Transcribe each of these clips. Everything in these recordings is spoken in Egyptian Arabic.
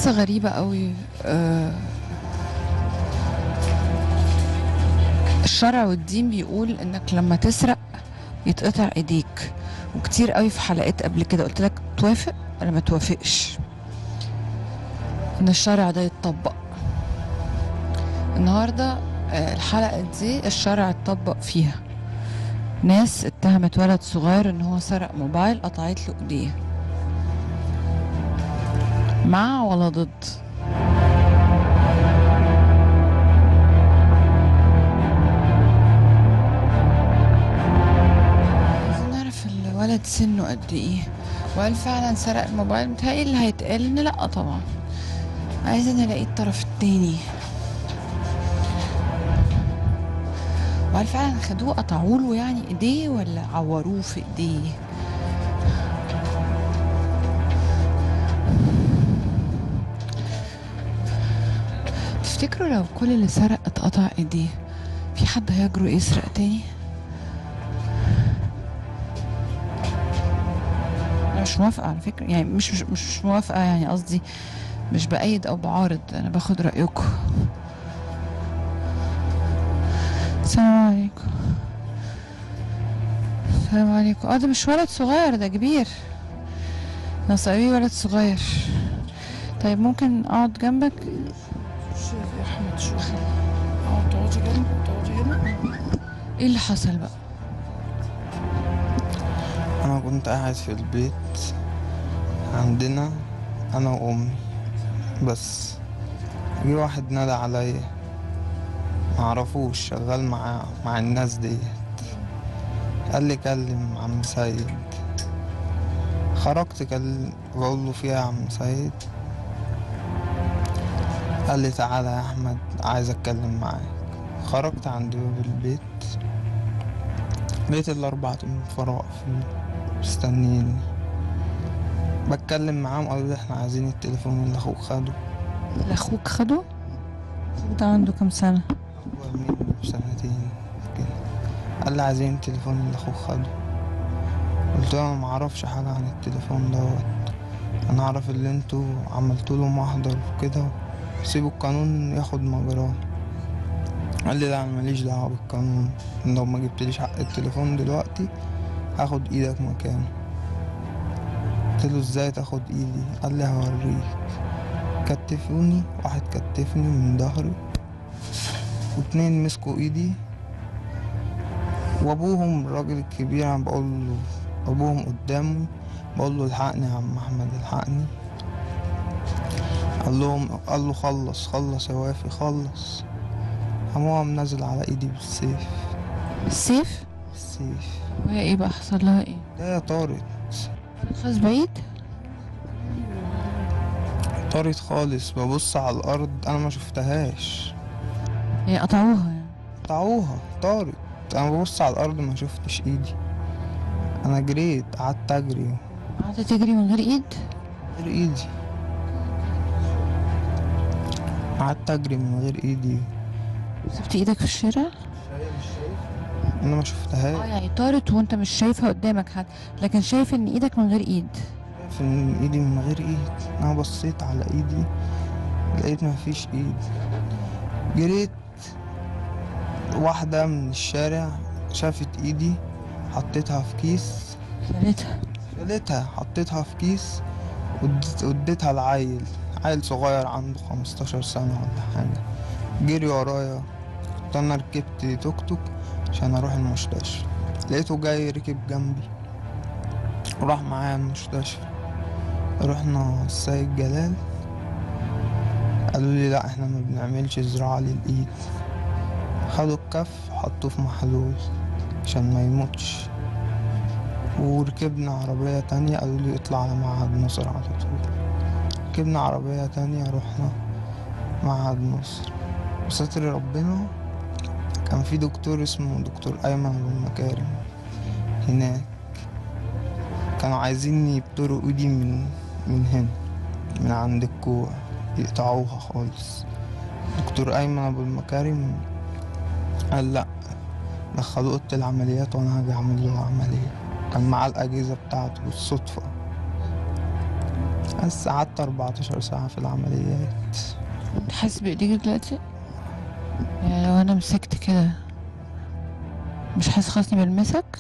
قصة غريبة قوي آه، الشرع والدين بيقول انك لما تسرق يتقطع ايديك وكتير قوي في حلقات قبل كده قلت لك توافق ولا ما توافقش ان الشرع ده يتطبق النهارده آه، الحلقة دي الشرع اتطبق فيها ناس اتهمت ولد صغير ان هو سرق موبايل قطعت له ايديه مع ولا ضد عايزين نعرف الولد سنه قد ايه وهل فعلا سرق الموبايل متهيألي اللي هيتقال ان لا طبعا عايزة نلاقي الطرف التاني وهل فعلا خدوه قطعوا له يعني ايديه ولا عوروه في ايديه تفتكروا لو كل اللي سرق اتقطع ايديه في حد هيجرؤ يسرق تاني انا مش موافقه على فكره يعني مش مش مش موافقه يعني قصدي مش بأيد او بعارض انا باخد رايكم السلام عليكم السلام عليكم اه ده مش ولد صغير ده كبير نصابي ولد صغير طيب ممكن اقعد جنبك شوف يا احمد شوف اه تقعدي جنب تقعدي هنا ايه اللي حصل بقى انا كنت قاعد في البيت عندنا انا وامي بس جه واحد نادى عليا معرفوش شغال مع مع الناس ديت قال لي كلم عم سيد خرجت كل بقول له فيها يا عم سيد قال لي تعالى يا احمد عايز اتكلم معاك خرجت عند باب البيت لقيت الاربعة انفار واقفين مستنيني بتكلم معاهم قالوا لي احنا عايزين التليفون اللي اخوك خده اللي اخوك خده اخوك ده عنده كام سنه اكبر مني بسنتين كده قال لي عايزين التليفون اللي اخوك خده قلت له انا معرفش حاجه عن التليفون دوت انا اعرف اللي انتوا عملتوا له محضر وكده سيبوا القانون ياخد مجراه قال لي لا انا ماليش دعوه بالقانون لو ما جبتليش حق التليفون دلوقتي هاخد ايدك مكانه قلت له ازاي تاخد ايدي قال لي هوريك كتفوني واحد كتفني من ظهري واتنين مسكوا ايدي وابوهم الراجل الكبير انا بقول له ابوهم قدامي بقول له الحقني يا عم احمد الحقني قال لهم قال له خلص خلص يا وافي خلص قام هو قام نازل على ايدي بالسيف السيف بالسيف وهي ايه بقى حصل لها ايه ده يا طارت خلاص بعيد طارت خالص ببص على الارض انا ما شفتهاش هي قطعوها يعني قطعوها طارت انا ببص على الارض ما شفتش ايدي انا جريت قعدت اجري قعدت تجري من غير ايد غير ايدي قعدت اجري من غير ايدي سبت ايدك في الشارع انا ما اه شفتهاش يعني طارت وانت مش شايفها قدامك حد لكن شايف ان ايدك من غير ايد شايف ان ايدي من غير ايد انا بصيت على ايدي لقيت ما فيش ايد جريت واحدة من الشارع شافت ايدي حطيتها في كيس شالتها شالتها حطيتها في كيس وديت- وديتها لعيل عيل صغير عنده خمستاشر سنة ولا حاجة جري ورايا كنت أنا ركبت توك توك عشان أروح المستشفى لقيته جاي ركب جنبي وراح معايا المستشفى رحنا السيد جلال قالوا لي لا احنا ما بنعملش زراعة للإيد خدوا الكف حطوه في محلول عشان ما يموتش وركبنا عربية تانية قالوا لي اطلع على معهد مصر على طول ركبنا عربية تانية رحنا معهد مصر وستر ربنا كان في دكتور اسمه دكتور أيمن أبو المكارم هناك كانوا عايزين يبتروا ايدي من من هنا من عند الكوع يقطعوها خالص دكتور أيمن أبو المكارم قال لأ دخلوه أوضة العمليات وأنا هاجي أعمل له عملية كان معاه الأجهزة بتاعته بالصدفة بس قعدت 14 ساعة في العمليات انت حاسس بايديك دلوقتي يعني لو انا مسكت كده مش حاسس خلاص اني بلمسك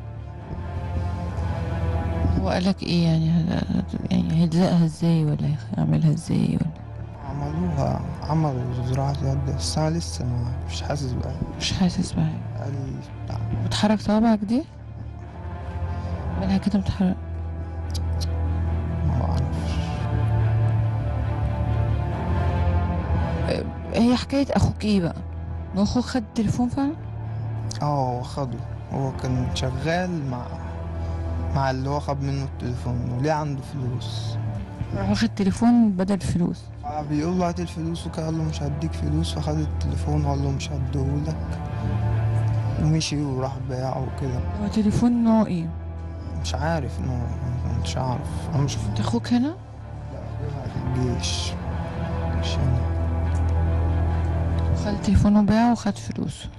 هو قالك ايه يعني ه- يعني هيلزقها ازاي ولا هيعملها ازاي ولا عملوها عملوا زراعة يد بس أنا لسه ما مش حاسس بقى مش حاسس بحاجة بقالي بتاع بتحرك صوابعك دي مالها كده بتحرك ما بعرفش هي حكاية اخوك ايه بقى هو اخوك خد التليفون فعلا اه هو خده هو كان شغال مع مع اللي هو خد منه التليفون وليه عنده فلوس راح واخد تليفون بدل فلوس بيقول له هات الفلوس وكده قال له مش هديك فلوس فخد التليفون وقال له مش هديهولك ومشي وراح باعه وكده هو تليفون نوع ايه مش عارف انه مش عارف انا مش انت اخوك هنا في الجيش مش هنا خد التليفون وباعه وخد فلوسه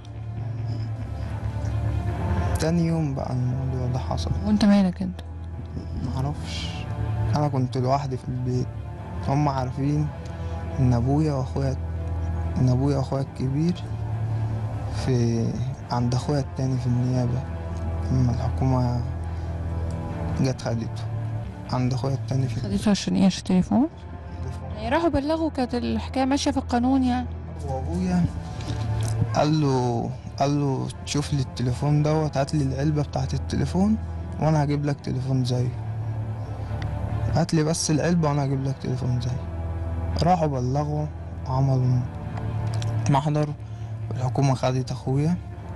تاني يوم بقى الموضوع ده حصل وانت مالك انت معرفش انا كنت لوحدي في البيت هم عارفين ان ابويا واخويا ان ابويا واخويا الكبير في عند اخويا التاني في النيابة اما الحكومة جت خدته عند اخويا التاني في خدته عشان ايه عشان التليفون يعني راحوا بلغوا كانت الحكاية ماشية في القانون يعني وابويا قال له قال له شوف لي التليفون دوت هات لي العلبة بتاعت التليفون وانا هجيب لك تليفون زيه هات لي بس العلبة وانا هجيب لك تليفون زيه راحوا بلغوا وعملوا محضر والحكومة خدت اخويا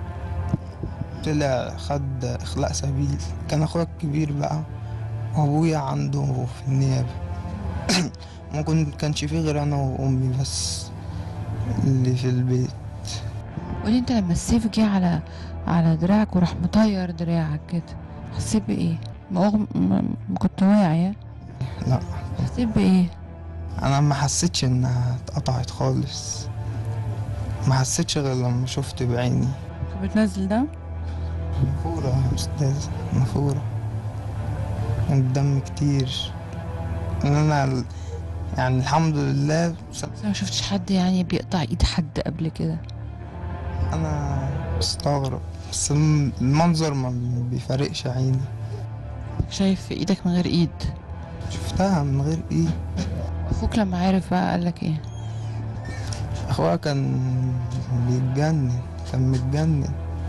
طلع خد اخلاء سبيل كان اخويا الكبير بقى وابويا عنده في النيابة ممكن كانش فيه غير انا وامي بس اللي في البيت قولي انت لما السيف جه على على دراعك وراح مطير دراعك كده حسيت بايه ما أغم... ما ما كنت واعي ها؟ لا حسيت بايه انا ما حسيتش انها اتقطعت خالص ما حسيتش غير لما شفت بعيني كنت بتنزل دم مفورة يا استاذ مفورة الدم كتير ان انا ال- يعني الحمد لله بس أنا ما شفتش حد يعني بيقطع ايد حد قبل كده انا مستغرب بس الم- المنظر ما بيفارقش عيني شايف ايدك من غير ايد شفتها من غير ايه اخوك لما عرف بقى قالك ايه اخويا كان بيتجنن كان متجنن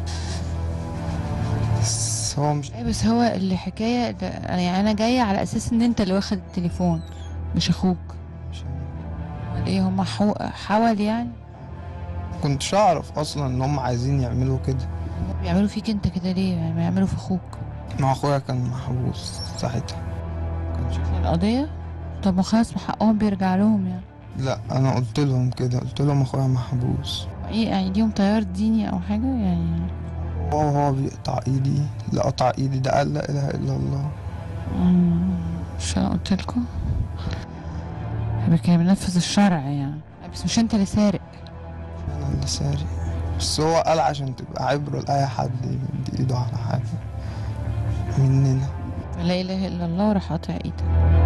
بس هو مش ايه بس هو الحكايه ده انا يعني انا جايه على اساس ان انت اللي واخد التليفون مش اخوك مش ولا ايه هما حو... حول يعني كنتش اعرف اصلا ان هم عايزين يعملوا كده هما بيعملوا فيك انت كده ليه يعني ما يعملوا في اخوك مع اخويا كان محبوس ساعتها كانش القضيه طب ما خلاص ما حقهم بيرجع لهم يعني لا انا قلت لهم كده قلت لهم اخويا محبوس ايه يعني ليهم تيار ديني او حاجه يعني هو هو بيقطع ايدي لا قطع ايدي ده قال لا اله الا الله مم، مش انا قلت لكم كان بينفذ الشرع يعني بس مش انت اللي سارق انا اللي سارق بس هو قال عشان تبقى عبرة لأي حد يمد ايده على حاجة مننا لا اله الا الله وراح قاطع ايدك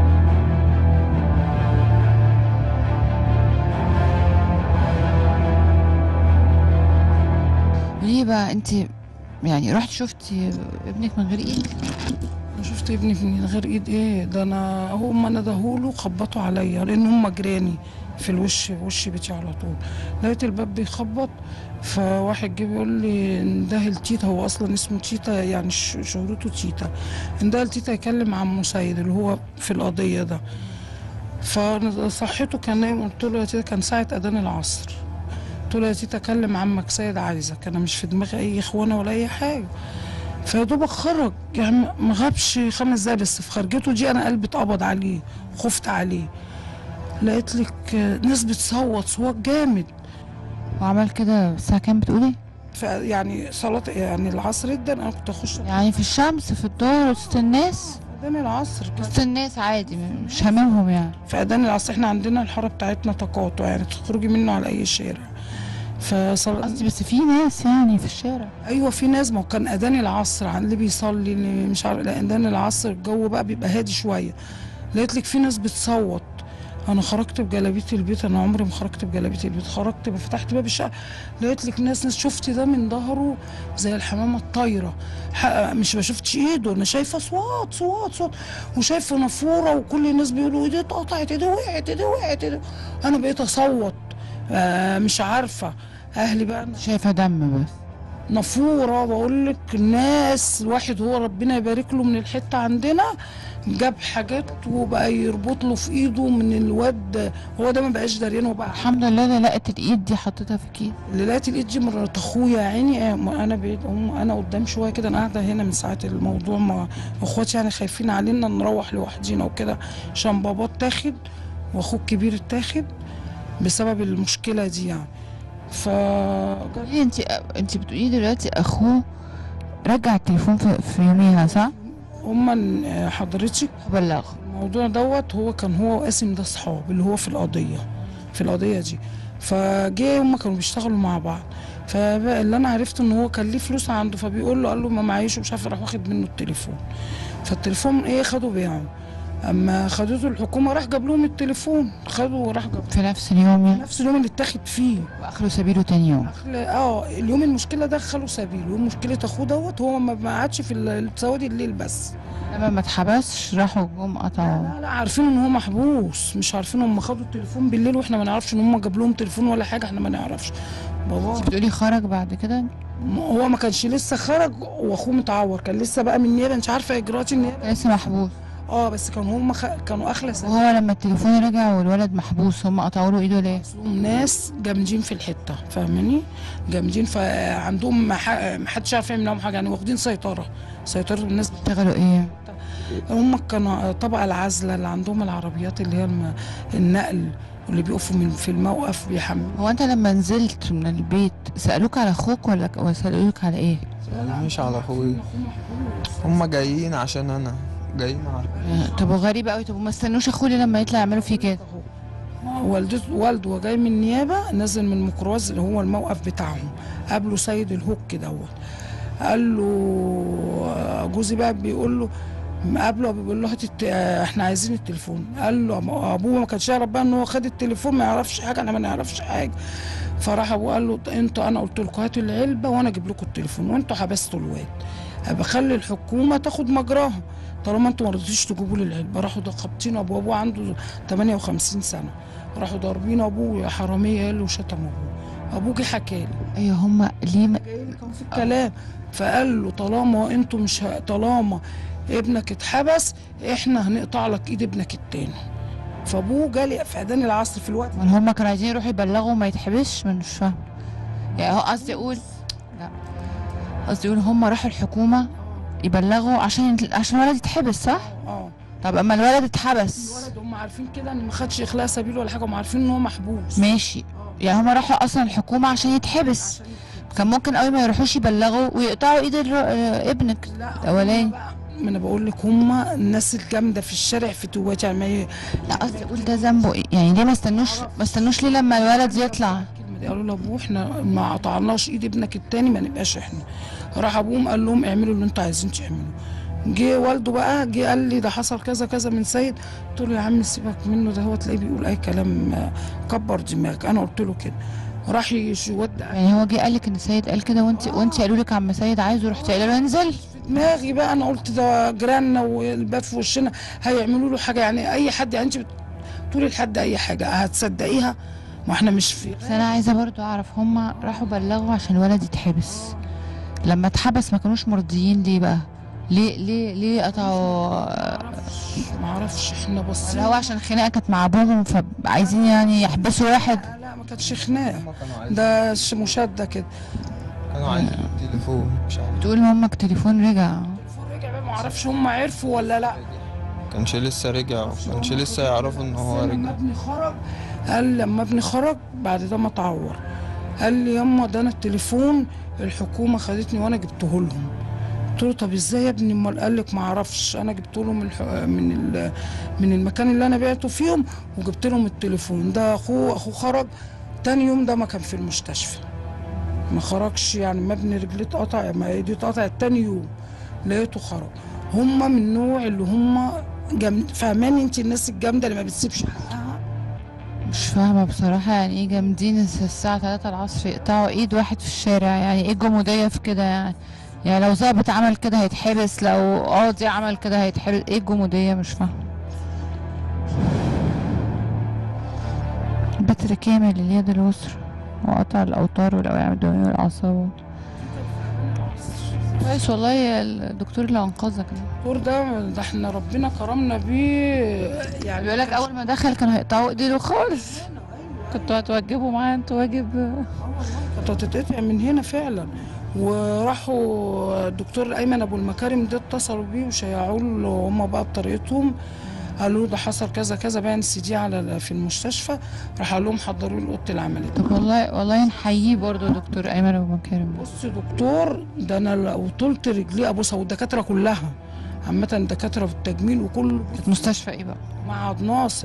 ليه بقى انت يعني رحت شفتي ابنك من غير ايد انا شفت ابني من غير ايد ايه ده انا هم ندهوله خبطوا عليا لان هم جيراني في الوش وش بيتي على طول لقيت الباب بيخبط فواحد جه بيقول لي انده التيتا هو اصلا اسمه تيتا يعني ش- شهرته تيتا انده التيتا يكلم عمو سيد اللي هو في القضيه ده فصحته كان نايم قلت له يا تيتا كان ساعه اذان العصر قلت له يا تيتا كلم عمك سيد عايزك انا مش في دماغي اي اخوانه ولا اي حاجه فيا دوبك خرج يعني ما غابش خمس دقايق بس في خرجته دي انا قلبي اتقبض عليه خفت عليه لقيت لك ناس بتصوت صوت جامد وعمل كده الساعة كام بتقولي؟ ف- يعني صلاة يعني العصر جدا انا كنت اخش يعني في الشمس في الظهر وسط الناس اذان العصر كده. وسط الناس عادي مش هاممهم يعني في اذان العصر احنا عندنا الحاره بتاعتنا تقاطع يعني تخرجي منه على اي شارع فصل... قصدي بس في ناس يعني في الشارع ايوه في ناس ما هو كان اذان العصر عن اللي بيصلي اللي مش عارف لا اذان العصر الجو بقى بيبقى هادي شويه لقيت لك في ناس بتصوت انا خرجت بجلابيه البيت انا عمري ما خرجت بجلابيه البيت خرجت فتحت باب الشقه لقيت لك ناس ناس شفت ده من ظهره زي الحمامه الطايره ح- مش ما شفتش ايده انا شايفه صوات صوات صوت وشايفه نافوره وكل الناس بيقولوا ايدي اتقطعت ايدي وقعت ايدي وقعت ايدي انا بقيت اصوت آه مش عارفه اهلي بقى شايفه دم بس نافوره بقول لك الناس الواحد هو ربنا يبارك له من الحته عندنا جاب حاجات وبقى يربط له في ايده من الواد هو ده ما بقاش دريان وبقى الحمد لله اللي لقت الايد دي حطيتها في كيس اللي لقيت الايد دي مرات اخويا يا عيني آه، ما انا بعيد هم انا قدام شويه كده انا قاعده هنا من ساعه الموضوع ما اخواتي يعني خايفين علينا نروح لوحدينا وكده عشان بابا اتاخد واخوه الكبير اتاخد بسبب المشكله دي يعني ف قولي انت انت بتقولي دلوقتي اخوه رجع التليفون في, في يوميها صح؟ هم حضرتك بلغ الموضوع دوت هو كان هو وقاسم ده صحاب اللي هو في القضيه في القضيه دي فجه هما كانوا بيشتغلوا مع بعض فاللي انا عرفت ان هو كان ليه فلوس عنده فبيقول له قال له ما معيش ومش عارف راح واخد منه التليفون فالتليفون ايه خدوا بيعه اما خدته الحكومه راح جاب لهم التليفون خدوا وراح جاب في نفس اليوم يعني نفس اليوم اللي اتاخد فيه واخره سبيله تاني يوم أخل- اه اليوم المشكله دخلوا سبيل يوم مشكله اخوه دوت هو ما ما قعدش في ال- سواد الليل بس لما ما اتحبسش راحوا جم قطعوا لا لا عارفين ان هو محبوس مش عارفين هم خدوا التليفون بالليل واحنا ما نعرفش ان هم جاب لهم تليفون ولا حاجه احنا ما نعرفش بابا انت بتقولي خرج بعد كده هو ما كانش لسه خرج واخوه متعور كان لسه بقى من النيابه مش عارفه اجراءات النيابه لسه محبوس اه بس كانوا هم خ... كانوا اخلى سنه وهو لما التليفون رجع والولد محبوس هم قطعوا له ايده ليه؟ اصلهم ناس جامدين في الحته فاهماني جامدين فعندهم ما ح- ما حدش عارف يعمل لهم حاجه يعني واخدين سيطره سيطره الناس اشتغلوا ايه؟ هم كانوا طبقة العزلة اللي عندهم العربيات اللي هي الم- النقل واللي بيقفوا من في الموقف بيحملوا هو انت لما نزلت من البيت سألوك على اخوك ولا ولا سألوك على ايه؟ مش على اخوي هما جايين عشان انا جايين على آه، طب وغريب قوي طب وما استنوش اخوه لما يطلع يعملوا فيه كده والدته والده جاي من النيابة نزل من الميكروباص اللي هو الموقف بتاعهم قابله سيد الهوك دوت قال له جوزي بقى بيقول له قابله بيقول له هات الت- احنا عايزين التليفون قال له ما- ابوه ما كانش يعرف بقى ان هو خد التليفون ما يعرفش حاجه انا ما نعرفش حاجه فراح ابوه قال له انتوا انا قلت لكم هاتوا العلبه وانا اجيب لكم التليفون وانتوا حبستوا الواد بخلي الحكومه تاخد مجراها طالما انتوا ما رضيتوش تجيبوا لي العلبه راحوا ده خابطين ابوه ابوه عنده 58 سنه راحوا ضاربين ابوه يا حراميه قال له شتم ابوه ابوه جه حكى لي ايوه هم ليه ما جاي لي كان في الكلام فقال له طالما انتوا مش ه... طالما ابنك اتحبس احنا هنقطع لك ايد ابنك التاني فابوه جالي في اذان العصر في الوقت امال هم كانوا عايزين يروحوا يبلغوا ما يتحبسش من مش فاهم يعني هو قصدي اقول لا قصدي اقول هم راحوا الحكومه يبلغوا عشان عشان الولد يتحبس صح؟ اه طب اما الولد اتحبس الولد هم عارفين كده ان ما خدش اخلاء سبيل ولا حاجه هم عارفين ان هو محبوس ماشي يعني هم راحوا اصلا الحكومه عشان يتحبس كان ممكن قوي ما يروحوش يبلغوا ويقطعوا ايد الر- آه، ابنك لا الاولاني هم بقى- ما انا بقول لك هم الناس الجامده في الشارع في توات يعني ما ي- لا قصدي اقول ده ذنبه ايه يعني ليه ما استنوش ما استنوش ليه لما الولد يطلع الكلمه دي قالوا لابوه احنا ما قطعناش ايد ابنك التاني ما نبقاش احنا راح ابوهم قال لهم اعملوا اللي انتوا عايزين تعملوه جه والده بقى جه قال لي ده حصل كذا كذا من سيد قلت له يا عم سيبك منه ده هو تلاقيه بيقول اي كلام آه، كبر دماغك انا قلت له كده راح يودع يعني هو جه قال لك ان سيد قال كده وانت وانت قالوا لك عم سيد عايزه رحت قايله له انزل في دماغي بقى انا قلت ده جيراننا والباب في وشنا هيعملوا له حاجه يعني اي حد يعني انت بتقولي لحد اي حاجه هتصدقيها ما احنا مش في بس انا عايزه برضو اعرف هم راحوا بلغوا عشان الولد يتحبس لما اتحبس ما كانوش مرضيين ليه بقى ليه ليه ليه قطعوا ما اعرفش احنا ولا بصينا هو عشان خناقه كانت مع ابوهم فعايزين يعني يحبسوا واحد لا لا ما كانتش خناقه هما كانوا عايزين ده ش- مشاده كده كانوا عايزين التليفون مش عارف بتقول ان امك تليفون رجع التليفون رجع بقى ما اعرفش هم عرفوا ولا لا كانش لسه رجع كانش لسه يعرفوا ان هو لما رجع ابني خرج قال لما ابني خرج بعد ده ما اتعور قال لي ياما ده انا التليفون الحكومه خدتني وانا جبته لهم قلت له طب ازاي يا ابني امال قال لك ما اعرفش انا جبت له من الح... من ال... من المكان اللي انا بعته فيهم وجبت لهم التليفون ده اخوه اخوه خرج تاني يوم ده ما كان في المستشفى ما خرجش يعني ما ابني رجليه اتقطع ما ايديه اتقطعت تاني يوم لقيته خرج هم من النوع اللي هم جم... فاهماني انت الناس الجامده اللي ما بتسيبش حقها مش فاهمة بصراحة يعني ايه جامدين الس- الساعة 3 العصر يقطعوا ايد واحد في الشارع يعني ايه الجمودية في كده يعني يعني لو ظابط عمل كده هيتحبس لو قاضي عمل كده هيتحبس ايه الجمودية مش فاهمة بتر كامل اليد اليسرى وقطع الأوتار والأوعية الدموية والأعصاب كويس والله الدكتور اللي أنقذك ده الدكتور ده ده احنا ربنا كرمنا بيه يعني بيقول لك أول ما دخل كانوا هيقطعوا ايديله خالص كنتوا هتوجبوا معاه انتوا واجب كانت هتتقطع من هنا فعلا وراحوا الدكتور ايمن ابو المكارم ده اتصلوا بيه وشيعوا له هم بقى بطريقتهم قالوا له ده حصل كذا كذا باين سي دي على في المستشفى راح قال لهم حضروا له اوضه العمليه طب والله والله نحييه برضه دكتور ايمن ابو مكارم بص دكتور ده انا لو طلت رجليه ابوسها والدكاتره كلها عامه دكاتره في التجميل وكله كانت مستشفى ايه بقى معهد ناصر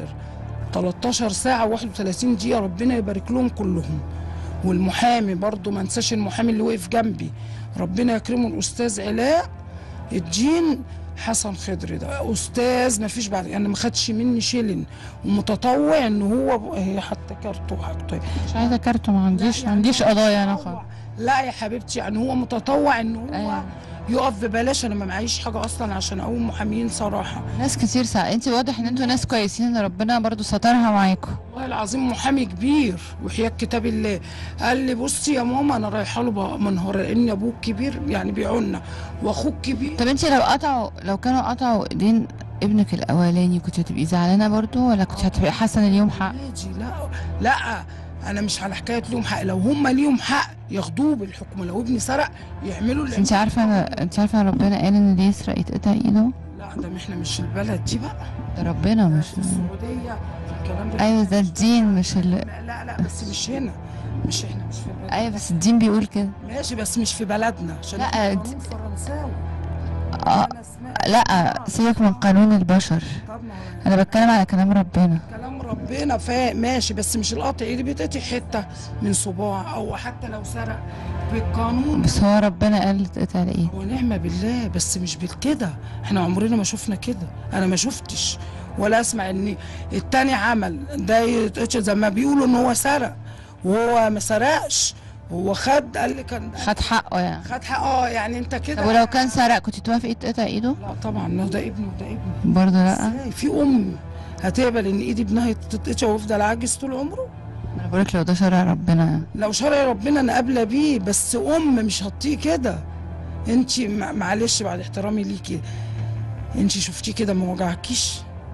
13 ساعة و31 دقيقة ربنا يبارك لهم كلهم والمحامي برضو ما انساش المحامي اللي وقف جنبي ربنا يكرمه الأستاذ علاء الدين حسن خضري ده أستاذ ما فيش بعد يعني ما خدش مني شيلن ومتطوع إن هو هي حتى كارته وحاجته مش عايزه كارته ما عنديش ما عنديش قضايا انا خالص لا يا حبيبتي يعني هو متطوع إن هو أيوة. يقف ببلاش أنا ما معيش حاجة أصلا عشان أقوم محاميين صراحة ناس كتير ساعة انت واضح ان انتوا ناس كويسين ان ربنا برضو سترها معاكم والله العظيم محامي كبير وحياة كتاب الله قال لي بصي يا ماما انا رايحه له بقى منهار لان ابوك كبير يعني بيعنا واخوك كبير طب انت لو قطعوا لو كانوا قطعوا ايدين ابنك الاولاني كنت هتبقي زعلانه برضو ولا كنت هتبقي حاسه ان اليوم حق عادي لا لا انا مش على حكايه ليهم حق لو هم ليهم حق ياخدوه بالحكم لو ابني سرق يعملوا بس اللي انت عارفه انا انت عارفه ان ربنا قال ان اللي يسرق يتقطع ايده لا ده احنا مش البلد دي بقى ده ربنا مش في السعوديه في الكلام ده ايوه ده الدين مش ال... لا لا لا بس مش هنا مش احنا مش في البلد ايوه بس الدين بيقول كده ماشي بس مش في بلدنا عشان لا، إحنا دي- قانون فرنساوي اه أنا سمعت- لا سيبك من قانون البشر طب ما هو انا بتكلم على كلام ربنا كلام ربنا فا ماشي بس مش القطع ايدي بتقطع حته من صباع او حتى لو سرق بالقانون بس هو ربنا قال تتقطع الايد ونعمة بالله بس مش بالكده احنا عمرنا ما شفنا كده انا ما شفتش ولا اسمع ان التاني عمل ده يتقطع زي ما بيقولوا ان هو سرق وهو ما سرقش هو خد قال لي كان خد حقه يعني خد حق اه يعني انت طب كده ولو كان سرق كنت توافقي تقطع ايده لا طبعا لا ده ابني وده ابني برضه لا ازاي في ام هتقبل ان ايد ابنها تتقطع ويفضل عاجز طول عمره انا بقولك لو ده شرع ربنا يعني. لو شرع ربنا انا قابله بيه بس ام مش هطيه كده انت معلش بعد احترامي ليكي انت شفتيه كده ما وجعكيش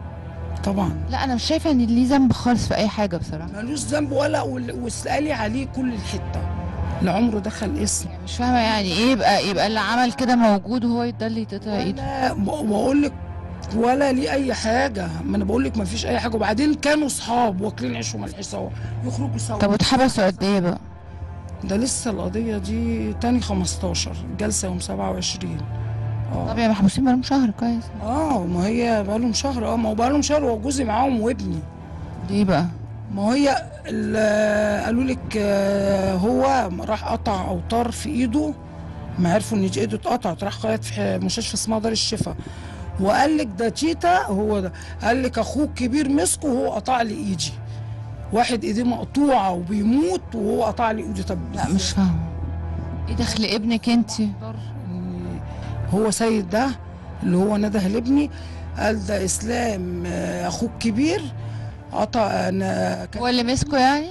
طبعا لا انا مش شايفه ان ليه ذنب خالص في اي حاجه بصراحه ملوش ذنب ولا وال- واسالي عليه كل الحته لا عمره دخل اسم مش فاهمه يعني ايه يبقى يبقى اللي عمل كده موجود وهو يضل يتقطع ايده ولا بقول لك ولا ليه اي حاجه ما انا بقول لك ما فيش اي حاجه وبعدين كانوا اصحاب واكلين عيش وملح سوا يخرجوا سوا طب واتحبسوا قد ايه بقى ده لسه القضيه دي تاني 15 جلسه يوم 27 اه طب يا محبوسين بقالهم شهر كويس اه ما هي بقالهم شهر اه ما هو بقالهم شهر وجوزي معاهم وابني ليه بقى ما هي ال- قالوا لك آه، هو راح قطع اوتار في ايده ما عرفوا ان ايده اتقطعت راح خيط في مستشفى اسمها دار الشفا وقال لك ده تيتا هو ده قال لك اخوك كبير مسكه وهو قطع لي ايدي واحد ايديه مقطوعه وبيموت وهو قطع لي ايدي طب لا مش فاهمه ايه دخل ابنك انت يقدر إن هو سيد ده اللي هو نده لابني قال ده اسلام آه، اخوك كبير قطع انا كان هو اللي مسكه يعني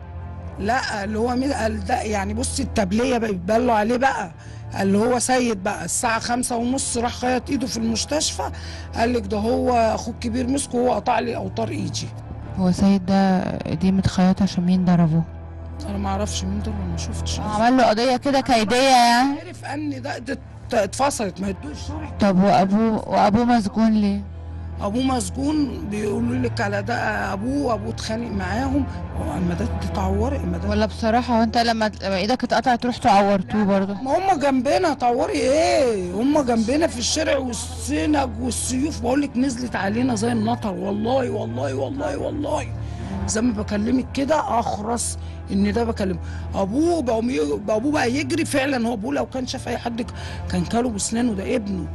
لا اللي هو مين قال ده يعني بصي التبليه بقى بيتبلوا عليه بقى اللي هو سيد بقى الساعة خمسة ونص راح خيط ايده في المستشفى قال لك ده هو اخوك كبير مسكه وهو قطع لي اوتار ايدي هو سيد ده ايديه متخيطه عشان مين ضربه انا ما اعرفش مين ده ما شفتش عمل له قضيه كده كيديه يعني عرف ان ده, ده اتفصلت ما يدوش شرح طب وابوه وابوه مسجون ليه ابوه مسجون بيقولوا لك على ده ابوه ابوه اتخانق معاهم هو اما ده تتعوري اما ده ولا بصراحه وانت لما لما ايدك اتقطعت رحتوا عورتوه برضه ما هم جنبنا تعوري ايه هم جنبنا في الشارع والسنج والسيوف بقول لك نزلت علينا زي النطر والله والله والله والله زي ما بكلمك كده اخرس ان ده بكلمه ابوه بقى ابوه بقى يجري فعلا هو ابوه لو كان شاف اي حد كان كاله بسنانه ده ابنه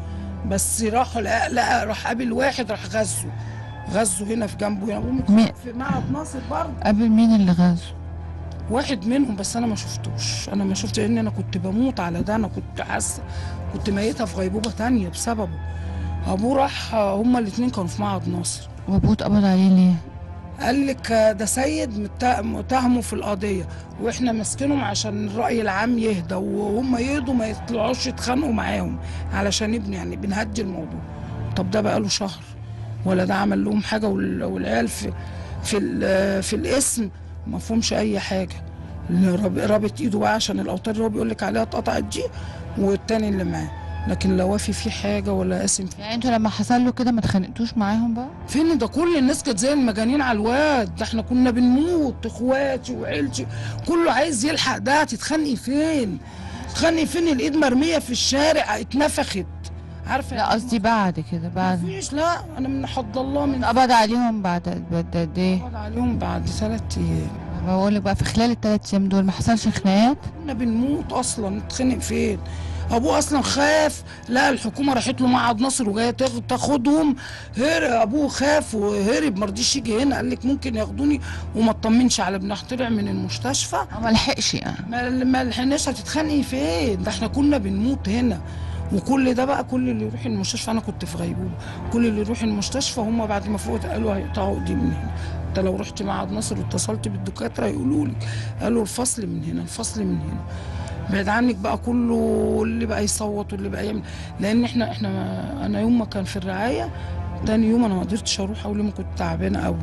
بس راحوا لقى, لقى راح قابل واحد راح غزه غزه هنا في جنبه هنا مين؟ ومتخانق في معهد ناصر برضه قبل مين اللي غزو واحد منهم بس انا ما شفتوش انا ما شفت لان انا كنت بموت على ده انا كنت حاسه كنت ميته في غيبوبه تانية بسببه ابوه راح هما الاتنين كانوا في معهد ناصر وابوه اتقبض عليه ليه قال لك ده سيد مت- متهمه في القضيه واحنا ماسكينهم عشان الراي العام يهدى وهم يهدوا ما يطلعوش يتخانقوا معاهم علشان يبنوا يعني بنهدي الموضوع طب ده بقى له شهر ولا ده عمل لهم حاجه وال- والعيال في في ال- في الاسم ما فهمش اي حاجه اللي راب- رابط ايده بقى عشان الاوتار اللي هو بيقول لك عليها اتقطعت دي والتاني اللي معاه لكن لا وافي فيه حاجه ولا قاسم فيه يعني انتوا لما حصل له كده ما اتخانقتوش معاهم بقى فين ده كل الناس كانت زي المجانين على الواد ده احنا كنا بنموت اخواتي وعيلتي كله عايز يلحق ده تتخانقي فين تتخانقي فين الايد مرميه في الشارع اتنفخت عارفه لا قصدي بعد كده بعد مفيش لا انا من حد الله من اتقبض عليهم بعد بعد قد ايه قعد عليهم بعد ثلاث ايام بقول لك بقى في خلال الثلاث ايام دول ما حصلش خناقات كنا بنموت اصلا نتخانق فين ابوه اصلا خاف لا الحكومه راحت له معهد ناصر وجايه تاخ- تاخدهم هرب ابوه خاف وهرب ما رضيش يجي هنا قال لك ممكن ياخدوني وما اطمنش على ابنه طلع من المستشفى هو ما لحقش يعني ما ما لحقناش هتتخانقي فين ده احنا كنا بنموت هنا وكل ده بقى كل اللي يروح المستشفى انا كنت في غيبوبه كل اللي يروح المستشفى هم بعد ما فوقت قالوا هيقطعوا ايدي من هنا انت لو رحت معهد ناصر واتصلت بالدكاتره يقولوا لك قالوا الفصل من هنا الفصل من هنا بعد عنك بقى كله اللي بقى يصوت واللي بقى يعمل لان احنا احنا انا يوم ما كان في الرعايه تاني يوم انا ما قدرتش اروح اول يوم كنت تعبانه قوي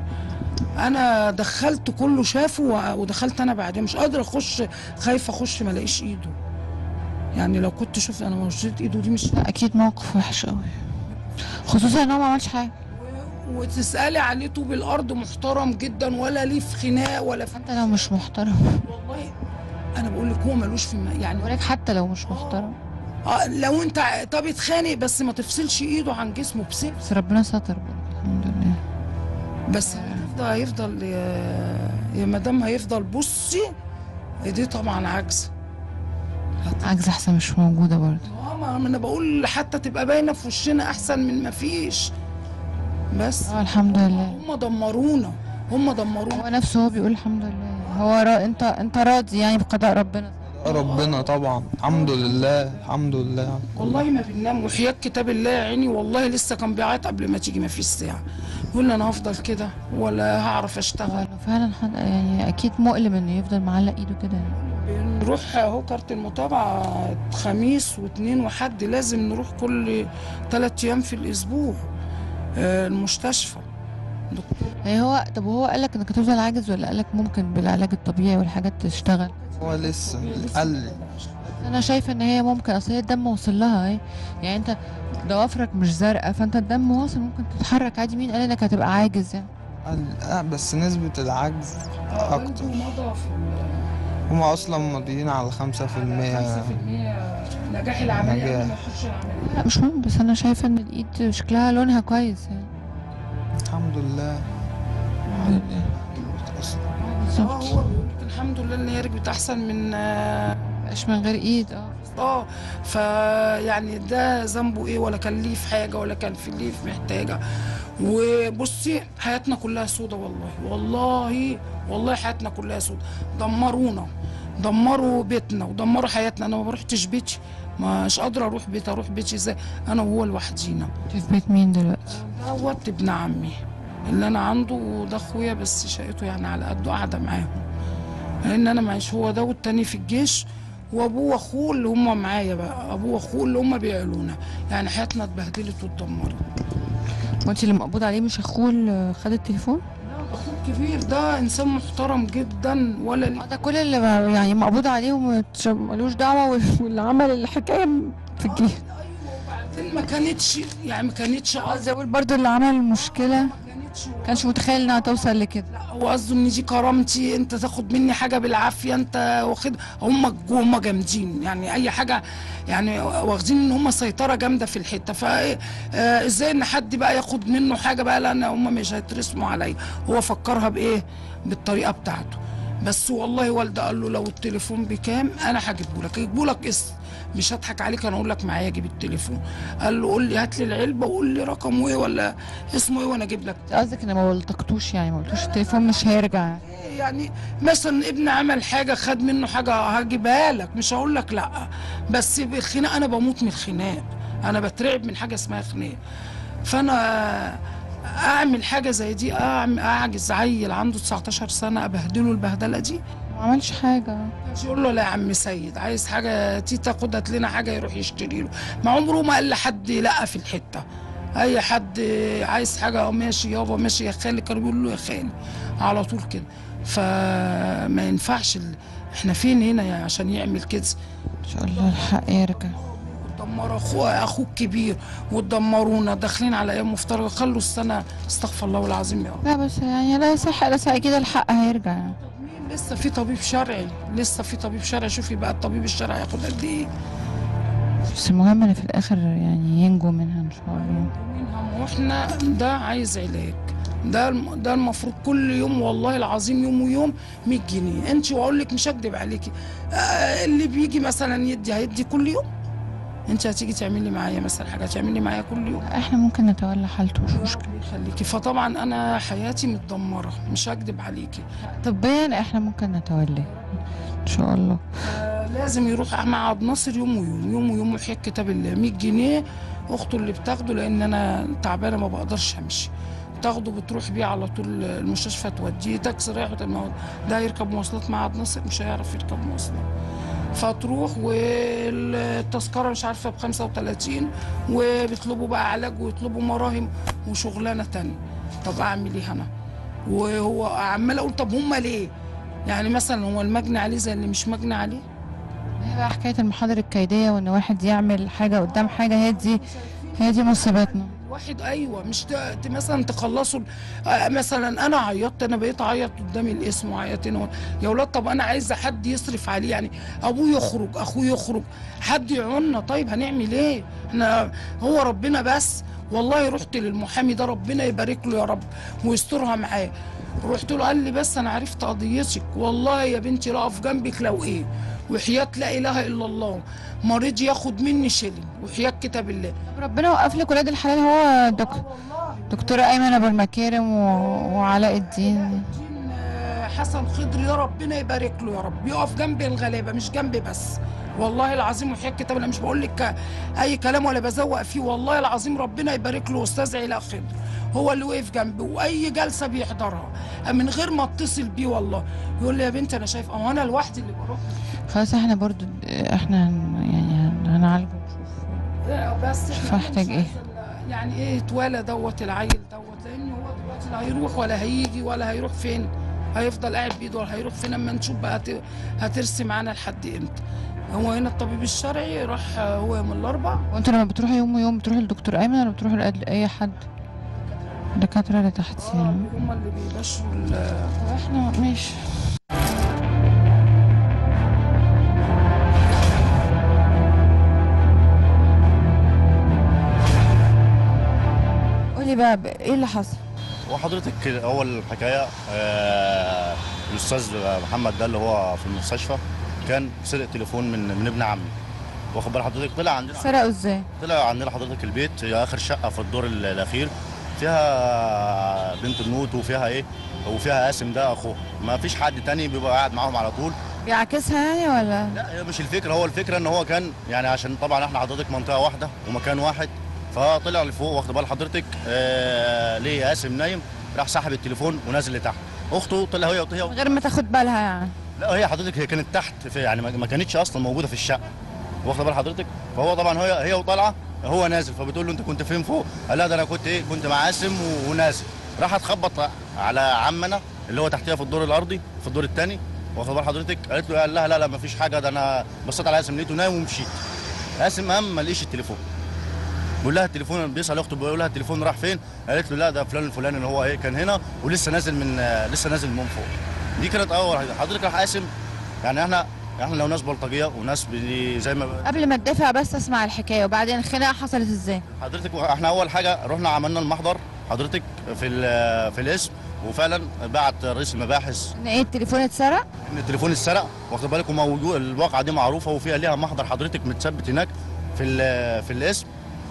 انا دخلت كله شافه و- ودخلت انا بعدين مش قادره اخش خايفه اخش ما الاقيش ايده يعني لو كنت شفت انا موجودة ايده دي مش لا اكيد موقف وحش قوي خصوصا ان هو ما عملش حاجه وتسالي عليه طوب الارض محترم جدا ولا ليه في خناق ولا في انت لو مش محترم والله انا بقول لك هو ملوش في الم- يعني بقول لك حتى لو مش محترم آه لو انت ع- طب اتخانق بس ما تفصلش ايده عن جسمه بسيف بس ربنا ستر برضه الحمد لله بس هيفضل هيفضل يا, يا مدام هيفضل بصي دي طبعا عجز عجز احسن مش موجوده برضه اه ما ما انا بقول حتى تبقى باينه في وشنا احسن من ما فيش بس اه الحمد لله هم دمرونا هم دمرونا هو نفسه هو بيقول الحمد لله هو را... انت انت راضي يعني بقضاء ربنا ربنا طبعا الحمد لله الحمد لله والله ما بننام وحياة كتاب الله يا عيني والله لسه كان بيعيط قبل ما تيجي ما فيش ساعة يقول لي انا هفضل كده ولا هعرف هو اشتغل إنه فعلا حد... يعني اكيد مؤلم انه يفضل معلق ايده كده يعني. بنروح اهو كارت المتابعة خميس واثنين وحد لازم نروح كل ثلاث ايام في الاسبوع آه، المستشفى دكتور يعني هو طب هو قال لك انك هتفضل عاجز ولا قال لك ممكن بالعلاج الطبيعي والحاجات تشتغل هو لسه قال لي انا شايفه ان هي ممكن اصل هي الدم وصل لها اهي يعني انت ضوافرك مش زرقاء فانت الدم واصل ممكن تتحرك عادي مين قال انك هتبقى عاجز يعني قال آه بس نسبة العجز أكتر مضى في هما أصلا ماضيين على خمسة في المية 5% نجاح العملية نجاح. قبل ما يخش العملية لا مش مهم بس انا شايفه ان الايد شكلها لونها كويس يعني الحمد لله اه بالظبط هو بيقول لك الحمد لله ان هي ركبت احسن من اه مش من غير ايد اه اه فيعني ده ذنبه ايه ولا كان ليه في حاجه ولا كان في ليه في محتاجه وبصي حياتنا كلها سودة والله والله والله حياتنا كلها سودة دمرونا دمروا بيتنا ودمروا حياتنا انا ما بروحتش بيتي مش قادره اروح بيتي اروح بيتي ازاي انا وهو لوحدينا انت في بيت مين دلوقتي دوت ابن عمي اللي انا عنده وده اخويا بس شقته يعني على قده قاعده معاهم لان انا معيش هو ده والتاني في الجيش وابوه واخوه اللي هم معايا بقى ابوه واخوه اللي هم بيعلونا يعني حياتنا اتبهدلت واتدمرت وانت اللي مقبوض عليه مش اخوه اللي خد التليفون لا اخوه الكبير ده انسان محترم جدا ولا ليه اه ده كل اللي ما- يعني مقبوض عليه ومتش- ملوش دعوه وال- واللي عمل الحكايه في الجيش وبعدين ما كانتش يعني ما كانتش قصدي قصدي اقول برضو اللي عمل المشكله ما كانتش كانش متخيل انها توصل لكده هو قصده ان دي كرامتي انت تاخد مني حاجه بالعافيه انت واخد هم هم جامدين يعني اي حاجه يعني واخدين ان هم سيطره جامده في الحته فازاي ان حد بقى ياخد منه حاجه بقى لان هم مش هيترسموا عليا هو فكرها بايه بالطريقه بتاعته بس والله والده قال له لو التليفون بكام انا هجيبه لك هجيبه لك قسط مش هضحك عليك انا اقول لك معايا اجيب التليفون قال له قول لي هات لي العلبه وقول لي رقمه ايه ولا اسمه ايه وانا اجيب لك قصدك ان ما ولتقتوش يعني ما قلتوش التليفون مش هيرجع يعني مثلا ابن عمل حاجه خد منه حاجه هجيبها لك مش هقول لك لا بس بالخناق انا بموت من الخناق انا بترعب من حاجه اسمها خناق فانا اعمل حاجه زي دي أعمل اعجز عيل عنده 19 سنه ابهدله البهدله دي ما عملش حاجه مش يقول له لا يا عم سيد عايز حاجه تيتا خد هات لنا حاجه يروح يشتري له ما عمره ما قال لحد لا في الحته اي حد عايز حاجه اه ماشي يابا ماشي يا خالي كانوا بيقولوا له يا خالي على طول كده فما ينفعش ال... احنا فين هنا يعني عشان يعمل كده ان شاء الله الحق يرجع وتدمر اخوه اخوك كبير وتدمرونا داخلين على ايام مفترجه خلوا السنه استغفر الله العظيم يا رب لا بس يعني لا يصح لا يصح اكيد الحق هيرجع يعني لسه في طبيب شرعي لسه في طبيب شرعي شوفي بقى الطبيب الشرعي هياخد قد ايه بس المهم ان في الاخر يعني ينجو منها ان شاء الله منها واحنا ده عايز علاج ده الم- ده المفروض كل يوم والله العظيم يوم ويوم 100 جنيه انت واقول لك مش هكدب عليكي آه اللي بيجي مثلا يدي هيدي كل يوم انت هتيجي تعملي معايا مثلا حاجه تعملي معايا كل يوم احنا ممكن نتولى حالته مش مشكله يخليكي فطبعا انا حياتي متدمره مش هكدب عليكي طبيا احنا ممكن نتولى ان شاء الله آه، لازم يروح مع عبد ناصر يوم ويوم يوم ويوم وحياة كتاب الله 100 جنيه اخته اللي بتاخده لان انا تعبانه ما بقدرش امشي تاخده بتروح بيه على طول المستشفى توديه تاكسي رايح وت- ما هو ده يركب مواصلات مع عبد ناصر مش هيعرف يركب مواصلات فتروح والتذكره مش عارفه ب 35 وبيطلبوا بقى علاج ويطلبوا مراهم وشغلانه تانية طب اعمل ايه انا وهو عمال اقول طب هم ليه يعني مثلا هو المجني عليه زي اللي مش مجني عليه هي بقى حكايه المحاضر الكيديه وان واحد يعمل حاجه قدام حاجه هي دي هي دي مصيبتنا واحد ايوه مش ت- ت- مثلا تخلصوا آه، مثلا انا عيطت انا بقيت اعيط قدام الاسم وعيط هنا يا ولاد طب انا عايزه حد يصرف عليه يعني ابوه يخرج اخوه يخرج حد يعونا طيب هنعمل ايه احنا هو ربنا بس والله رحت للمحامي ده ربنا يبارك له يا رب ويسترها معاه رحت له قال لي بس انا عرفت قضيتك والله يا بنتي لا اقف جنبك لو ايه وحياة لا اله الا الله مريض ياخد مني شيلين وحياة كتاب الله طب ربنا وقف لك ولاد الحلال هو دك... دكتور ايمن ابو المكارم و... وعلاء الدين الدين، آه، حسن خضري ده ربنا يبارك له يا رب يقف جنب الغلابه مش جنبي بس والله العظيم وحياة كتاب انا مش بقول لك اي كلام ولا بزوق فيه والله العظيم ربنا يبارك له استاذ علاء خضر هو اللي وقف جنبي واي جلسه بيحضرها من غير ما اتصل بيه والله يقول لي يا بنتي انا شايف اه انا لوحدي اللي بروح خلاص احنا برضو احنا هن- يعني هن- هنعالجه ونشوف إيه بس شوف إحنا هحتاج مش إيه. عايزة- يعني ايه اتولى دوت العيل دوت لان هو دلوقتي لا هيروح ولا هيجي ولا هيروح فين هيفضل قاعد بايده ولا هيروح فين اما نشوف بقى هت- هترسي معانا لحد امتى هو هنا الطبيب الشرعي راح آه، هو يوم الاربع وانتوا لما بتروحوا يوم ويوم بتروحوا للدكتور ايمن ولا بتروحوا لاي حد الدكاتره اللي تحت اه يعني هم اللي بيمشوا ال- احنا ماشي قولي بقى ب- ايه اللي حصل وحضرتك كده اول حكايه آه الاستاذ محمد ده اللي هو في المستشفى كان سرق تليفون من من ابن عمي واخد بال حضرتك طلع عندنا سرقوا ازاي طلع عندنا حضرتك البيت هي اخر شقه في الدور ال- الاخير فيها بنت النوت وفيها ايه وفيها قاسم ده اخوه ما فيش حد تاني بيبقى قاعد معاهم على طول بيعكسها يعني ولا لا هي مش الفكره هو الفكره ان هو كان يعني عشان طبعا احنا حضرتك منطقه واحده ومكان واحد فطلع لفوق واخد بال حضرتك آه ليه قاسم نايم راح سحب التليفون ونازل لتحت اخته طلع هي من هي غير ما تاخد بالها يعني لا هي حضرتك هي كانت تحت في يعني ما ما كانتش اصلا موجوده في الشقه واخد بال حضرتك فهو طبعا هي هي وطالعه هو نازل فبتقول له انت كنت فين فوق قال لها ده انا كنت ايه كنت مع قاسم و- ونازل راحت تخبط على عمنا اللي هو تحتها في الدور الارضي في الدور الثاني واخد بال حضرتك قالت له قال لها لا لا ما فيش حاجه ده انا بصيت على قاسم لقيته نايم ومشيت قاسم قام ما لقيش التليفون بيقول لها التليفون بيسال اخته بيقول لها التليفون راح فين قالت له لا ده فلان الفلاني اللي هو ايه كان هنا ولسه نازل من آه، لسه نازل من فوق دي كانت اول حاجه حضرتك راح قاسم يعني احنا احنا لو ناس بلطجيه وناس بي- زي ما قبل ما تدافع بس اسمع الحكايه وبعدين الخناقه حصلت ازاي حضرتك احنا اول حاجه رحنا عملنا المحضر حضرتك في ال- في الاسم وفعلا بعت رئيس المباحث ان ايه التليفون اتسرق ان التليفون اتسرق واخد بالك وموجود الواقعه دي معروفه وفيها ليها محضر حضرتك متثبت هناك في ال- في الاسم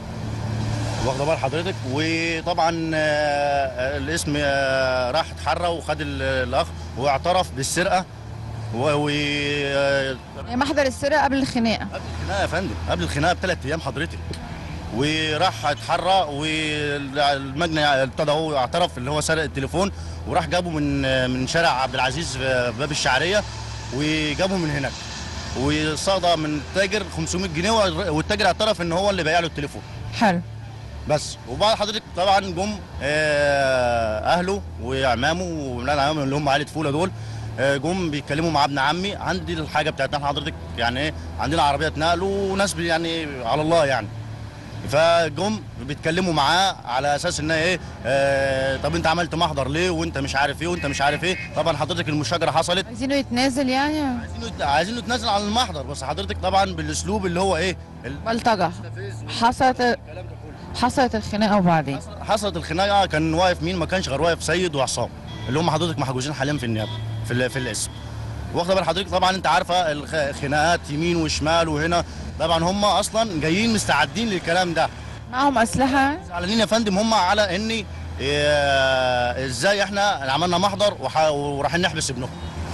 واخده بال حضرتك وطبعا آه، الاسم آه، راح اتحرى وخد ال- الاخ واعترف بالسرقه و و- آه، يعني محضر السرقه قبل الخناقه قبل الخناقه يا فندم قبل الخناقه بثلاث ايام حضرتك وراح اتحرى والمجني ابتدى هو اعترف اللي هو سرق التليفون وراح جابه من من شارع عبد العزيز في باب الشعريه وجابه من هناك وصادى من التاجر 500 جنيه والتاجر اعترف ان هو اللي بايع له التليفون حلو بس وبعد حضرتك طبعا جم آه، اهله وعمامه وولاد عمامه اللي هم عائله فوله دول آه، جم بيتكلموا مع ابن عمي عندي الحاجه بتاعتنا احنا حضرتك يعني ايه عندنا عربيه نقل وناس بي- يعني على الله يعني فجم بيتكلموا معاه على اساس ان ايه آه طب انت عملت محضر ليه وانت مش عارف ايه وانت مش عارف ايه طبعا حضرتك المشاجره حصلت عايزينه يتنازل يعني عايزينه يت- عايزينه يتنازل عن المحضر بس حضرتك طبعا بالاسلوب اللي هو ايه ال- بلطجه حصلت الكلام ده كله حصلت الخناقه وبعدين حصل- حصلت الخناقه كان واقف مين ما كانش غير واقف سيد وعصام اللي هم حضرتك محجوزين حاليا في النيابه في ال- في الاسم واخده بال حضرتك طبعا انت عارفه الخ- الخناقات يمين وشمال وهنا طبعا هم اصلا جايين مستعدين للكلام ده معاهم اسلحه زعلانين يا فندم هم على ان إيه، ازاي احنا عملنا محضر وح- ورايحين نحبس ابنهم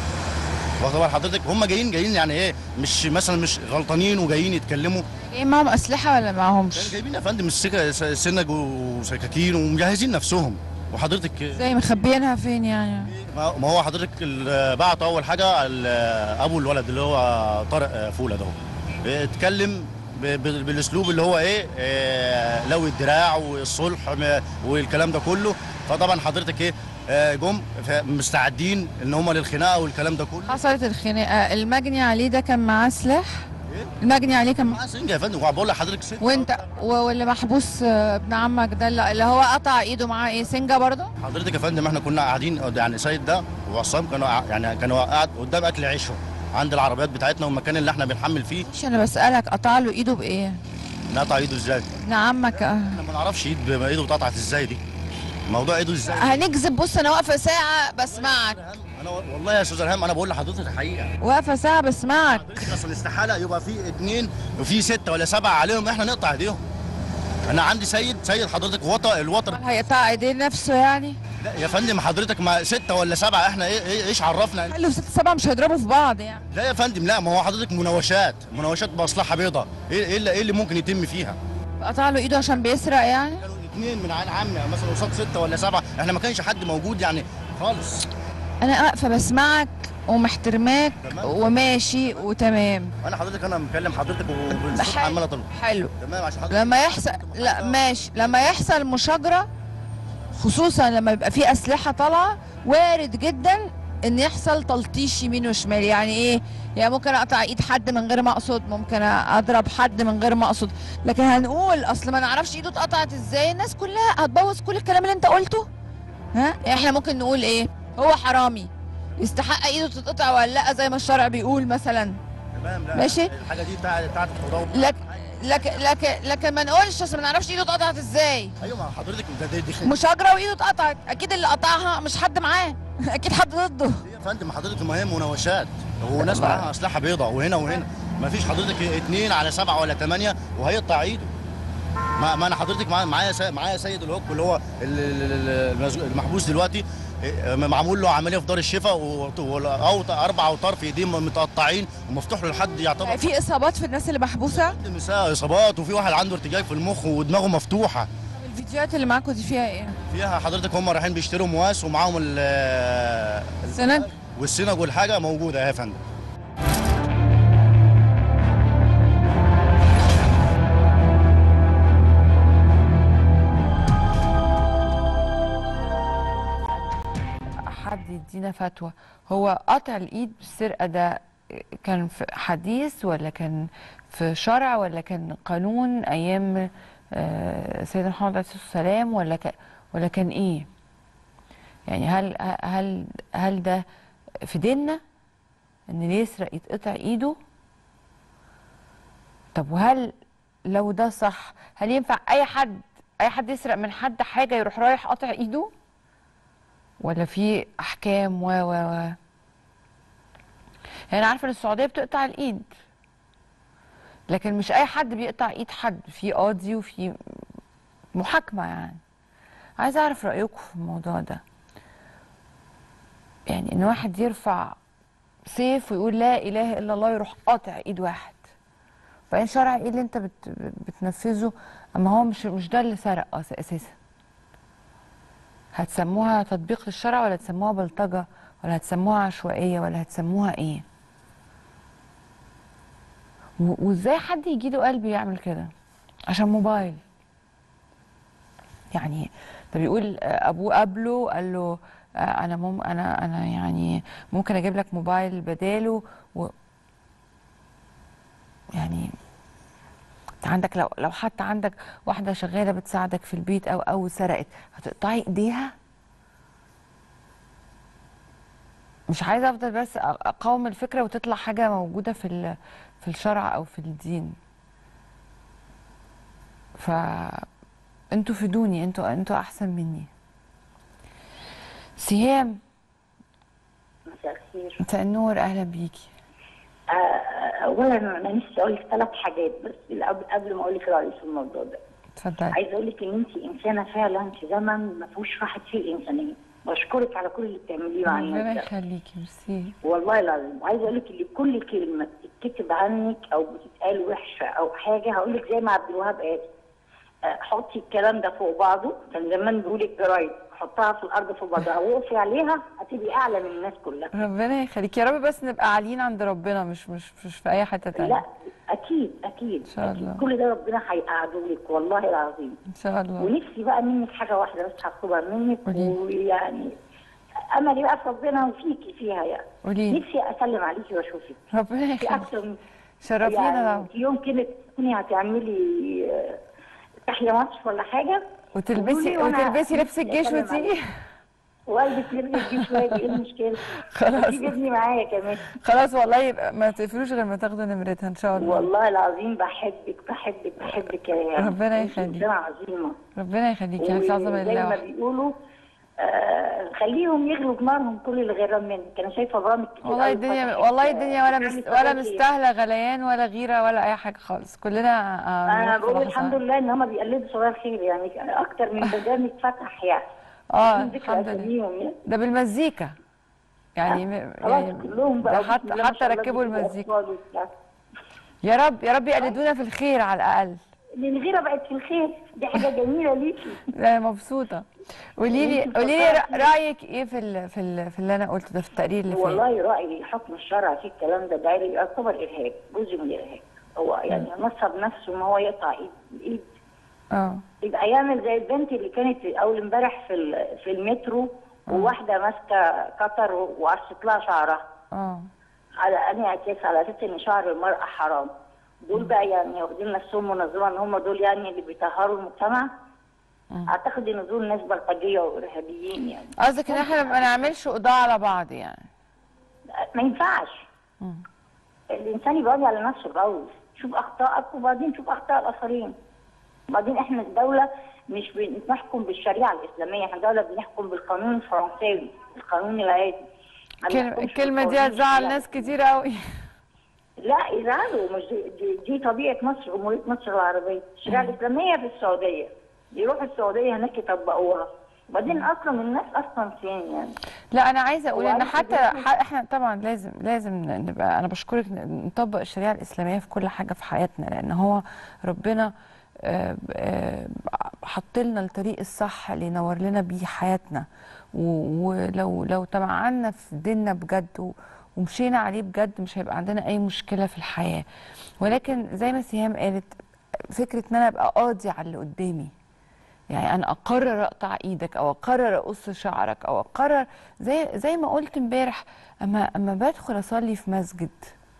واخده بال حضرتك هم جايين جايين يعني ايه مش مثلا مش غلطانين وجايين يتكلموا جايين معاهم اسلحه ولا كانوا معاهمش جايبين يا فندم السك- سنج وسكاكين ومجهزين نفسهم وحضرتك زي مخبيينها فين يعني ما ما هو حضرتك ال- بعتوا اول حاجه ال- ابو الولد اللي هو طارق فوله ده هو. اتكلم ب- ب- بالاسلوب اللي هو ايه آه، لوي الدراع والصلح م- والكلام ده كله فطبعا حضرتك ايه آه، جم ف- مستعدين ان هم للخناقه والكلام ده كله حصلت الخناقه المجني عليه ده كان معاه سلاح إيه؟ المجني عليه كان معاه معاه سنجه يا فندم بقول لحضرتك ست وانت و- واللي محبوس آه، ابن عمك ده اللي اللي هو قطع ايده معاه ايه سنجه برضه حضرتك يا فندم احنا كنا قاعدين يعني سيد ده وعصام كانوا قاع- يعني كانوا قاعد قدام اكل عيشهم عند العربيات بتاعتنا والمكان اللي احنا بنحمل فيه مش انا بسالك قطع له ايده بايه نقطع ايده ازاي ابن عمك آه. احنا ما نعرفش ايد ب- ايده اتقطعت ازاي دي موضوع ايده ازاي هنكذب بص انا واقفه ساعه بسمعك انا والله يا استاذ ارهام انا بقول لحضرتك الحقيقه واقفه ساعه بسمعك حضرتك اصل استحاله يبقى في اثنين وفي سته ولا سبعه عليهم احنا نقطع ايديهم انا عندي سيد سيد حضرتك وطى الوتر هيقطع ايديه نفسه يعني لا يا فندم حضرتك ما سته ولا سبعه احنا ايه ايه ايش عرفنا قال له ست سبعه مش هيضربوا في بعض يعني لا يا فندم لا ما هو حضرتك مناوشات مناوشات مصلحه بيضاء ايه ايه اللي, إيه اللي ممكن يتم فيها قطع له ايده عشان بيسرق يعني كانوا اثنين من عين عمي مثلا قصاد سته ولا سبعه احنا ما كانش حد موجود يعني خالص انا واقفه بسمعك ومحترماك تمام. وماشي وتمام انا حضرتك انا مكلم حضرتك وبالصوت عمال حلو اطلب حلو تمام عشان حضرتك لما يحصل لا ماشي لما يحصل مشاجره خصوصا لما يبقى في اسلحه طالعه وارد جدا ان يحصل تلطيش يمين وشمال يعني ايه يعني ممكن اقطع ايد حد من غير ما اقصد ممكن اضرب حد من غير ما اقصد لكن هنقول اصل ما نعرفش ايده اتقطعت ازاي الناس كلها هتبوظ كل الكلام اللي انت قلته ها يعني احنا ممكن نقول ايه هو حرامي يستحق ايده تتقطع ولا لا زي ما الشرع بيقول مثلا تمام لا ماشي. الحاجه دي بتاعت بتاعت التضامن لك لكن لكن لكن ما نقولش اصل ما نعرفش ايده اتقطعت ازاي ايوه ما حضرتك ده دي, دي, دي مشاجره وايده اتقطعت اكيد اللي قطعها مش حد معاه اكيد حد ضده يا فندم حضرتك ما هي مناوشات هو ناس معاها اسلحه بيضاء وهنا وهنا ما فيش حضرتك اثنين على سبعه ولا ثمانيه وهيقطع ايده ما, ما انا حضرتك معايا معايا سي- معايا سيد الهوك اللي هو ال- ال- ال- المز- المحبوس دلوقتي إيه، معمول له عمليه في دار الشفاء و- و- او اربع اوتار في ايديه متقطعين ومفتوح له لحد يعتبر في اصابات في الناس اللي محبوسه نساء اصابات وفي واحد عنده ارتجاج في المخ ودماغه مفتوحه الفيديوهات اللي معاكم دي فيها ايه فيها حضرتك هم رايحين بيشتروا مواس ومعاهم ال السند والسنج والحاجه موجوده يا فندم حد يدينا فتوى هو قطع الايد بالسرقه ده كان في حديث ولا كان في شرع ولا كان قانون ايام آه، سيدنا محمد عليه الصلاه والسلام ولا كان ولا كان ايه يعني هل هل هل ده في ديننا ان اللي يسرق يتقطع ايده طب وهل لو ده صح هل ينفع اي حد اي حد يسرق من حد حاجه يروح رايح قاطع ايده ولا في احكام و و و يعني انا عارفه ان السعوديه بتقطع الايد لكن مش اي حد بيقطع ايد حد في قاضي وفي محاكمه يعني عايزه اعرف رايكم في الموضوع ده يعني ان واحد يرفع سيف ويقول لا اله الا الله يروح قاطع ايد واحد فاين شرع ايه اللي انت بت بتنفذه اما هو مش مش ده اللي سرق أس- اساسا هتسموها تطبيق للشرع ولا هتسموها بلطجه ولا هتسموها عشوائيه ولا هتسموها ايه و- وازاي حد يجي له قلب يعمل كده عشان موبايل يعني ده بيقول آه، ابوه قابله قال له آه، انا مم انا انا يعني ممكن اجيب لك موبايل بداله و يعني انت عندك لو لو حتى عندك واحده شغاله بتساعدك في البيت او او سرقت هتقطعي ايديها مش عايزه افضل بس أ- اقاوم الفكره وتطلع حاجه موجوده في ال- في الشرع او في الدين ف انتوا فيدوني انتوا انتوا احسن مني سهام مساء الخير مساء النور اهلا بيكي آه، اولا انا نفسي اقول لك ثلاث حاجات بس قبل قبل ما اقول لك رايي في الموضوع ده اتفضلي عايزه اقول لك ان انت انسانه فعلا في زمن ما فيهوش راحه فيه الانسانيه بشكرك على كل اللي بتعمليه مع ربنا الناس ده. يخليكي ميرسي والله العظيم وعايزه اقول لك ان كل كلمه بتتكتب عنك او بتتقال وحشه او حاجه هقول لك زي ما عبد الوهاب قال آه، حطي الكلام ده فوق بعضه كان زمان بيقول الجرايد حطها في الارض فوق بعضها وقفي عليها هتبقي اعلى من الناس كلها ربنا يخليكي يا رب بس نبقى عاليين عند ربنا مش مش مش في اي حته تانية لا اكيد اكيد إن شاء أكيد. الله. كل ده ربنا هيقعده لك والله العظيم ان شاء الله ونفسي بقى منك حاجه واحده بس هطلبها منك قولي. ويعني املي بقى في ربنا وفيكي فيها يعني قولي لي. نفسي اسلم عليكي واشوفك ربنا في يخليكي اكتر من شرفينا يعني طبعا في يوم كده تكوني هتعملي آه، تحيا مصر ولا حاجه وتلبسي قولي وأنا وتلبسي لبس الجيش أسلم وتيجي عليكي. والبس لبس الجيش واجي ايه المشكله خلاص. جيب ابني معايا كمان خلاص والله يبقى ما تقفلوش غير ما تاخدوا نمرتها ان شاء الله والله العظيم بحبك بحبك بحبك يا ربنا أنت يخليك. إنسانة عظيمه ربنا يخليكي يعني في عظمه وزي الله ما وحده. بيقولوا آه خليهم يغلوا بنارهم كل اللي غيران منك انا شايفه برامج كتير والله أوي الدنيا فتحت، والله آه، الدنيا ولا بتعمل مست... ولا فضائية. مستاهله غليان ولا غيره ولا اي حاجه خالص كلنا آه، انا نروح في بقول لحظة. الحمد لله ان هم بيقلدوا صغير خير يعني اكتر من برنامج فتح يعني اه بدون ذكر الحمد لله اساميهم يعني ده بالمزيكا يعني م- خلاص يعني كلهم بقى ده بسم حتى الله ما حتى شاء الله ركبوا بيجيبوا المزيكا أطفال وبتاع. يا رب يا رب يقلدونا في الخير على الاقل لان الغيره بقت في الخير دي حاجه جميله ليكي لا مبسوطه قولي لي انتي قولي لي فكرتي. رايك ايه في ال... في ال... في اللي انا قلته ده في التقرير اللي فات والله رايي حكم الشرع في الكلام ده ده يعتبر ارهاب جزء من الارهاب هو يعني نصب نفسه ان هو يقطع ايد ايد اه يبقى يعمل زي البنت اللي كانت اول امبارح في ال- في المترو وواحده ماسكه قطر وقصت لها شعرها اه على انهي اساس على اساس ان شعر المراه حرام دول بقى يعني واخدين نفسهم منظمه ان هم دول يعني اللي بيطهروا المجتمع اعتقد ان دول ناس بلطجيه وارهابيين يعني قصدك ان احنا ما نعملش قضاء على بعض يعني ما ينفعش الانسان يبقى على نفسه الاول شوف اخطائك وبعدين شوف اخطاء الاخرين وبعدين احنا الدوله مش بنحكم بالشريعه الاسلاميه احنا دوله بنحكم بالقانون الفرنساوي القانون العادي ما كلمة بنحكمش الكلمة دي بالقانون هتزعل الشريعي. ناس كتير قوي لا يزعلوا مش دي, دي, دي طبيعه مصر جمهوريه مصر العربيه الشريعه الاسلاميه في السعوديه يروحوا السعوديه هناك يطبقوها وبعدين اصلا الناس اصلا فين يعني لا انا عايزه اقول ان وعايزة حتى أقول- ح- احنا طبعا لازم لازم نبقى انا بشكرك ن- نطبق الشريعه الاسلاميه في كل حاجه في حياتنا لان هو ربنا آه، آه، حط لنا الطريق الصح اللي ينور لنا بيه حياتنا و- ولو لو تمعنا في ديننا بجد و- ومشينا عليه بجد مش هيبقى عندنا اي مشكله في الحياه ولكن زي ما سهام قالت فكره ان انا ابقى قاضي على اللي قدامي يعني انا اقرر اقطع ايدك او اقرر اقص شعرك او اقرر زي زي ما قلت امبارح اما اما بدخل اصلي في مسجد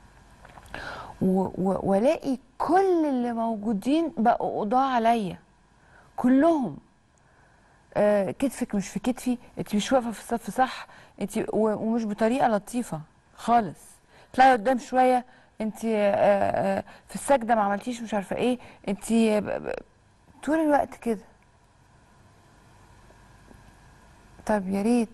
و- و- والاقي كل اللي موجودين بقوا قضاة عليا كلهم آه كتفك مش في كتفي انت مش واقفه في الصف صح انت و- ومش بطريقه لطيفه خالص طلعي قدام شويه انت آه آه في السجده ما عملتيش مش عارفه ايه انت ب- ب- طول الوقت كده طب يا ريت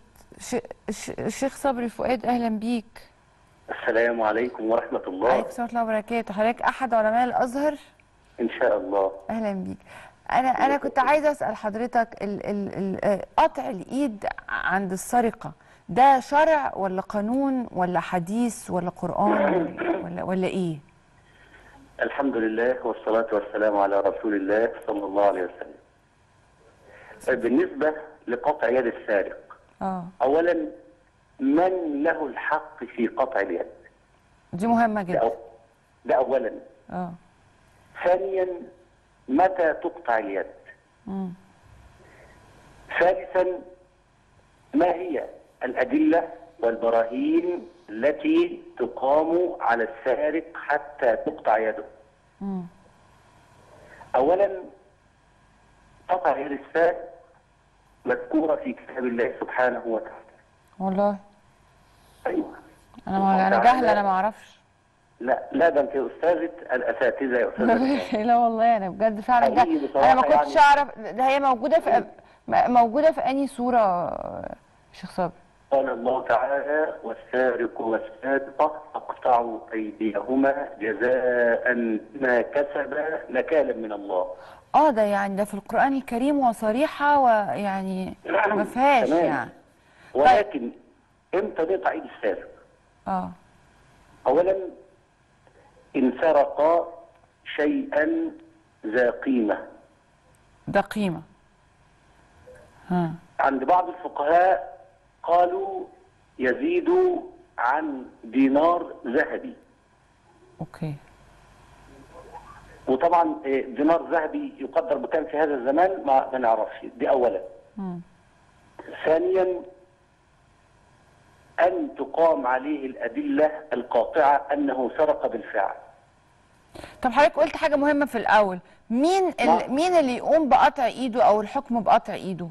ش... ش... الشيخ صبري فؤاد اهلا بيك السلام عليكم ورحمة الله عليكم السلام ورحمه الله وبركاته حضرتك احد علماء الازهر إن شاء الله اهلا بيك انا انا كنت عايزه اسال حضرتك ال... ال... ال... آه، قطع الايد عند السرقه ده شرع ولا قانون ولا حديث ولا قران ولا ولا ايه الحمد لله والصلاة والسلام على رسول الله صلى الله عليه وسلم بالنسبة لقطع يد السارق اه أولا من له الحق في قطع اليد دي مهمه ده, جدا أو ده أولا اه ثانيا متى تقطع اليد مم. ثالثا ما هي الأدلة والبراهين التي تقام على السارق حتى تقطع يده مم. أولا قطع يد السارق مذكورة في كتاب الله سبحانه وتعالى والله أيوة انا ما انا جاهله انا ما اعرفش لا لا ده انت استاذة الاساتذة يا استاذة لا والله انا بجد فعلا حقيقي جاهله بصراحة انا ما كنتش يعني. اعرف ده هي موجوده في م- موجوده في انهي صوره آه، شيخ صبري قال الله تعالى والسارق والسارقة فاقطعوا أيديهما جزاء بما كسبا نكالا من الله اه ده يعني ده في القرآن الكريم وصريحة ويعني نعم، ما فيهاش تمام. يعني ولكن امتى نقطع ايد السارق؟ اه أولا إن سرق شيئا ذا قيمة ده قيمة ها عند بعض الفقهاء قالوا يزيد عن دينار ذهبي اوكي وطبعا آه، دينار ذهبي يقدر بكام في هذا الزمان ما ما نعرفش دي اولا مم. ثانيا ان تقام عليه الادله القاطعه انه سرق بالفعل طب حضرتك قلت حاجة مهمة في الأول مين ال... نعم. مين اللي يقوم بقطع إيده أو الحكم بقطع إيده؟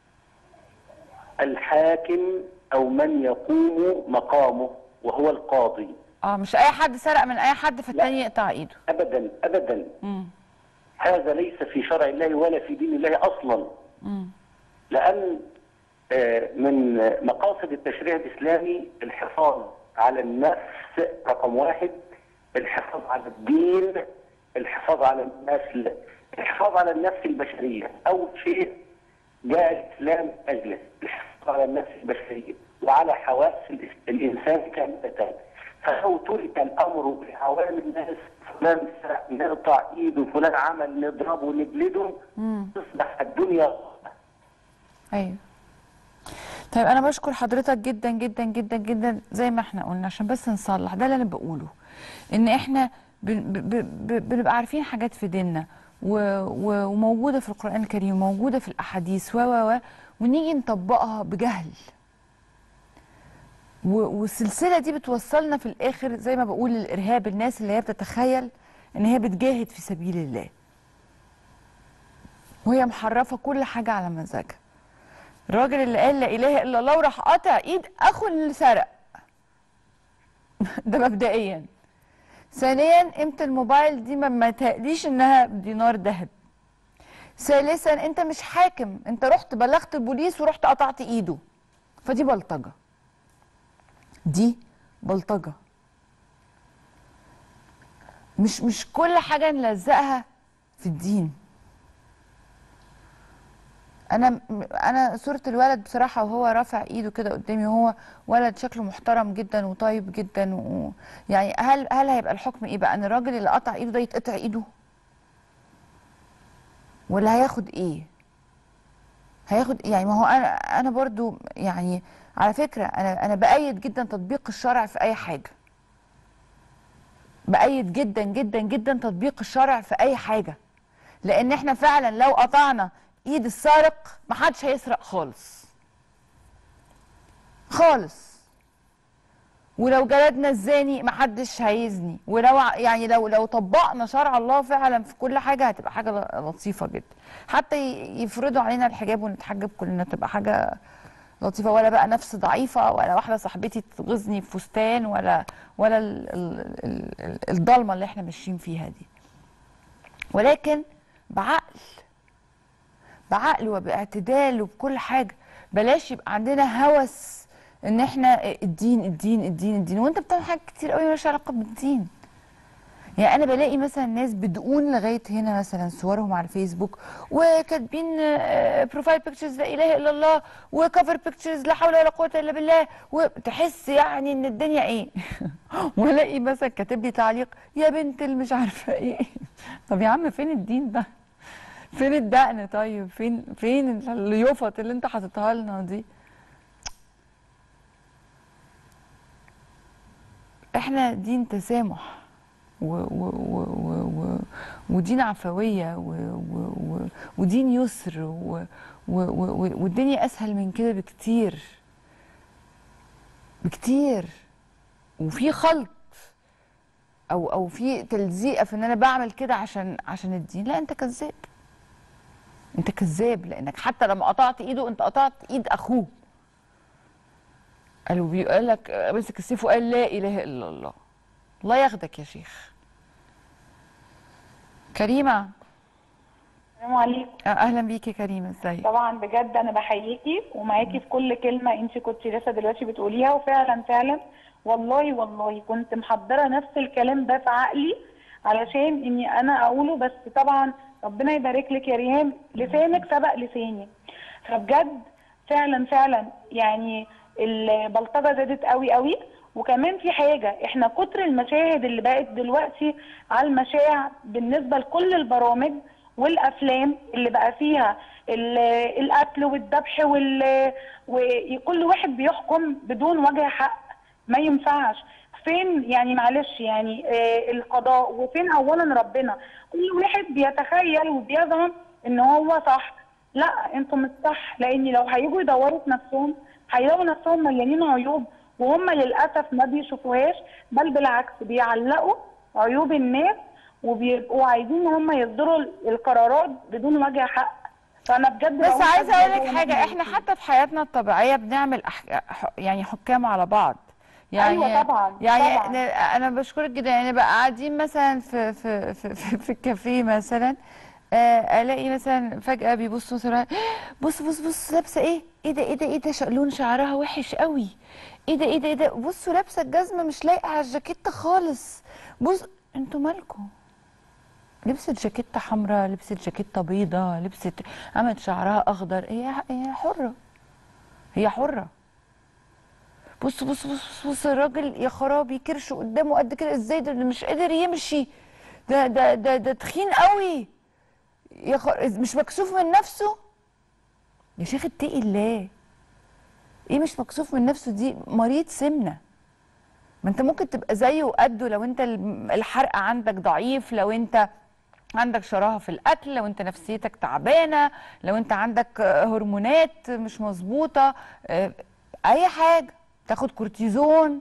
الحاكم او من يقوم مقامه وهو القاضي اه مش أي حد سرق من أي حد فالتاني يقطع إيده ابدا ابدا مم. هذا ليس في شرع الله ولا في دين الله اصلا مم. لأن آه، من مقاصد التشريع الإسلامي الحفاظ على النفس رقم واحد الحفاظ على الدين الحفاظ على النسل الحفاظ على النفس البشرية أول شيء جاء الإسلام أجله الحفاظ على النفس البشرية وعلى حواس الإس- الإنسان كاملة فلو ترك الأمر لعوام الناس فلان سرق نقطع إيده فلان عمل نضربه نجلده تصبح الدنيا ايوه طيب انا بشكر حضرتك جدا جدا جدا جدا زي ما احنا قلنا عشان بس نصلح ده اللي انا بقوله ان احنا بن- ب- ب- ب- بنبقى عارفين حاجات في ديننا و- و- وموجوده في القران الكريم وموجوده في الاحاديث و و و ونيجي نطبقها بجهل و- والسلسله دي بتوصلنا في الاخر زي ما بقول للارهاب الناس اللي هي بتتخيل ان هي بتجاهد في سبيل الله وهي محرفه كل حاجه على مزاجها الراجل اللي قال لا اله الا الله وراح قاطع ايد اخو اللي سرق ده مبدئيا ثانيا قيمه الموبايل دي ما ما تقليش انها دينار ذهب ثالثا انت مش حاكم انت رحت بلغت البوليس ورحت قطعت ايده فدي بلطجه دي بلطجه مش مش كل حاجه نلزقها في الدين انا انا صوره الولد بصراحه وهو رافع ايده كده قدامي وهو ولد شكله محترم جدا وطيب جدا و... يعني هل هل هيبقى الحكم ايه بقى ان الراجل اللي قطع ايده ده يتقطع ايده ولا هياخد ايه هياخد يعني ما هو انا انا برضو يعني على فكره انا انا بايد جدا تطبيق الشرع في اي حاجه بايد جدا جدا جدا تطبيق الشرع في اي حاجه لان احنا فعلا لو قطعنا ايد السارق محدش هيسرق خالص خالص ولو جلدنا الزاني محدش هيزني ولو ع- يعني لو لو طبقنا شرع الله فعلا في كل حاجه هتبقى حاجه ل- لطيفه جدا حتى ي- يفرضوا علينا الحجاب ونتحجب كلنا تبقى حاجه لطيفه ولا بقى نفس ضعيفه ولا واحده صاحبتي تغزني في فستان ولا ولا ال- ال- ال- ال- الضلمه اللي احنا ماشيين فيها دي ولكن بعقل بعقل وباعتدال وبكل حاجه بلاش يبقى عندنا هوس ان احنا الدين الدين الدين الدين وانت بتعمل حاجات كتير قوي مالهاش علاقه بالدين يعني انا بلاقي مثلا ناس بدقون لغايه هنا مثلا صورهم على الفيسبوك وكاتبين آه، بروفايل بيكتشرز لا اله الا الله وكفر بيكتشرز لا حول ولا قوه الا بالله وتحس يعني ان الدنيا ايه والاقي مثلا كاتب لي تعليق يا بنت اللي مش عارفه ايه طب يا عم فين الدين ده فين الدقن طيب فين فين اليوفط اللي انت حاططها لنا دي احنا دين تسامح و و و و و ودين عفوية و و و ودين يسر و و و والدنيا أسهل من كده بكتير بكتير وفي خلط أو أو في تلزيقة في إن أنا بعمل كده عشان عشان الدين لا أنت كذاب أنت كذاب لأنك حتى لما قطعت إيده أنت قطعت إيد أخوه قالوا بيقول لك مسك السيف وقال لا إله إلا الله الله ياخدك يا شيخ كريمة السلام عليكم آه، أهلا بيكي يا كريمة ازيك طبعا بجد انا بحييكي ومعاكي في كل كلمه انت كنت لسه دلوقتي بتقوليها وفعلا فعلا والله والله كنت محضره نفس الكلام ده في عقلي علشان اني انا اقوله بس طبعا ربنا يبارك لك يا ريهام لسانك سبق لساني فبجد فعلا فعلا يعني البلطجه زادت قوي قوي وكمان في حاجه احنا كتر المشاهد اللي بقت دلوقتي على المشاع بالنسبه لكل البرامج والافلام اللي بقى فيها ال- القتل والذبح وال وكل واحد بيحكم بدون وجه حق ما ينفعش فين يعني معلش يعني آه القضاء وفين اولا ربنا كل واحد بيتخيل وبيزعم ان هو صح لا انتم مش صح لان لو هيجوا يدوروا في نفسهم هيلاقوا نفسهم مليانين عيوب وهم للاسف ما بيشوفوهاش بل بالعكس بيعلقوا عيوب الناس وبيبقوا عايزين ان هم يصدروا القرارات بدون وجه حق فانا بجد بس بقول عايزة حاجة أقول لك زي حاجة ما احنا قلتي. حتى في حياتنا الطبيعية بنعمل أح... ح- يعني حكام على بعض يعني أيوة طبعاً، يعني طبعاً. أنا, انا بشكرك جدا يعني بقى قاعدين مثلا في في في, في, في الكافيه مثلا آه، الاقي مثلا فجأة بيبصوا مثلا بص بص بص لابسة ايه ايه ده ايه ده ايه ده ش- لون شعرها وحش قوي ايه ده ايه ده ايه ده بصوا لابسة الجزمة مش لايقة على الجاكيتة خالص بص انتوا مالكم لبست جاكيتة حمراء لبست جاكيتة بيضة لبست عملت شعرها أخضر هي هي حرة هي حرة بص بص بص بص, بص الراجل يا خرابي كرشه قدامه قد كده ازاي ده ده مش قادر يمشي ده ده ده ده تخين قوي يا خر... مش مكسوف من نفسه يا شيخ اتقي الله ايه مش مكسوف من نفسه دي مريض سمنه ما انت ممكن تبقى زيه وقده لو انت الم- الحرق عندك ضعيف لو انت عندك شراهه في الاكل لو انت نفسيتك تعبانه لو انت عندك آه، هرمونات مش مظبوطه آه، اي حاجه تاخد كورتيزون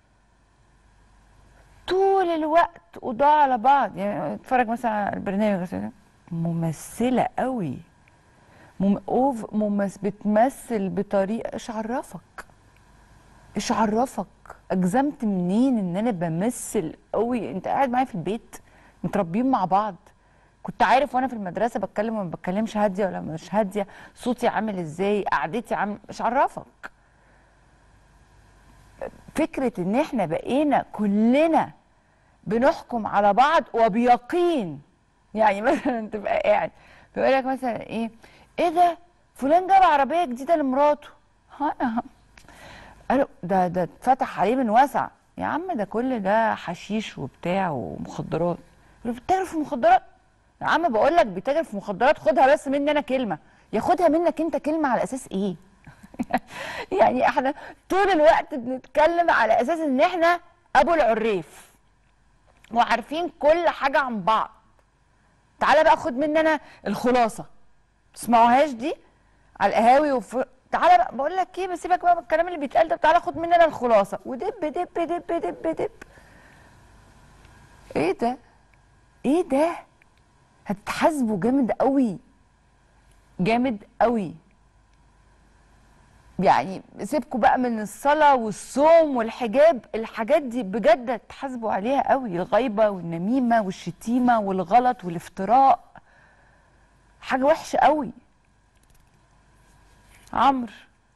طول الوقت وضاع على بعض يعني اتفرج مثلا على البرنامج مثلا ممثله قوي مم... أوف ممس... بتمثل بطريقه ايش عرفك ايش عرفك اجزمت منين ان انا بمثل قوي انت قاعد معايا في البيت متربيين مع بعض كنت عارف وانا في المدرسه بتكلم ولا ما بتكلمش هاديه ولا مش هاديه صوتي عامل ازاي قعدتي عامل مش عرفك فكره ان احنا بقينا كلنا بنحكم على بعض وبيقين يعني مثلا تبقى قاعد بيقول لك مثلا ايه ايه ده فلان جاب عربيه جديده لمراته ها قالوا ده ده اتفتح عليه من وسع يا عم ده كل ده حشيش وبتاع ومخدرات يقولوا بتتاجر في مخدرات يا عم بقول لك بيتاجر في مخدرات خدها بس مني انا كلمه ياخدها منك انت كلمه على اساس ايه يعني احنا طول الوقت بنتكلم على اساس ان احنا ابو العريف وعارفين كل حاجه عن بعض تعالى بقى خد مني انا الخلاصه تسمعوهاش دي على القهاوي وف... تعالى بقى بقول لك ايه بسيبك بقى من الكلام اللي بيتقال ده تعالى خد مني انا الخلاصه ودب دب دب دب دب ايه ده ايه ده هتتحاسبوا جامد قوي جامد قوي يعني سيبكوا بقى من الصلاة والصوم والحجاب الحاجات دي بجد هتحاسبوا عليها قوي الغيبة والنميمة والشتيمة والغلط والافتراء حاجة وحشة قوي عمرو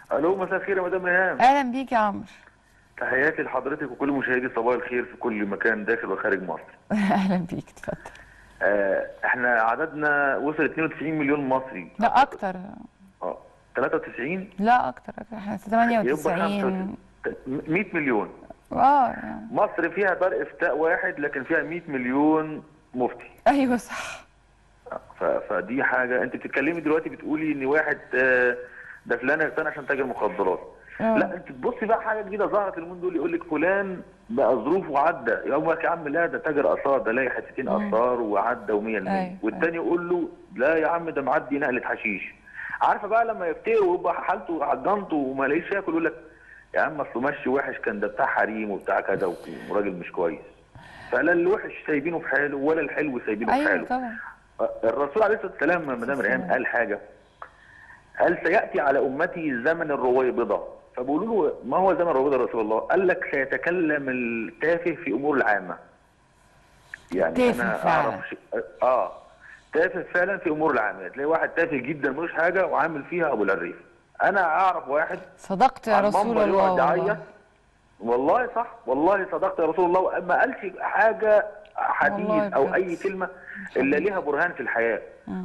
الو مساء الخير يا مدام ريهام اهلا بيك يا عمرو تحياتي لحضرتك وكل مشاهدي صباح الخير في كل مكان داخل وخارج مصر اهلا بيك اتفضل آه احنا عددنا وصل 92 مليون مصري لا اكتر اه 93 لا اكتر احنا يبقى 98 95 100 مليون اه يعني. مصر فيها دار افتاء واحد لكن فيها 100 مليون مفتي ايوه صح ف- فدي حاجه انت بتتكلمي دلوقتي بتقولي ان واحد آه، ده فلان اغتنى عشان تاجر مخدرات آه. لا انت تبصي بقى حاجه جديده ظهرت اليومين دول يقول لك فلان بقى ظروفه عدى يقول لك يا عم لا ده تاجر اثار ده لاقي حتتين اثار وعدى و100% أيوة. والتاني يقول له لا يا عم ده معدي نقله حشيش عارفه بقى لما يفتقر ويبقى حالته عجنته وما لاقيش ياكل يقول لك يا عم اصله مشي وحش كان ده بتاع حريم وبتاع كذا وراجل مش كويس فلا الوحش سايبينه في حاله ولا الحلو سايبينه في ايوه حاله طبعا الرسول عليه الصلاه والسلام مدام ريهام قال حاجه قال سياتي على امتي زمن الرويبضه فبيقولوا له ما هو زمن الرويبضه يا رسول الله؟ قال لك سيتكلم التافه في امور العامه. يعني تافه انا فعلا. اعرف شيء اه تافه فعلا في امور العامه تلاقي واحد تافه جدا ملوش حاجه وعامل فيها ابو العريف. انا اعرف واحد صدقت يا على رسول المنبر الله يقعد والله يعيط. والله صح والله صدقت يا رسول الله ما قالش حاجه حديث والله او بجد. اي كلمه الا ليها برهان في الحياه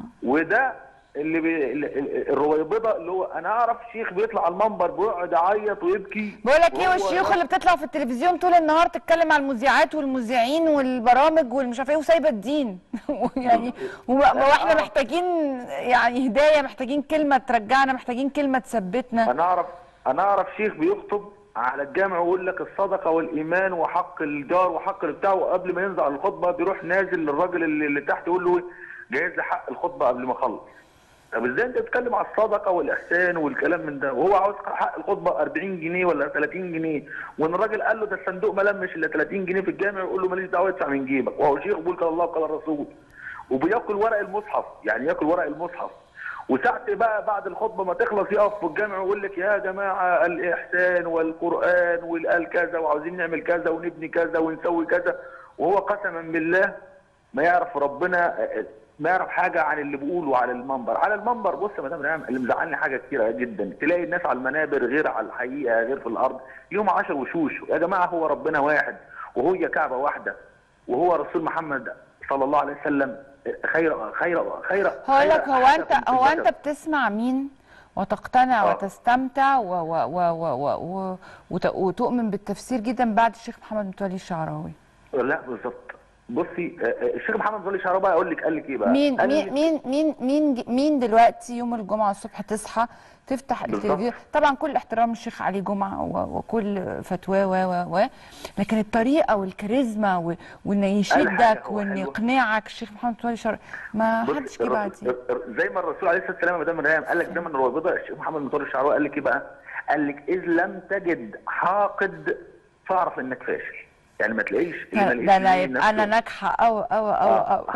وده اللي بي... ال- ال- الرويبضه اللي هو انا اعرف شيخ بيطلع على المنبر بيقعد يعيط ويبكي بقول لك ايه وهو- والشيوخ اللي بتطلع في التلفزيون طول النهار تتكلم على المذيعات والمذيعين والبرامج والمش عارفه ايه وسايبه الدين يعني و- واحنا محتاجين يعني هدايه محتاجين كلمه ترجعنا محتاجين كلمه تثبتنا انا اعرف انا اعرف شيخ بيخطب على الجامع ويقول لك الصدقه والايمان وحق الجار وحق البتاع وقبل ما ينزل على الخطبه بيروح نازل للراجل اللي, اللي تحت يقول له جايز لي حق الخطبه قبل ما اخلص طب ازاي انت بتتكلم على الصدقه والاحسان والكلام من ده وهو عاوز حق الخطبه 40 جنيه ولا 30 جنيه وان الراجل قال له ده الصندوق ما لمش الا 30 جنيه في الجامع يقول له ماليش دعوه ادفع من جيبك وهو شيخ بيقول قال الله قال الرسول وبياكل ورق المصحف يعني ياكل ورق المصحف وساعة بقى بعد الخطبة ما تخلص يقف في الجامع ويقول لك يا جماعة الإحسان والقرآن والقال كذا وعاوزين نعمل كذا ونبني كذا ونسوي كذا وهو قسما بالله ما يعرف ربنا ما يعرف حاجة عن اللي بيقوله على المنبر على المنبر بص يا مدام ريهام اللي مزعلني حاجة كتيرة جدا تلاقي الناس على المنابر غير على الحقيقة غير في الأرض ليهم عشر وشوش يا جماعة هو ربنا واحد وهي كعبة واحدة وهو رسول محمد صلى الله عليه وسلم خير خير خير هقول لك خير هو حاجة انت في هو البشر. انت بتسمع مين وتقتنع آه. وتستمتع و و و و و و وت- وتؤمن بالتفسير جدا بعد الشيخ محمد متولي الشعراوي لا بالظبط بصي آه، آه، الشيخ محمد ظل شعراوي بقى اقول لك قال لك ايه بقى مين قال مين لك- مين مين مين مين دلوقتي يوم الجمعه الصبح تصحى تفتح بالظبط. التلفزيون طبعا كل احترام الشيخ علي جمعه و- وكل فتواه و و و لكن الطريقه والكاريزما و- وانه حاجة يشدك هو وانه حلوة. يقنعك الشيخ محمد متولي الشعراوي ما بص، حدش جه الرسول- بعديه الر- زي ما الرسول عليه الصلاه والسلام يا مدام ريهام قال لك دايما الروابضه الشيخ محمد مطر الشعراوي قال لك ايه بقى؟ قال لك اذ لم تجد حاقد فاعرف انك فاشل يعني ما تلاقيش اللي ما ده لقيش لا ليه يبقى انا نفسه. ناجحه او او او آه. او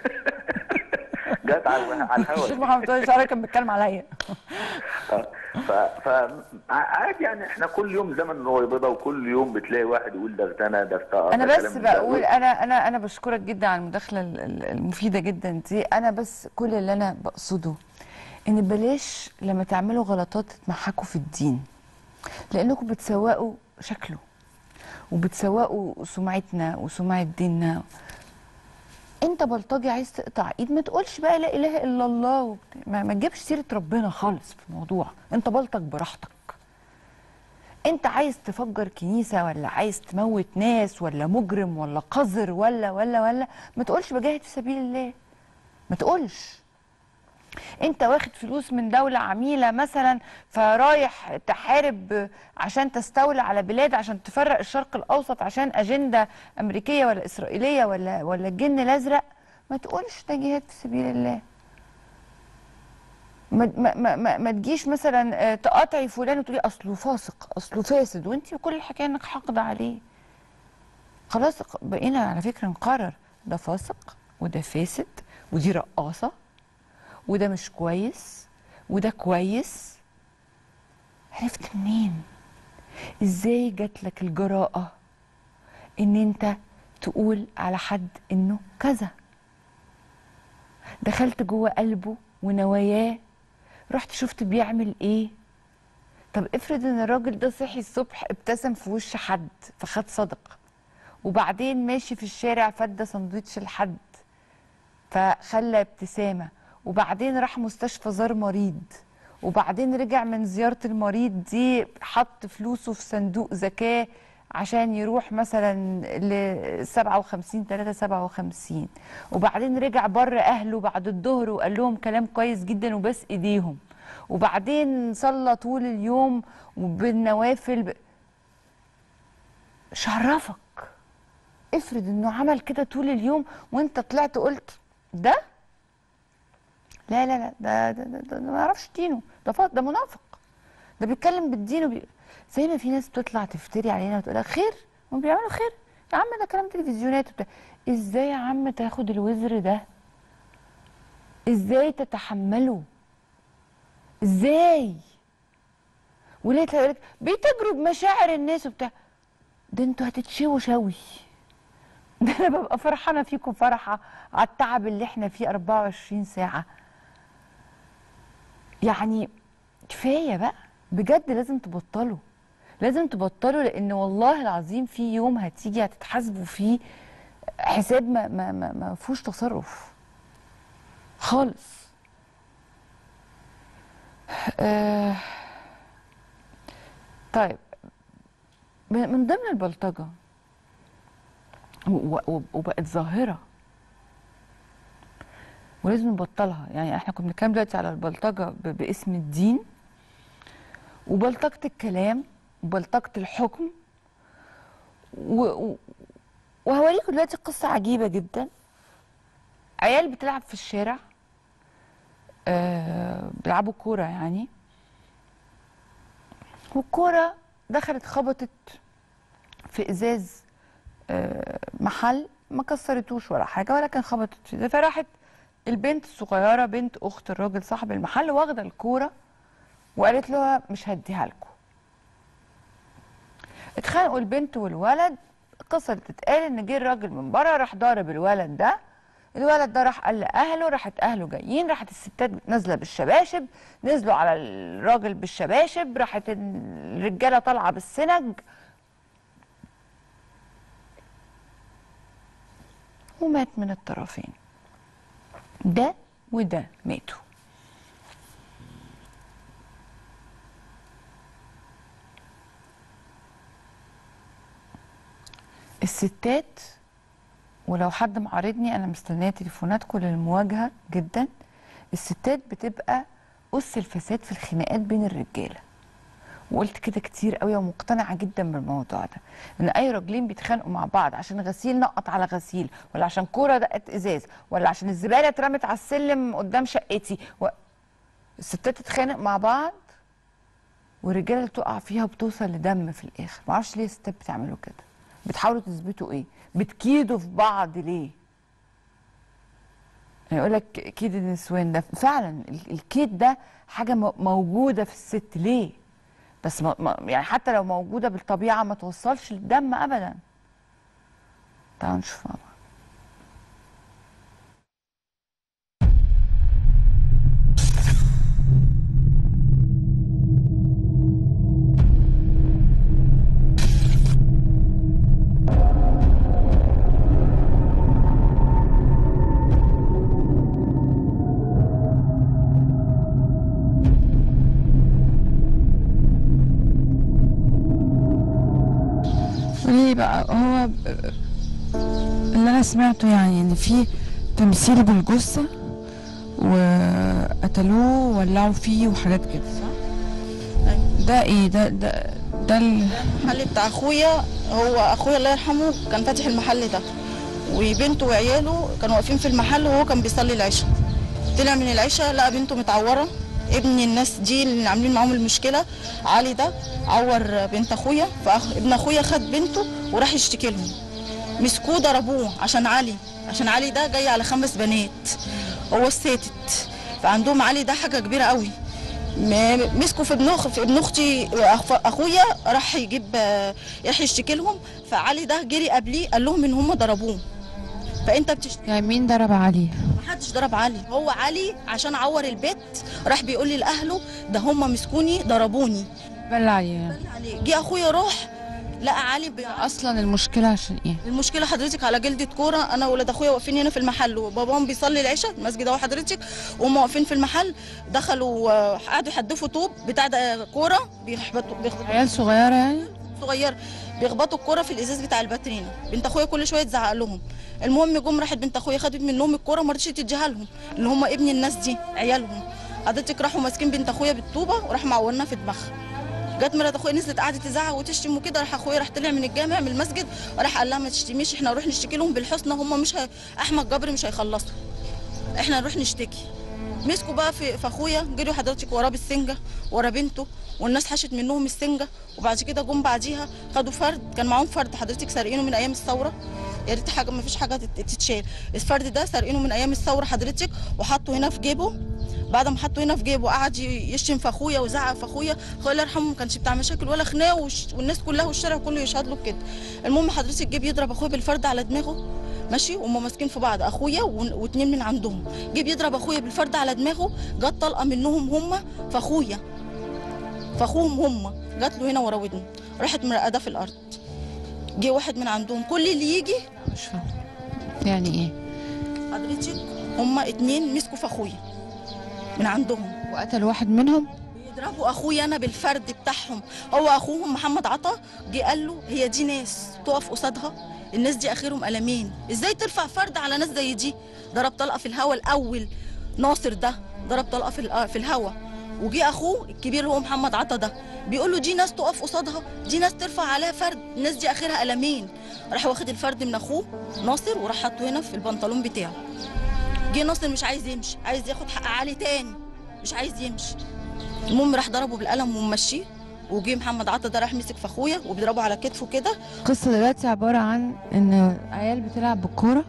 جت على على الشيخ الهواء محمد متولي الشعراوي كان بيتكلم عليا ف ف عادي يعني احنا كل يوم زمن رويبضه وكل يوم بتلاقي واحد يقول ده اغتنى ده افتقر انا ده بس كلام من ده. بقول انا انا انا بشكرك جدا على المداخله ال- ال- المفيده جدا دي انا بس كل اللي انا بقصده ان بلاش لما تعملوا غلطات تتمحكوا في الدين لانكم بتسوقوا شكله وبتسوقوا سمعتنا وسمعه ديننا انت بلطجي عايز تقطع ايد ما تقولش بقى لا اله الا الله وبت- ما, ما تجيبش سيره ربنا خالص في الموضوع انت بلطج براحتك انت عايز تفجر كنيسه ولا عايز تموت ناس ولا مجرم ولا قذر ولا ولا ولا ما تقولش بجاهد في سبيل الله ما تقولش انت واخد فلوس من دولة عميلة مثلا فرايح تحارب عشان تستولى على بلاد عشان تفرق الشرق الاوسط عشان اجندة امريكية ولا اسرائيلية ولا ولا الجن الازرق ما تقولش ده جهاد في سبيل الله ما ما ما, ما, ما تجيش مثلا آه، تقاطعي فلان وتقولي اصله فاسق اصله فاسد وانت كل الحكايه انك حاقده عليه خلاص ق- بقينا على فكره نقرر ده فاسق وده فاسد ودي رقاصه وده مش كويس وده كويس عرفت منين ازاي جات لك الجراءه ان انت تقول على حد انه كذا دخلت جوه قلبه ونواياه رحت شفت بيعمل ايه طب افرض ان الراجل ده صحي الصبح ابتسم في وش حد فخد صدقه وبعدين ماشي في الشارع فدى سندوتش لحد فخلى ابتسامه وبعدين راح مستشفى زار مريض وبعدين رجع من زياره المريض دي حط فلوسه في صندوق زكاه عشان يروح مثلا ل 57 3 57 وبعدين رجع بره اهله بعد الظهر وقال لهم كلام كويس جدا وبس ايديهم وبعدين صلى طول اليوم بالنوافل ب... مش عرفك افرض انه عمل كده طول اليوم وانت طلعت قلت ده لا لا لا ده ده, ده, ده, ده ما يعرفش دينه ده فاض ده منافق ده بيتكلم بالدين وبي... زي ما في ناس بتطلع تفتري علينا وتقول لك خير هم بيعملوا خير يا عم ده كلام تلفزيونات وبتاع ازاي يا عم تاخد الوزر ده ازاي تتحمله ازاي وليه تلاقي يقولك بيتجروا بمشاعر الناس وبتاع ده انتوا هتتشووا شوي ده انا ببقى فرحانه فيكم فرحه على التعب اللي احنا فيه 24 ساعه يعني كفايه بقى بجد لازم تبطلوا لازم تبطلوا لان والله العظيم في يوم هتيجي هتتحاسبوا فيه حساب ما ما ما, ما فيهوش تصرف خالص آه طيب من من ضمن البلطجه و- و- وبقت ظاهره ولازم نبطلها يعني احنا كنا بنتكلم دلوقتي على البلطجه ب- باسم الدين وبلطجه الكلام وبلطجه الحكم و... و... وهوريكم دلوقتي قصه عجيبه جدا عيال بتلعب في الشارع آه بيلعبوا كوره يعني والكوره دخلت خبطت في ازاز آه محل ما كسرتوش ولا حاجه ولكن خبطت في ده فراحت البنت الصغيره بنت اخت الراجل صاحب المحل واخده الكوره وقالت له مش هديها لكم اتخانقوا البنت والولد القصه اللي تتقال ان جه الراجل من بره راح ضارب الولد ده الولد ده راح قال لاهله راحت اهله جايين راحت الستات نازله بالشباشب نزلوا على الراجل بالشباشب راحت الرجاله طالعه بالسنج ومات من الطرفين ده وده ماتوا الستات ولو حد معارضني انا مستنيه تليفوناتكم للمواجهه جدا الستات بتبقى اس الفساد في الخناقات بين الرجاله وقلت كده كتير قوي ومقتنعه جدا بالموضوع ده ان اي راجلين بيتخانقوا مع بعض عشان غسيل نقط على غسيل ولا عشان كوره دقت ازاز ولا عشان الزباله اترمت على السلم قدام شقتي و... الستات تتخانق مع بعض والرجاله اللي تقع فيها بتوصل لدم في الاخر معرفش ليه الستات بتعملوا كده بتحاولوا تثبتوا ايه بتكيدوا في بعض ليه يقول لك كيد النسوان ده فعلا ال- الكيد ده حاجه م- موجوده في الست ليه بس ما ما- يعني حتى لو موجوده بالطبيعه ما توصلش للدم ابدا تعالوا نشوف مع بعض قولي بقى هو ب- اللي انا سمعته يعني ان في تمثيل بالجثه وقتلوه وولعوا فيه وحاجات كده صح؟ ده ايه ده ده ده ال... المحل بتاع اخويا هو اخويا الله يرحمه كان فاتح المحل ده وبنته وعياله كانوا واقفين في المحل وهو كان بيصلي العشاء طلع من العشاء لقى بنته متعوره ابن الناس دي اللي عاملين معاهم المشكله علي ده عور بنت اخويا فابن اخويا خد بنته وراح يشتكي لهم مسكوه ضربوه عشان علي عشان علي ده جاي على خمس بنات هو الساتت فعندهم علي ده حاجه كبيره قوي م- مسكوا في ابن أخ- في ابن اختي أخ- اخويا راح يجيب آه، راح يشتكي لهم فعلي ده جري قبليه قال لهم ان هم ضربوه فانت بتشتكي يعني مين ضرب عليه؟ محدش ضرب علي هو علي عشان عور البيت راح بيقول لي لاهله ده هم مسكوني ضربوني بل عليه يعني. يعني جه اخويا راح لقى علي بي... اصلا المشكله عشان ايه المشكله حضرتك على جلده كوره انا وولاد اخويا واقفين هنا في المحل وباباهم بيصلي العشاء المسجد اهو حضرتك وهم واقفين في المحل دخلوا آه، قعدوا يحدفوا طوب بتاع ده كوره بيخبطوا بيخبطوا عيال صغيره يعني صغير بيخبطوا الكوره في الازاز بتاع الباترينا بنت اخويا كل شويه تزعق لهم المهم جم راحت بنت اخويا خدت منهم الكوره ما رضتش تديها لهم اللي هم ابن الناس دي عيالهم حضرتك راحوا ماسكين بنت اخويا بالطوبه وراح معورناها في دماغها جت مرات اخويا نزلت قعدت تزعق وتشتم وكده راح اخويا راح طلع من الجامع من المسجد وراح قال لها ما تشتميش احنا نروح نشتكي لهم بالحسنى هم مش هي... احمد جبر مش هيخلصوا احنا نروح نشتكي مسكوا بقى في, في اخويا جريوا حضرتك وراه بالسنجه ورا بنته والناس حشت منهم السنجه وبعد كده جم بعديها خدوا فرد كان معاهم فرد حضرتك سارقينه من ايام الثوره يا ريت حاجه ما فيش حاجه تت- تتشال الفرد ده سارقينه من ايام الثوره حضرتك وحطه هنا في جيبه بعد ما حطه هنا في جيبه قعد ي- يشتم في اخويا ويزعق في اخويا اخويا الله يرحمه ما كانش بتاع مشاكل ولا خناقه وش- والناس كلها والشارع كله يشهد له كده المهم حضرتك جه بيضرب اخويا بالفرد على دماغه ماشي وهم ماسكين في بعض اخويا ون- واتنين من عندهم جه بيضرب اخويا بالفرد على دماغه جت طلقه منهم هم في اخويا في اخوهم هم جات له هنا ورا ودنه راحت مرقده في الارض جه واحد من عندهم كل اللي يجي مش فاهمه يعني ايه حضرتك هم اتنين مسكوا في اخويا من عندهم وقتل واحد منهم بيضربوا اخويا انا بالفرد بتاعهم هو اخوهم محمد عطا جه قال له هي دي ناس تقف قصادها الناس دي اخرهم قلمين ازاي ترفع فرد على ناس زي دي ضرب طلقه في الهوا الاول ناصر ده ضرب طلقه في الأ- في الهوا وجي اخوه الكبير اللي هو محمد عطا ده بيقول له دي ناس تقف قصادها دي ناس ترفع عليها فرد الناس دي اخرها قلمين راح واخد الفرد من اخوه ناصر وراح حاطه هنا في البنطلون بتاعه جه ناصر مش عايز يمشي عايز ياخد حق علي تاني مش عايز يمشي المهم راح ضربه بالقلم ومشيه وجه محمد عطا ده راح مسك في اخويا وبيضربه على كتفه كده القصه دلوقتي عباره عن ان عيال بتلعب بالكوره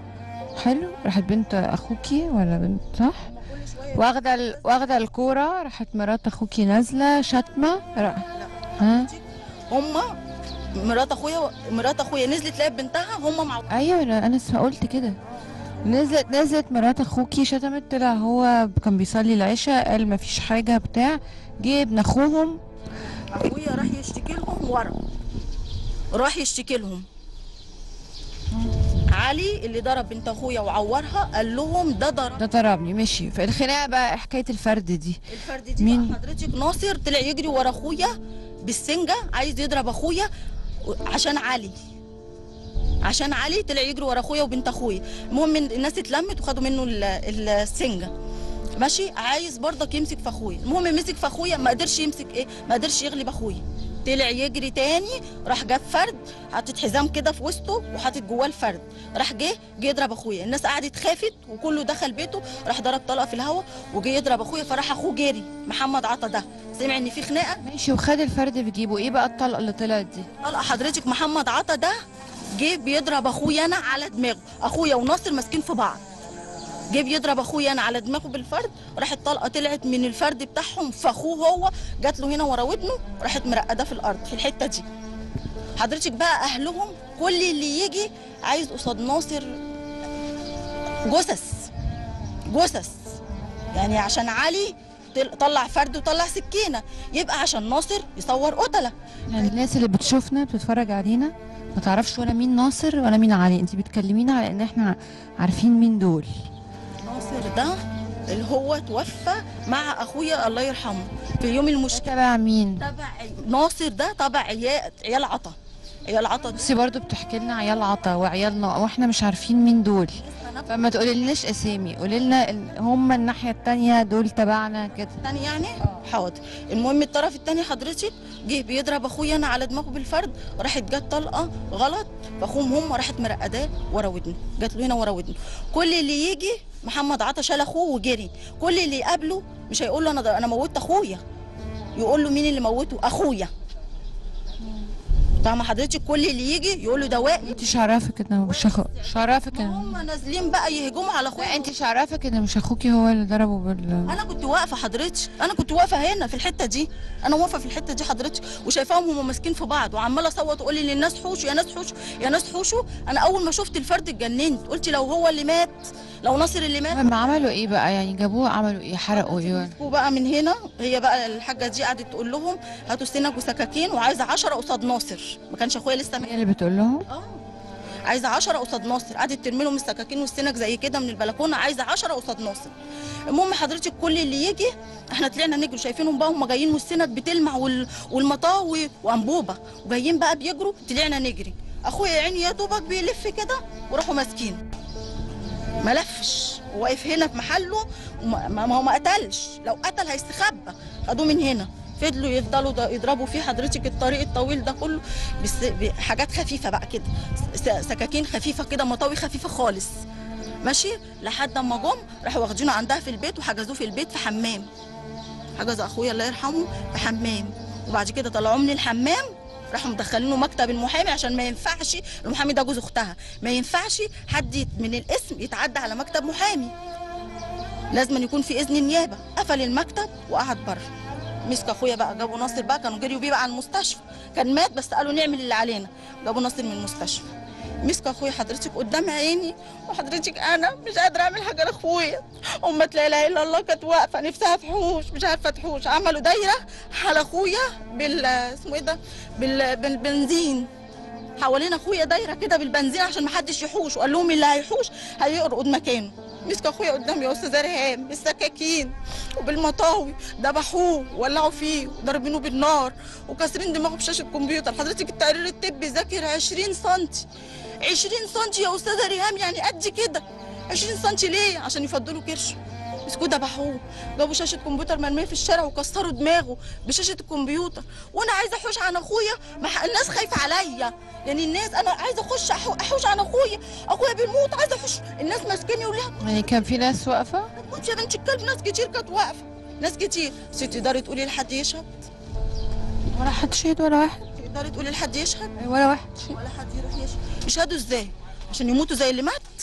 حلو راحت بنت اخوكي ولا بنت صح واخده ال- واخده الكوره راحت مرات اخوكي نازله شتمه راح ها هما مرات اخويا مرات اخويا نزلت لقت بنتها هما مع ايوه انا انا اسمع قلت كده نزلت نزلت مرات اخوكي شتمت طلع هو كان بيصلي العشاء قال ما فيش حاجه بتاع جه ابن اخوهم اخويا راح يشتكي لهم ورا راح يشتكي لهم علي اللي ضرب بنت اخويا وعورها قال لهم ده ضرب ده ضربني ماشي في الخناقه بقى حكايه الفرد دي الفرد دي مين؟ مين حضرتك ناصر طلع يجري ورا اخويا بالسنجه عايز يضرب اخويا عشان علي عشان علي طلع يجري ورا اخويا وبنت اخويا المهم إن الناس اتلمت وخدوا منه ال- ال- السنجه ماشي عايز برضك يمسك في اخويا المهم مسك في اخويا ما قدرش يمسك ايه ما قدرش يغلب اخويا طلع يجري تاني راح جاب فرد حاطط حزام كده في وسطه وحاطط جواه الفرد راح جه جه يضرب اخويا الناس قعدت خافت وكله دخل بيته راح ضرب طلقه في الهواء وجه يضرب اخويا فراح اخوه جري محمد عطا ده سمع ان في خناقه ماشي وخد الفرد في جيبه ايه بقى الطلقه اللي طلعت دي طلقه حضرتك محمد عطا ده جه بيضرب اخويا انا على دماغه اخويا وناصر ماسكين في بعض جه بيضرب اخويا انا على دماغه بالفرد راحت الطلقه طلعت من الفرد بتاعهم في اخوه هو جات له هنا ورا ودنه راحت مرقده في الارض في الحته دي حضرتك بقى اهلهم كل اللي يجي عايز قصاد ناصر جثث جثث يعني عشان علي طل- طلع فرد وطلع سكينه يبقى عشان ناصر يصور قتله يعني الناس اللي بتشوفنا بتتفرج علينا ما تعرفش ولا مين ناصر ولا مين علي انت بتكلمينا على ان احنا عارفين مين دول ناصر ده اللي هو توفى مع اخويا الله يرحمه في يوم المشكله تبع مين تبع ناصر ده تبع عيال عيال عطا عيال عطا بصي برضو بتحكي لنا عيال عطا وعيالنا واحنا مش عارفين مين دول فما تقولي لناش اسامي قولي لنا ال- هم الناحيه التانية دول تبعنا كده تاني يعني حاضر المهم الطرف التاني حضرتك جه بيضرب اخويا انا على دماغه بالفرد راحت جت طلقه غلط فاخوهم هم راحت مرقداه ورا ودنه جات له هنا ورا ودنه كل اللي يجي محمد عطا شال اخوه وجري كل اللي يقابله مش هيقول له انا انا موتت اخويا يقول له مين اللي موته اخويا فاهمه حضرتك كل اللي يجي يقول له ده واقف انت مش عارفك ان مش اخو مش عارفك ان هم نازلين بقى يهجموا على اخويا انت مش عارفك ان مش اخوكي هو اللي ضربه بال انا كنت واقفه حضرتك انا كنت واقفه هنا في الحته دي انا واقفه في الحته دي حضرتك وشايفاهم هم ماسكين في بعض وعماله اصوت واقول لي للناس حوشوا يا ناس حوشوا يا ناس حوشوا انا اول ما شفت الفرد اتجننت قلت لو هو اللي مات لو ناصر اللي مات لما عملوا ايه بقى يعني جابوه عملوا ايه حرقوا ايه مسكوه بقى من هنا هي بقى الحاجه دي قعدت تقول لهم هاتوا سنك وسكاكين وعايزه 10 قصاد ناصر ما كانش اخويا لسه مين اللي بتقول لهم اه عايزه 10 قصاد ناصر قعدت ترمي لهم السكاكين والسنك زي كده من البلكونه عايزه 10 قصاد ناصر المهم حضرتك كل اللي يجي احنا طلعنا نجري شايفينهم بقى هم جايين والسنك بتلمع وال... والمطاوي وانبوبه وجايين بقى بيجروا طلعنا نجري اخويا يا عيني يا دوبك بيلف كده وراحوا ماسكينه ما لفش هو واقف هنا في محله وما ما ما هو ما قتلش لو قتل هيستخبى خدوه من هنا فضلوا يفضلوا ده- يضربوا فيه حضرتك الطريق الطويل ده كله بس بحاجات خفيفه بقى كده س- سكاكين خفيفه كده مطاوي خفيفه خالص ماشي لحد اما جم راحوا واخدينه عندها في البيت وحجزوه في البيت في حمام حجز اخويا الله يرحمه في حمام وبعد كده طلعوه من الحمام راحوا مدخلينه مكتب المحامي عشان ما ينفعش المحامي ده جوز اختها ما ينفعش حد يت- من الاسم يتعدى على مكتب محامي لازم أن يكون في اذن النيابه قفل المكتب وقعد بره مسك اخويا بقى جابوا ناصر بقى كانوا جريوا بيه بقى على المستشفى كان مات بس قالوا نعمل اللي علينا جابوا ناصر من المستشفى مسك اخويا حضرتك قدام عيني وحضرتك انا مش قادره اعمل حاجه لاخويا امة لا اله الا الله كانت واقفه نفسها تحوش مش عارفه تحوش عملوا دايره على اخويا بال اسمه ايه ده بال... بالبنزين حوالين اخويا دايره كده بالبنزين عشان ما حدش يحوش وقال لهم اللي هيحوش هيقعد مكانه مسك اخويا قدامي يا استاذه ريهام بالسكاكين وبالمطاوي ذبحوه ولعوا فيه وضاربينه بالنار وكاسرين دماغه بشاشه كمبيوتر حضرتك التقرير الطبي ذاكر 20 سم 20 سم يا استاذه ريهام يعني قد كده 20 سم ليه عشان يفضلوا كرشه مسكوه ذبحوه جابوا شاشه كمبيوتر مرميه في الشارع وكسروا دماغه بشاشه الكمبيوتر وانا عايزه احوش عن اخويا ما ح- الناس خايفه عليا يعني الناس انا عايزه اخش أحو- احوش عن اخويا اخويا بيموت عايزه احوش الناس ماسكاني ولا يعني كان في ناس واقفه تموت يا بنت الكلب ناس كتير كانت واقفه ناس كتير ستي تقدري تقولي لحد يشهد ولا حد شهد ولا واحد تقدري تقولي لحد يشهد ولا واحد ولا حد يروح يشهد يشهدوا ازاي عشان يموتوا زي اللي مات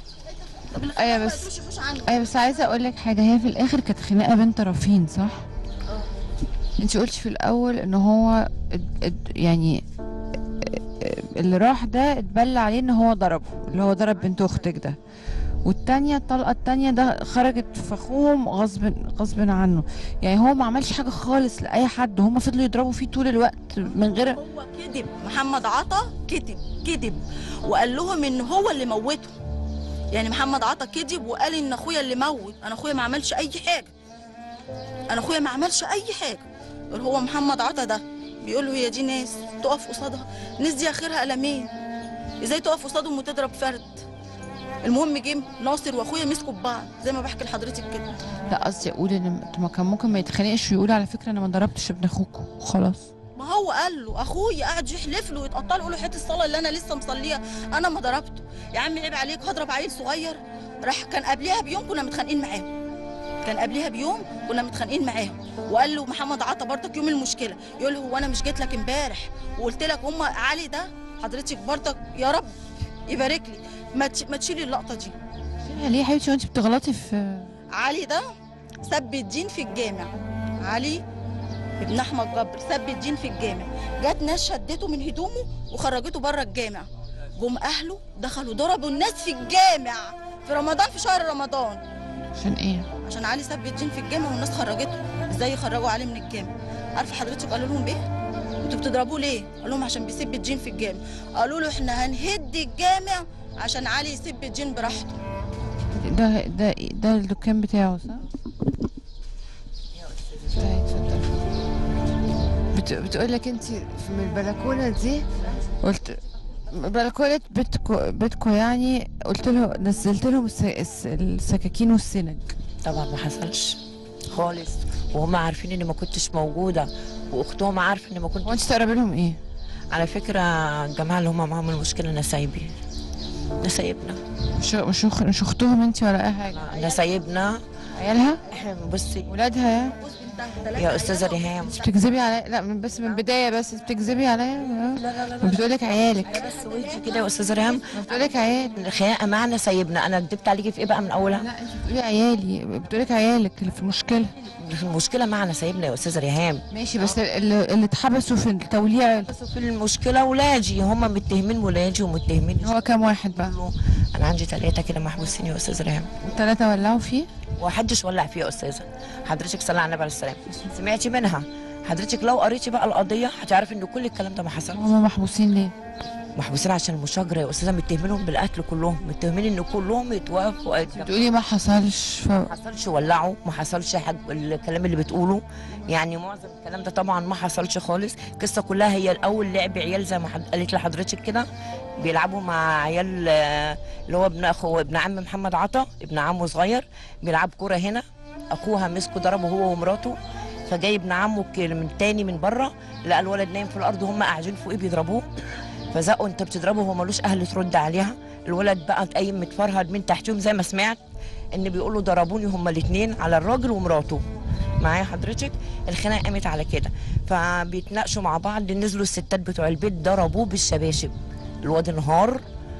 طب اللي ايوه خلاهم ما بس يقدروش يحوشوا عنه. ايوه بس عايزه اقول لك حاجه هي في الاخر كانت خناقه بين طرفين صح انت قلتي في الاول ان هو اد- اد- يعني اللي راح ده اتبلى عليه ان هو ضربه اللي هو ضرب بنت اختك ده والتانية الطلقة التانية ده خرجت في اخوهم غصب غصب عنه يعني هو ما عملش حاجة خالص لأي حد هم فضلوا يضربوا فيه طول الوقت من غير هو كذب محمد عطا كذب كذب وقال لهم ان هو اللي موته يعني محمد عطا كذب وقال ان اخويا اللي موت انا اخويا ما عملش اي حاجه انا اخويا ما عملش اي حاجه قال هو محمد عطا ده بيقول له هي دي ناس تقف قصادها الناس دي اخرها قلمين ازاي تقف قصادهم وتضرب فرد المهم جه ناصر واخويا مسكوا ببعض زي ما بحكي لحضرتك كده لا قصدي اقول ان ما كان ممكن ما يتخانقش ويقول على فكرة انا ما ضربتش ابن اخوكم وخلاص ما هو قال له اخويا قاعد يحلف له ويتقطع له يقول له حته الصلاه اللي انا لسه مصليها انا ما ضربته يا عم عيب عليك هضرب عيل صغير راح كان قبلها بيوم كنا متخانقين معاهم كان قبلها بيوم كنا متخانقين معاهم وقال له محمد عطا برضك يوم المشكله يقول له هو انا مش جيت لك امبارح وقلت لك هم علي ده حضرتك برضك يا رب يبارك لي ما تش- ما تشيلي اللقطه دي ليه يا حبيبتي وانت بتغلطي في علي ده سب الدين في الجامع علي ابن احمد جبر سب الدين في الجامع جت ناس شدته من هدومه وخرجته بره الجامع جم اهله دخلوا ضربوا الناس في الجامع في رمضان في شهر رمضان عشان ايه عشان علي سب الدين في الجامع والناس خرجته ازاي يخرجوا علي من الجامع عارفه حضرتك قالوا لهم ايه انتوا بتضربوه ليه قال لهم عشان بيسب الدين في الجامع قالوا له احنا هنهد الجامع عشان علي يسب الدين براحته ده ده ده الدكان بتاعه صح؟ طيب، اتفضلي. بت... بتقول لك انت من البلكونه دي قلت بلكونه بيتكو بيتكو يعني قلت له نزلت لهم الس... الس... السكاكين والسنج طبعا ما حصلش خالص وهم عارفين اني ما كنتش موجوده واختهم عارفه اني ما كنتش وانت تقربي لهم ايه؟ على فكره الجماعه اللي هم معاهم المشكله نسايبي نسايبنا مش مش أخ... مش اختهم انت ولا اي حاجه نسايبنا عيالها احنا بصي ولادها يعني جوز يا استاذه ريهام بتكذبي عليا لا من بس من البدايه بس بتكذبي عليا لا لا لا بتقولك عيالك بس وانت كده يا استاذه ريهام بتقولك عيال الخناقه معنا سايبنا انا كدبت عليكي في ايه بقى من اولها لا انت بتقولي عيالي بتقولك عيالك اللي في المشكله المشكله معنا سايبنا يا استاذه ريهام ماشي بس اللي, اللي اتحبسوا في التوليع بس في المشكله ولادي هم متهمين ولادي ومتهمين هو كام واحد بقى انا عندي ثلاثه كده محبوسين يا استاذه ريهام الثلاثه ولعوا فيه ومحدش ولع فيه يا استاذه حضرتك صلى على النبي عليه السلام سمعتي منها حضرتك لو قريتي بقى القضيه هتعرفي ان كل الكلام ده ما حصلش هم محبوسين ليه محبوسين عشان المشاجره يا استاذه متهمينهم بالقتل كلهم متهمين ان كلهم يتوافقوا بتقولي ما حصلش ف... ما حصلش ولعوا ما حصلش حاجة الكلام اللي بتقوله يعني معظم الكلام ده طبعا ما حصلش خالص القصه كلها هي الاول لعب عيال زي ما حد قالت لحضرتك كده بيلعبوا مع عيال آه، اللي هو ابن اخو ابن عم محمد عطا ابن عمه صغير بيلعب كوره هنا اخوها مسكه ضربه هو ومراته فجاي ابن عمه ك- من تاني من بره لقى الولد نايم في الارض وهم قاعدين فوقيه بيضربوه فزقوا انت بتضربه هو ملوش اهل ترد عليها الولد بقى قايم متفرهد من تحتهم زي ما سمعت ان بيقولوا ضربوني هما الاثنين على الراجل ومراته معايا حضرتك الخناقه قامت على كده فبيتناقشوا مع بعض نزلوا الستات بتوع البيت ضربوه بالشباشب الواد انهار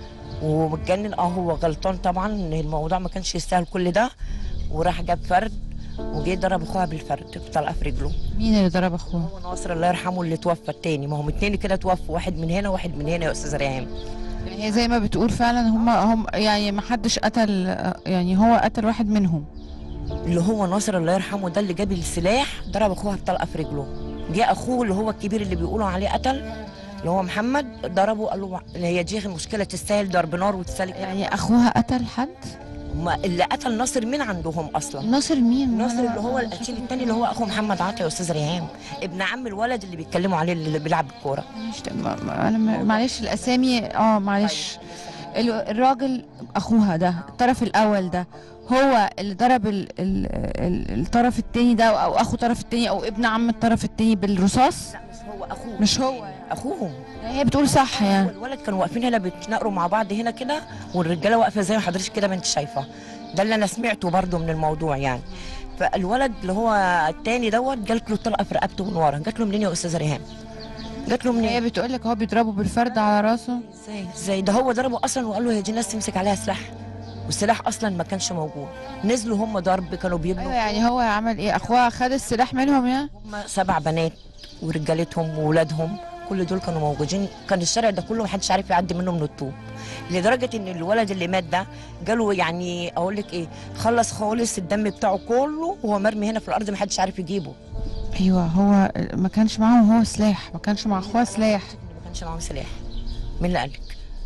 ومتجنن اه هو غلطان طبعا ان الموضوع ما كانش يستاهل كل ده وراح جاب فرد وجه ضرب اخوها بالفرد طلقه في رجله مين اللي ضرب اخوها هو ناصر الله يرحمه اللي توفى التاني ما هم اتنين كده توفوا واحد من هنا واحد من هنا يا استاذه ريهام يعني هي زي ما بتقول فعلا هم هم يعني ما حدش قتل يعني هو قتل واحد منهم اللي هو ناصر الله يرحمه ده اللي جاب السلاح ضرب اخوها بطلقه في رجله جه اخوه اللي هو الكبير اللي بيقولوا عليه قتل اللي هو محمد ضربه قال له هي دي المشكله تستاهل ضرب نار وتستاهل يعني اخوها قتل حد هما اللي قتل ناصر مين عندهم اصلا ناصر مين ناصر اللي هو القتيل التاني اللي هو اخو محمد عطا يا استاذ ريهام ابن عم الولد اللي بيتكلموا عليه اللي بيلعب بالكوره مش ما- ما- انا م- معلش الاسامي اه معلش ال- الراجل اخوها ده الطرف الاول ده هو اللي ضرب ال ال ال الطرف التاني ده او اخو الطرف التاني او ابن عم الطرف التاني بالرصاص لا مش هو اخوه مش هو اخوهم يعني هي بتقول صح يعني والولد كانوا واقفين هنا بيتناقروا مع بعض هنا كده والرجاله واقفه زي ما حضرتك كده ما انت شايفه ده اللي انا سمعته برضو من الموضوع يعني فالولد اللي هو التاني دوت جات له طلقه في رقبته من ورا جات له منين يا استاذه ريهام جات له منين هي بتقول لك هو بيضربه بالفرد على راسه ازاي ازاي ده هو ضربه اصلا وقال له هي دي ناس تمسك عليها سلاح والسلاح اصلا ما كانش موجود نزلوا هم ضرب كانوا بيبنوا ايوه يعني هو عمل ايه اخوها خد السلاح منهم يعني هم سبع بنات ورجالتهم وولادهم كل دول كانوا موجودين كان الشارع ده كله محدش عارف يعدي منه من الطوب لدرجه ان الولد اللي مات ده جاله يعني اقول لك ايه خلص خالص الدم بتاعه كله وهو مرمي هنا في الارض محدش عارف يجيبه ايوه هو ما كانش معاهم هو سلاح ما كانش مع اخوها سلاح ما كانش معاهم سلاح مين اللي قالك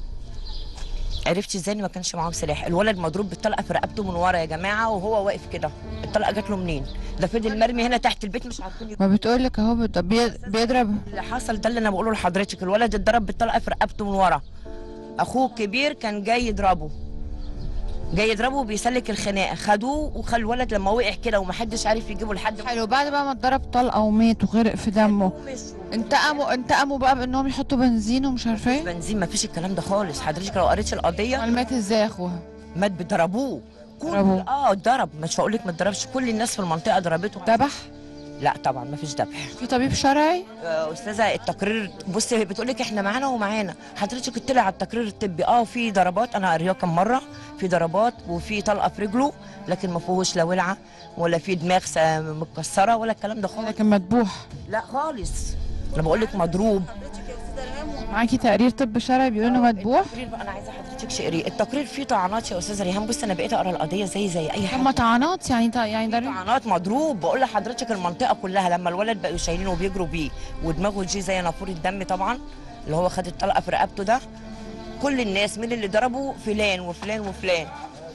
عرفتي ازاي إن ما كانش معاهم سلاح الولد مضروب بالطلقه في رقبته من ورا يا جماعه وهو واقف كده الطلقه جات له منين ده فضل مرمي هنا تحت البيت مش عارفين يجيبوه. ما بتقول لك اهو بت- بي- بيضرب اللي حصل ده اللي انا بقوله لحضرتك الولد اتضرب بالطلقه في رقبته من ورا اخوه الكبير كان جاي يضربه جاي يضربه وبيسلك الخناقه خدوه وخلوا الولد لما وقع كده ومحدش عارف يجيبه لحد ما حلو بعد بقى ما اتضرب طلقه ومات وغرق في دمه انتقموا انتقموا بقى بانهم يحطوا بنزين ومش عارفه ايه بنزين مفيش الكلام ده خالص حضرتك لو قريتش القضيه امال مات ازاي اخوها مات بضربوه كل ضربوه. اه ضرب مش هقول لك ما اتضربش كل الناس في المنطقه ضربته ذبح لا طبعا مفيش ذبح في طبيب شرعي آه، استاذه التقرير بصي بتقول لك احنا معانا ومعانا حضرتك اطلع على التقرير الطبي اه في ضربات انا قارياه كم مره في ضربات وفي طلقه في رجله لكن ما فيهوش لا ولعه ولا في دماغ س- متكسره ولا الكلام ده خالص لكن مذبوح لا خالص انا بقول لك مضروب معاكي تقرير طب شرعي بيقول انه مذبوح التقرير بقى انا عايزه حضرتك تقري التقرير فيه طعنات يا استاذه ريهام بص انا بقيت اقرا القضيه زي زي اي حد هم طعنات يعني طا- يعني ده طعنات مضروب بقول لحضرتك المنطقه كلها لما الولد بقوا شايلينه وبيجروا بيه ودماغه دي زي نافوره الدم طبعا اللي هو خد الطلقه في رقبته ده كل الناس مين اللي ضربه فلان وفلان وفلان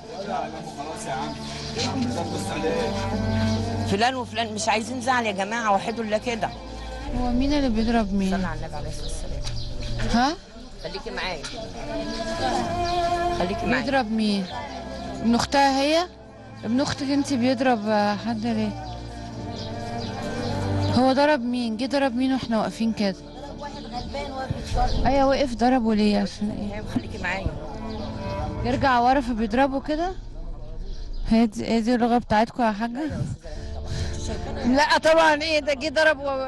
فلان وفلان مش عايزين زعل يا جماعه وحدوا الله كده هو مين اللي بيضرب مين صلى على النبي عليه الصلاه والسلام ها خليكي معايا خليكي معايا بيضرب مين ابن اختها هي ابن اختك انت بيضرب آه، حد ليه هو ضرب مين جه ضرب مين واحنا واقفين كده ايوه وقف ضربه ليه عشان ايه خليكي معايا يرجع ورا فبيضربه كده هي دي هي دي اللغه بتاعتكم يا حاجه لا طبعا ايه ده جه ضرب و...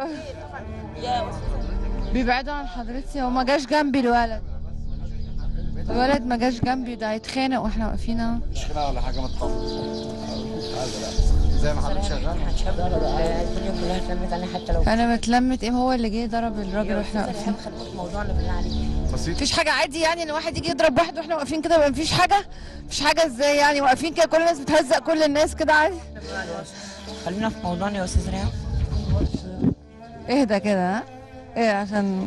بيبعدوا عن حضرتي هو ما جاش جنبي الولد الولد ما جاش جنبي ده هيتخانق واحنا واقفين اهو مش خناقه ولا حاجه ما تخافش زي ما حضرتك شغال الدنيا كلها اتلمت عليه حتى لو انا متلمت ايه هو اللي جه ضرب الراجل واحنا واقفين خلينا في موضوعنا بالله عليك بسيط مفيش حاجه عادي يعني ان واحد يجي يضرب واحد واحنا واقفين كده يبقى مفيش حاجه مفيش حاجه ازاي يعني واقفين كده كل الناس بتهزق كل الناس كده عادي خلينا في موضوعنا يا استاذ ريان اهدى كده ها ايه عشان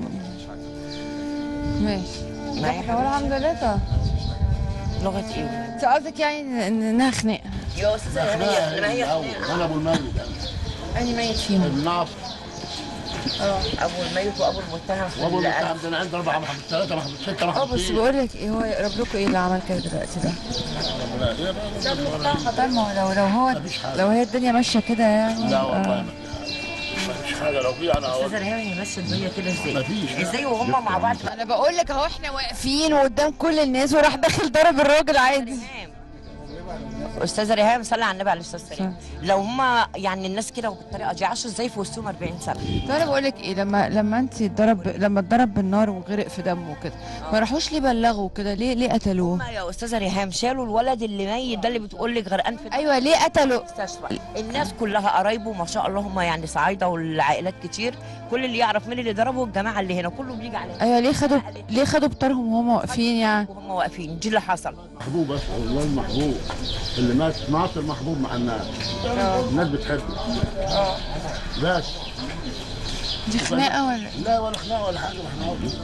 ماشي معايا هو الحمد لله طب لغه ايه انت قصدك يعني إن- إن- انها خناقه يا استاذ ريان هي لما هي انا ابو الميت اني ميت فيهم الناصر ابو الميت وابو المتهم في وابو ال- المتهم ده انا عندي اربعه محبوس ثلاثه محبوس سته اه محبوسين بس بقول لك ايه هو يقرب لكم ايه اللي عمل كده دلوقتي ده طيب ما هو لو لو هو لو هي الدنيا ماشيه كده يعني لا يبقى- والله ما فيش حاجه لو في انا استاذ ريان هي ماشيه الدنيا كده ازاي مفيش. ازاي وهم مع بعض انا بقول لك اهو احنا واقفين وقدام كل الناس وراح داخل ضرب الراجل عادي استاذه ريهام صلي على النبي عليه الصلاه والسلام لو هم يعني الناس كده وبالطريقه دي عاشوا ازاي في وسطهم 40 سنه طب انا بقول لك ايه لما لما انت اتضرب لما اتضرب بالنار وغرق في دمه كده ما راحوش ليه بلغوا كده ليه ليه قتلوه هم يا استاذه ريهام شالوا الولد اللي ميت ده اللي بتقول لك غرقان في ايوه ليه قتلوا المستشفى الناس كلها قرايبه ما شاء الله هم يعني صعايده والعائلات كتير كل اللي يعرف مين اللي ضربه الجماعه اللي هنا كله بيجي عليه ايوه ليه خدوا ليه خدوا بطارهم وهم واقفين يعني وهم واقفين دي اللي حصل محبوب بس والله محبوب اللي مات ناصر محبوب مع الناس الناس بتحبه بس دي خناقه ولا لا ولا خناقه ولا حاجه ما احنا واقفين.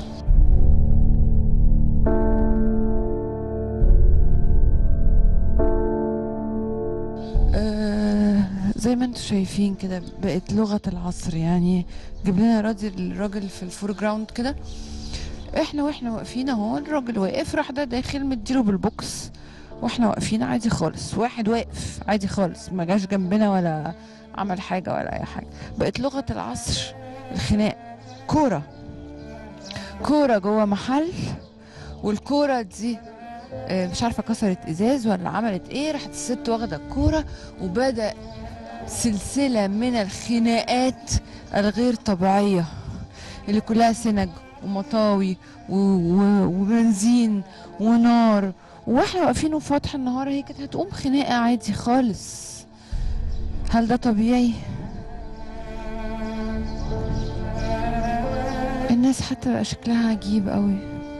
آه زي ما انتم شايفين كده بقت لغة العصر يعني جيب لنا راضي الراجل في الفور جراوند كده احنا واحنا واقفين اهو الراجل واقف راح ده داخل مديله بالبوكس واحنا واقفين عادي خالص واحد واقف عادي خالص ما جاش جنبنا ولا عمل حاجة ولا اي حاجة بقت لغة العصر الخناق كورة كورة جوه محل والكورة دي آه، مش عارفة كسرت ازاز ولا عملت ايه راحت الست واخدة الكورة وبدأ سلسلة من الخناقات الغير طبيعية اللي كلها سنج ومطاوي و... و... وبنزين ونار واحنا واقفين في فتح النهار هي كانت هتقوم خناقة عادي خالص هل ده طبيعي؟ الناس حتى بقى شكلها عجيب قوي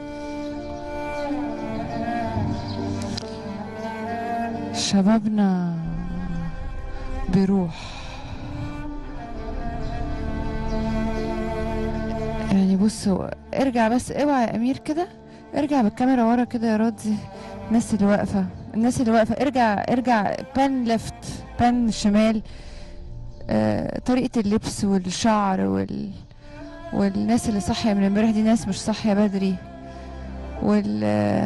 شبابنا بيروح يعني بص هو- ارجع بس اوعى يا امير كده ارجع بالكاميرا ورا كده يا راضي الناس اللي واقفه الناس اللي واقفه ارجع ارجع بان ليفت بان شمال آه طريقه اللبس والشعر وال والناس اللي صاحيه من امبارح دي ناس مش صاحيه بدري وال آه،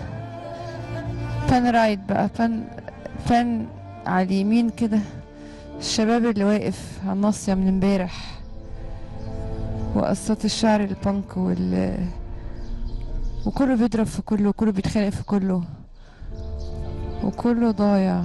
بان رايت بقى بان بان على اليمين كده الشباب اللي واقف على الناصية من امبارح وقصات الشعر البانك وال وكله بيضرب في كله وكله بيتخانق في كله وكله ضايع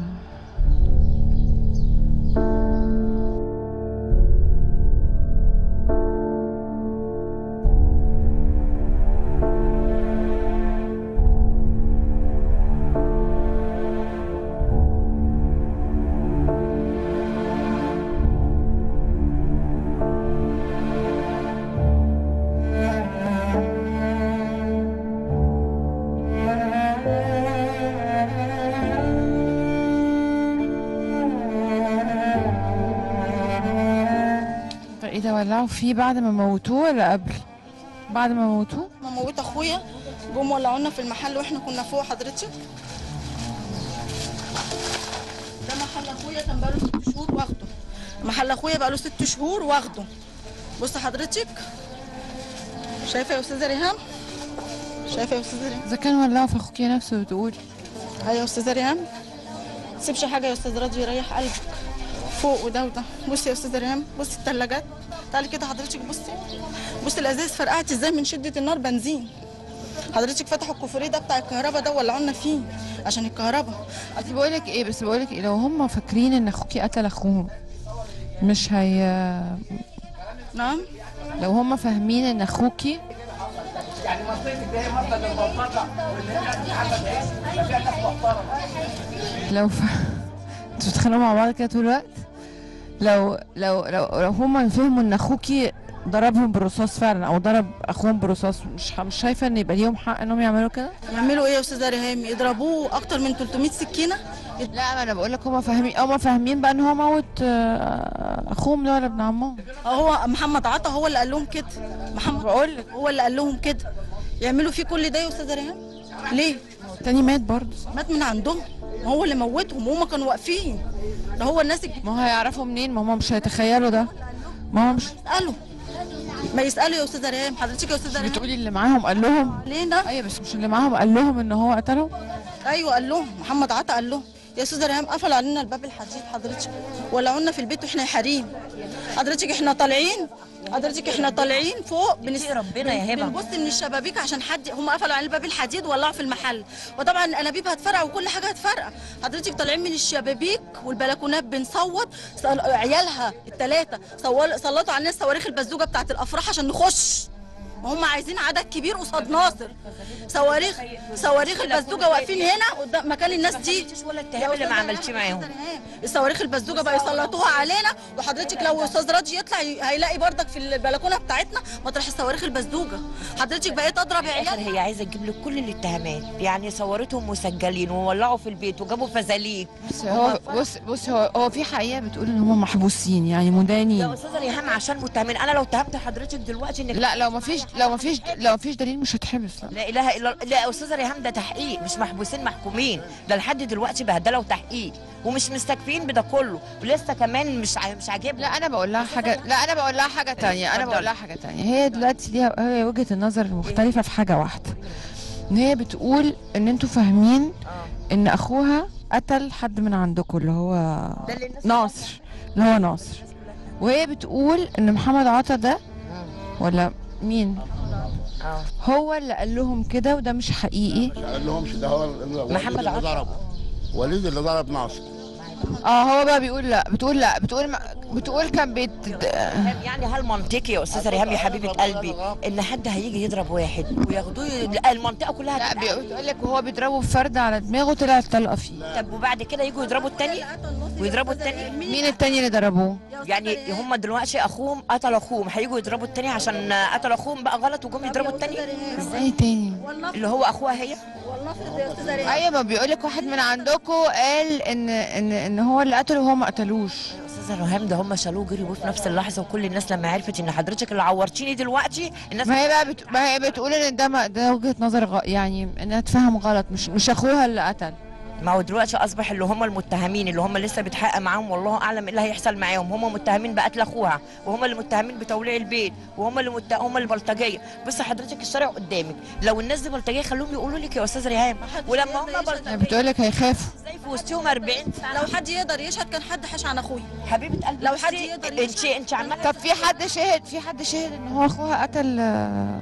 طيب ايه ده ولعوا فيه بعد ما موتوه ولا قبل بعد ما موتوه ما موت اخويا جم ولعونا في المحل واحنا كنا فوق حضرتك ده محل اخويا كان بقاله ست شهور واخده محل اخويا بقاله ست شهور واخده بص حضرتك شايفه يا استاذه ريهام شايفه يا استاذه ريهام اذا كان ولعوا في اخوك نفسه بتقول ايوه يا استاذه ريهام تسيبش حاجه يا استاذ راضي يريح قلبك فوق وده وده بصي يا استاذه ريهام بصي الثلاجات تعالي كده حضرتك بصي بصي الازاز فرقعت ازاي من شده النار بنزين حضرتك فتحوا الكوفريه ده بتاع الكهرباء ده ولعونا فيه عشان الكهرباء بس بقولك ايه بس بقولك ايه لو هم فاكرين ان اخوكي قتل اخوهم مش هي نعم لو هم فاهمين ان اخوكي لو ف... انتوا بتتخانقوا مع بعض كده طول الوقت لو لو لو لو هم فهموا ان اخوكي ضربهم بالرصاص فعلا او ضرب اخوهم بالرصاص مش ح- مش شايفه ان يبقى ليهم حق انهم يعملوا كده يعملوا ايه يا استاذه ريهام يضربوه اكتر من 300 سكينه لا ما انا بقول لك هم فاهمين هم فاهمين بقى ان هو موت آه، اخوهم ده ولا ابن عمهم هو محمد عطا هو اللي قال لهم كده محمد بقول لك هو اللي قال لهم كده يعملوا فيه كل ده يا استاذه ريهام ليه التاني مات برضه مات من عندهم ما هو اللي موتهم وهم كانوا واقفين ده هو الناس اللي ما هو هيعرفوا منين ما هم مش هيتخيلوا ده ما هو مش يسالوا ما يسالوا يا استاذه ريهام حضرتك يا استاذه ريهام بتقولي اللي معاهم قال لهم لينا ايوه بس مش اللي معاهم قال لهم ان هو قتلهم ايوه قال لهم محمد عطا قال لهم يا استاذه ريهام قفل علينا الباب الحديد حضرتك ولعونا في البيت واحنا حريم حضرتك احنا طالعين حضرتك احنا طالعين فوق بنس... ربنا يا هبة. بنبص من الشبابيك عشان حد هم قفلوا علينا الباب الحديد وولعوا في المحل وطبعا الانابيب هتفرقع وكل حاجه هتفرقع حضرتك طالعين من الشبابيك والبلكونات بنصوت صل- عيالها الثلاثه سلطوا علينا الصواريخ البزوجه بتاعت الافراح عشان نخش وهم عايزين عدد كبير قصاد ناصر صواريخ صواريخ البزوجه واقفين هنا قدام مكان الناس دي ولا التهاب اللي ما عملتيه معاهم الصواريخ البزوجه بقى يسلطوها علينا وحضرتك لو استاذ راجي يطلع ي- هيلاقي بردك في البلكونه بتاعتنا مطرح الصواريخ البزوجه حضرتك بقيت اضرب الاخر عيال هي عايزه تجيب لك كل الاتهامات يعني صورتهم مسجلين وولعوا في البيت وجابوا فزاليك بس هو بص بص هو هو في حقيقه بتقول ان هم محبوسين يعني مدانين يا استاذه ريهام عشان متهمين انا لو اتهمت حضرتك دلوقتي انك لا لو ما فيش لو ما فيش لو ما فيش دليل مش هتحبس لا لا اله الا الله لا يا استاذه ريهام ده تحقيق مش محبوسين محكومين ده لحد دلوقتي بهدله وتحقيق ومش مستكفين بده كله ولسه كمان مش ع- مش عاجبهم لا انا بقول لها حاجه لا انا بقول لها حاجه تانية انا بقول لها حاجه تانية هي دلوقتي ليها هي وجهه النظر المختلفه في حاجه واحده ان هي بتقول ان انتوا فاهمين ان اخوها قتل حد من عندكم اللي هو ده اللي الناس ناصر اللي هو ناصر وهي بتقول ان محمد عطا ده ولا مين اه هو اللي قال لهم كده وده مش حقيقي قال لهمش ده هو اللي وليد محمد اللي عطا. ضربه وليد اللي ضرب ناصر اه هو بقى بيقول لا بتقول لا بتقول ما بتقول كان بيت يعني هل منطقي يا استاذه ريهام يا حبيبه قلبي ان حد هيجي يضرب واحد وياخدوه لا، المنطقه كلها لا هتبقى بيقول لك وهو بيضربه بفرد على دماغه طلعت طلقه فيه طب وبعد كده يجوا يضربوا التاني ويضربوا التاني مين التاني اللي ضربوه يعني هم دلوقتي اخوهم قتل اخوهم هيجوا يضربوا التاني عشان قتل اخوهم بقى غلط وجم يضربوا التاني ازاي تاني اللي هو اخوها هي ايوه ما بيقول لك واحد من عندكم قال ان ان ان هو اللي قتله وهو ما قتلوش استاذه ريهام ده هم شالوه جريوا في نفس اللحظه وكل الناس لما عرفت ان حضرتك اللي عورتيني دلوقتي الناس ما هي بقى بت... ما هي بتقول ان ده ما... ده وجهه نظر غ... يعني انها تفهم غلط مش مش اخوها اللي قتل ما هو دلوقتي اصبح اللي هم المتهمين اللي هم لسه بيتحقق معاهم والله اعلم ايه اللي هيحصل معاهم هم متهمين بقتل اخوها وهم اللي متهمين بتوليع البيت وهم اللي مت... هم اللي بلطجيه بص حضرتك الشارع قدامك لو الناس دي بلطجيه خلوهم يقولوا لك يا استاذ ريهام ولما هم بلطجيه بتقول لك هيخافوا ازاي في وسطهم 40 سنه لو حد يقدر يشهد كان حد حاش عن اخويا حبيبه قلبي لو حد بصي، يقدر انت انت عماله طب في حد شهد في حد شهد ان هو اخوها قتل آه،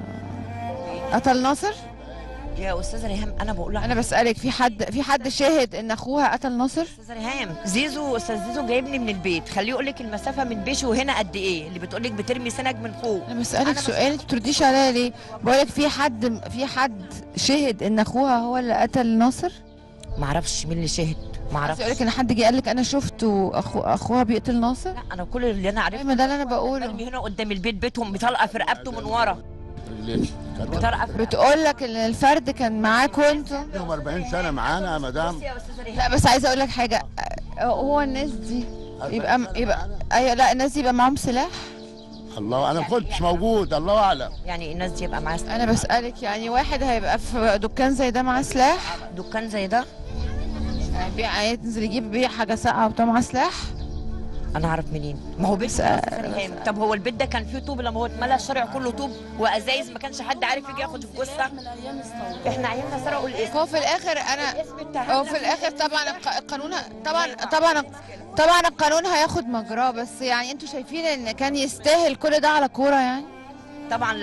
قتل ناصر يا استاذه ريهام انا بقول لك انا بسالك في حد في حد شهد ان اخوها قتل ناصر استاذ ريهام زيزو استاذ زيزو جايبني من البيت خليه يقول لك المسافه من بيشه وهنا قد ايه اللي بتقول لك بترمي سنج من فوق انا بسالك سؤال انت بترديش عليا ليه بقول لك في حد في حد شهد ان اخوها هو اللي قتل ناصر ما اعرفش مين اللي شهد ما عايز اعرفش اقول لك ان حد جه قال لك انا شفته اخو اخوها بيقتل ناصر لا انا كل اللي انا عارفه ما ده اللي انا بقوله مرمي هنا قدام البيت بيتهم بطلقه في رقبته من ورا رجليك كان بطلقه في بتقول لك ان الفرد كان معاكم انتوا لهم 40 سنه معانا يا مدام يا استاذه ريهام لا بس عايزه اقول لك حاجه آه، هو الناس دي يبقى يبقى ايوه لا الناس دي يبقى معاهم سلاح الله انا ما كنتش موجود الله اعلم يعني الناس دي يبقى معاها انا بسالك يعني واحد هيبقى في دكان زي ده معاه سلاح دكان زي ده يعني بيع ينزل يجيب بيه حاجه ساقعه وبتاع معاه سلاح انا اعرف منين ما هو بيت بس- يا أستاذة ريهام. طب هو البيت ده كان فيه طوب لما هو اتملى الشارع كله طوب وازايز ما كانش حد عارف يجي ياخد الجثه احنا عيالنا سرقوا الاسم هو في الاخر انا الاسم اتهمنا هو في الاخر طبعا الق- القانون طبعا طبعا طبعا القانون هياخد مجراه بس يعني انتوا شايفين ان كان يستاهل كل ده على كوره يعني طبعا لا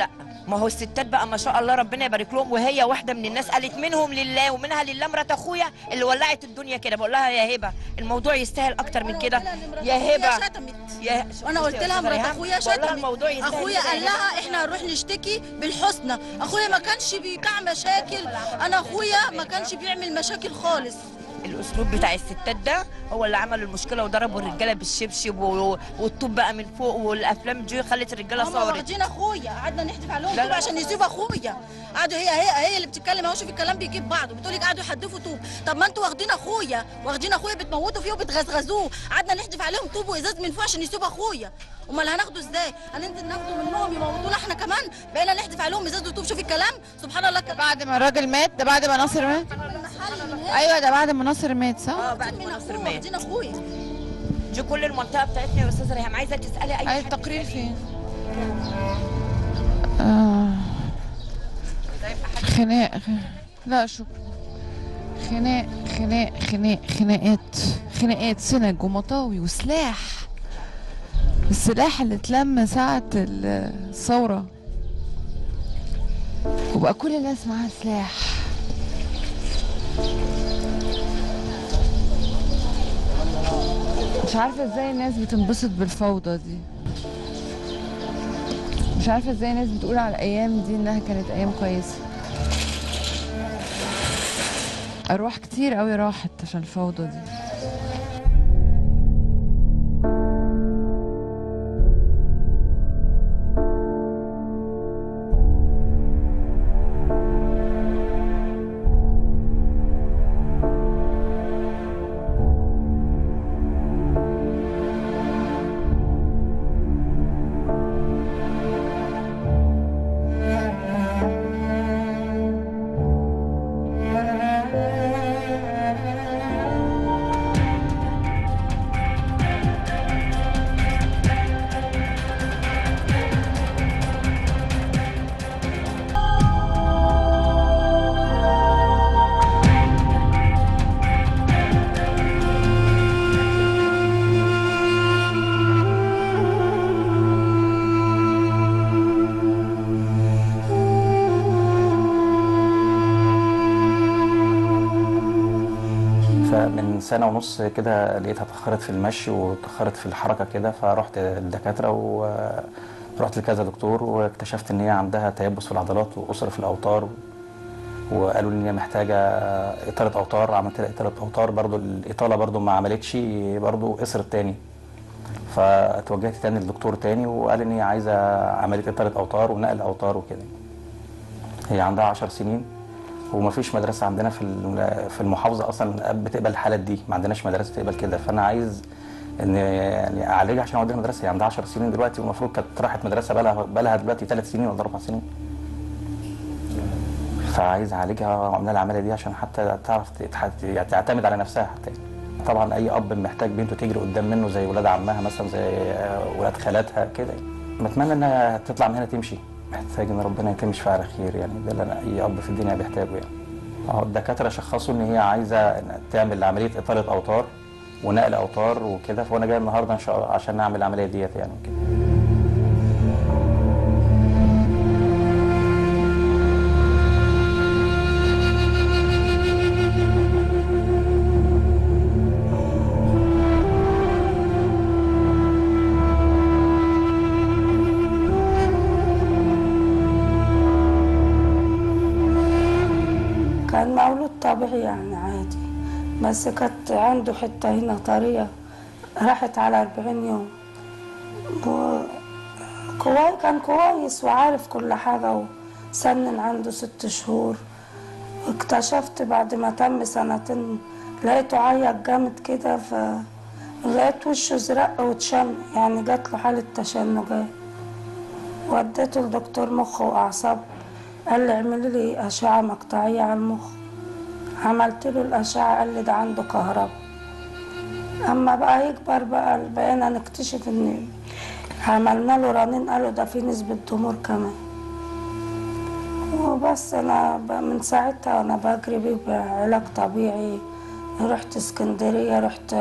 ما هو الستات بقى ما شاء الله ربنا يبارك لهم وهي واحده من الناس قالت منهم لله ومنها لله مرات اخويا اللي ولعت الدنيا كده بقول لها يا هبه الموضوع يستاهل اكتر من كده يا هبه يا وانا قلت لها مرات اخويا بقول لها شتمت الموضوع يستاهل اخويا كده يا قال هبة. لها احنا هنروح نشتكي بالحسنى اخويا ما كانش بتاع مشاكل انا اخويا ما كانش بيعمل مشاكل خالص الاسلوب بتاع الستات ده هو اللي عمل المشكله وضربوا الرجاله بالشبشب و- والطوب بقى من فوق والافلام دي خلت الرجاله هم صارت واخدين اخويا قعدنا نحدف عليهم لا، طوب لا. عشان يسيب اخويا قعدوا هي هي هي اللي بتتكلم اهو شوف الكلام بيجيب بعضه بتقولي قعدوا يحدفوا طوب طب ما انتوا واخدين اخويا واخدين اخويا بتموتوا فيه وبتغزغزوه قعدنا نحدف عليهم طوب وازاز من فوق عشان يسيبوا اخويا امال هناخده ازاي هننزل ناخده منهم يموتونا احنا كمان بقينا نحدف عليهم ازاز وطوب شوف الكلام سبحان الله كده بعد ما الراجل مات ده بعد ما ناصر مات ايوه ده بعد ما ناصر مات صح اه بعد ما ناصر مات واخدين اخويا دي كل المنطقه بتاعتنا يا استاذه ريهام عايزه تسالي اي اي حد التقرير فين آه. خناق لا شكرا خناق خناق خناق خناقات خناقات سنج ومطاوي وسلاح السلاح اللي اتلم ساعة الثورة وبقى كل الناس معاها سلاح مش عارفة ازاي الناس بتنبسط بالفوضى دي مش عارفة ازاي الناس بتقول على الأيام دي إنها كانت أيام كويسة أرواح كتير قوي راحت عشان الفوضى دي فمن سنة ونص كده لقيتها اتأخرت في المشي واتأخرت في الحركة كده فرحت الدكاترة ورحت لكذا دكتور واكتشفت إن هي عندها تيبس في العضلات وأسر في الأوتار وقالوا لي إن هي محتاجة إطالة أوتار عملت لها إطالة أوتار برضو الإطالة برضو ما عملتش برضو قصرت تاني فاتوجهت تاني لدكتور تاني وقال إن هي عايزة عملية إطالة أوتار ونقل أوتار وكده هي عندها 10 سنين ومفيش مدرسه عندنا في الم- في المحافظه اصلا بتقبل الحالات دي ما عندناش مدرسه تقبل كده فانا عايز ان يعني اعالجها عشان اوديها مدرسه هي عندها 10 سنين دلوقتي والمفروض كانت راحت مدرسه بقى لها بقى لها دلوقتي 3 سنين ولا 4 سنين فعايز اعالجها وعملنا لها العمليه دي عشان حتى تعرف تتح- يعني تعتمد على نفسها حتى طبعا اي اب محتاج بنته تجري قدام منه زي ولاد عمها مثلا زي ولاد خالاتها كده بتمنى انها تطلع من هنا تمشي محتاج ان ربنا يتمشي فيها على خير يعني ده اللي أنا اي اب في الدنيا بيحتاجه يعني اه الدكاتره شخصوا ان هي عايزه إن تعمل عمليه اطاله اوتار ونقل اوتار وكده فانا جاي النهارده ان شاء الله عشان نعمل العمليه ديت يعني كده كان مولود طبيعي يعني عادي بس كانت عنده حتة هنا طرية راحت على أربعين يوم و... كوي... كان كويس وعارف كل حاجة وسنن عنده ست شهور اكتشفت بعد ما تم سنتين لقيته عيط جامد كده ف لقيت وشه زرق واتشن يعني جات له حالة تشنجات وديته لدكتور مخ وأعصاب قال لي اعملي لي أشعة مقطعية على المخ عملت له الأشعة قال لي ده عنده كهرباء أما بقى يكبر بقى بقينا نكتشف إن عملنا له رنين قالوا ده في نسبة tumor كمان وبس أنا ب- من ساعتها وأنا بجري بيه بعلاج طبيعي رحت اسكندرية رحت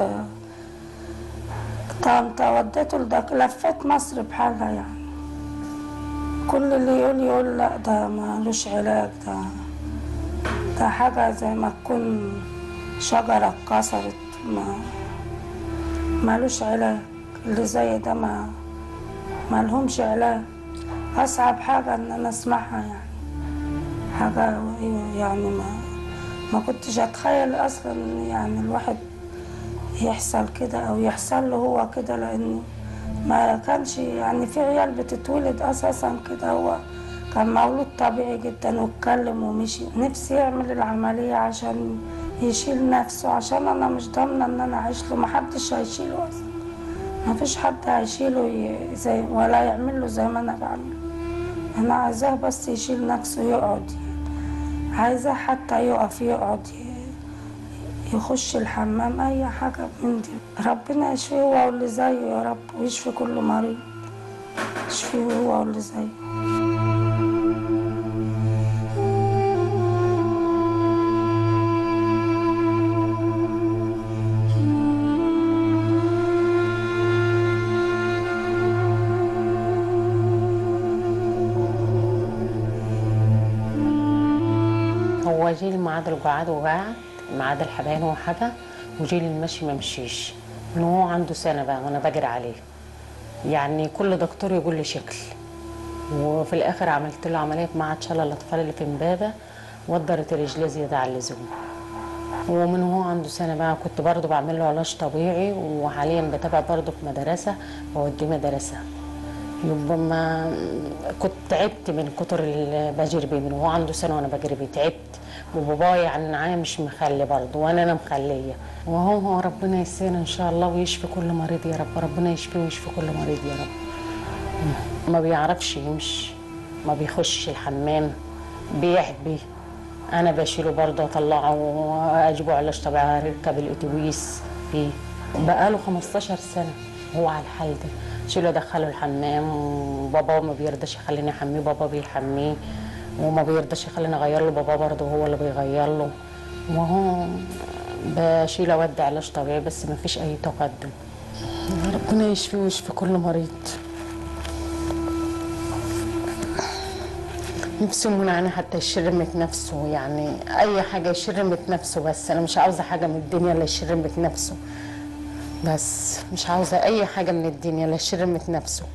طنطا وديته لدك لفيت مصر بحالها يعني كل اللي يقول يقول لا ده ملوش علاج ده ده حاجة زي ما تكون شجرة اتكسرت ما ملوش علاج اللي زي ده ما ملهمش علاج أصعب حاجة إن أنا أسمعها يعني حاجة يعني ما ما كنتش أتخيل أصلا يعني الواحد يحصل كده أو يحصل له هو كده لأن ما كانش يعني في عيال بتتولد أساسا كده هو كان مولود طبيعي جدا واتكلم ومشي نفسي يعمل العملية عشان يشيل نفسه عشان أنا مش ضامنة إن أنا أعيش له محدش هيشيله أصلا مفيش حد هيشيله ي- زي ولا يعمل له زي ما أنا بعمل أنا عايزاه بس يشيل نفسه يقعد عايزاه حتى يقف يقعد ي- يخش الحمام أي حاجة من دي ربنا يشفيه هو واللي زيه يا رب ويشفي كل مريض يشفيه هو واللي زيه هو جيل ميعاد القعاد وقعد ميعاد الحبايب وحاجة وجيل المشي ما مشيش من هو عنده سنة بقى وانا بجري عليه يعني كل دكتور يقول لي شكل وفي الاخر عملت له عملية في معهد شلل الاطفال اللي في امبابة وضرت رجليه زيادة عن اللزوم ومن هو عنده سنة بقى كنت برضه بعمل له علاج طبيعي وحاليا بتابع برضه في مدرسة بوديه مدرسة يبقى ما كنت تعبت من كتر اللي بجري بيه من هو عنده سنه وانا بجري بيه تعبت وبابايا يعني معايا مش مخلي برضه وانا انا مخليه وهو هو ربنا يسير ان شاء الله ويشفي كل مريض يا رب ربنا يشفيه ويشفي كل مريض يا رب ما بيعرفش يمشي ما بيخش الحمام بيحبي انا بشيله برضه اطلعه واجيبه علاج طبيعي اركب الاتوبيس بيه بقاله 15 سنه هو على الحال ده شيله ادخله الحمام وبابا ما بيرضاش يخليني احميه بابا بيحميه وما بيرضاش يخليني اغير له بابا برضه هو اللي بيغير له وهو بشيل اودي علاج طبيعي بس ما فيش اي تقدم ربنا يشفيه ويشفي كل مريض نفسه منعني حتى يشرمت نفسه يعني اي حاجه يشرمت نفسه بس انا مش عاوزه حاجه من الدنيا اللي يشرمت نفسه بس مش عاوزه اي حاجه من الدنيا اللي يشرمت نفسه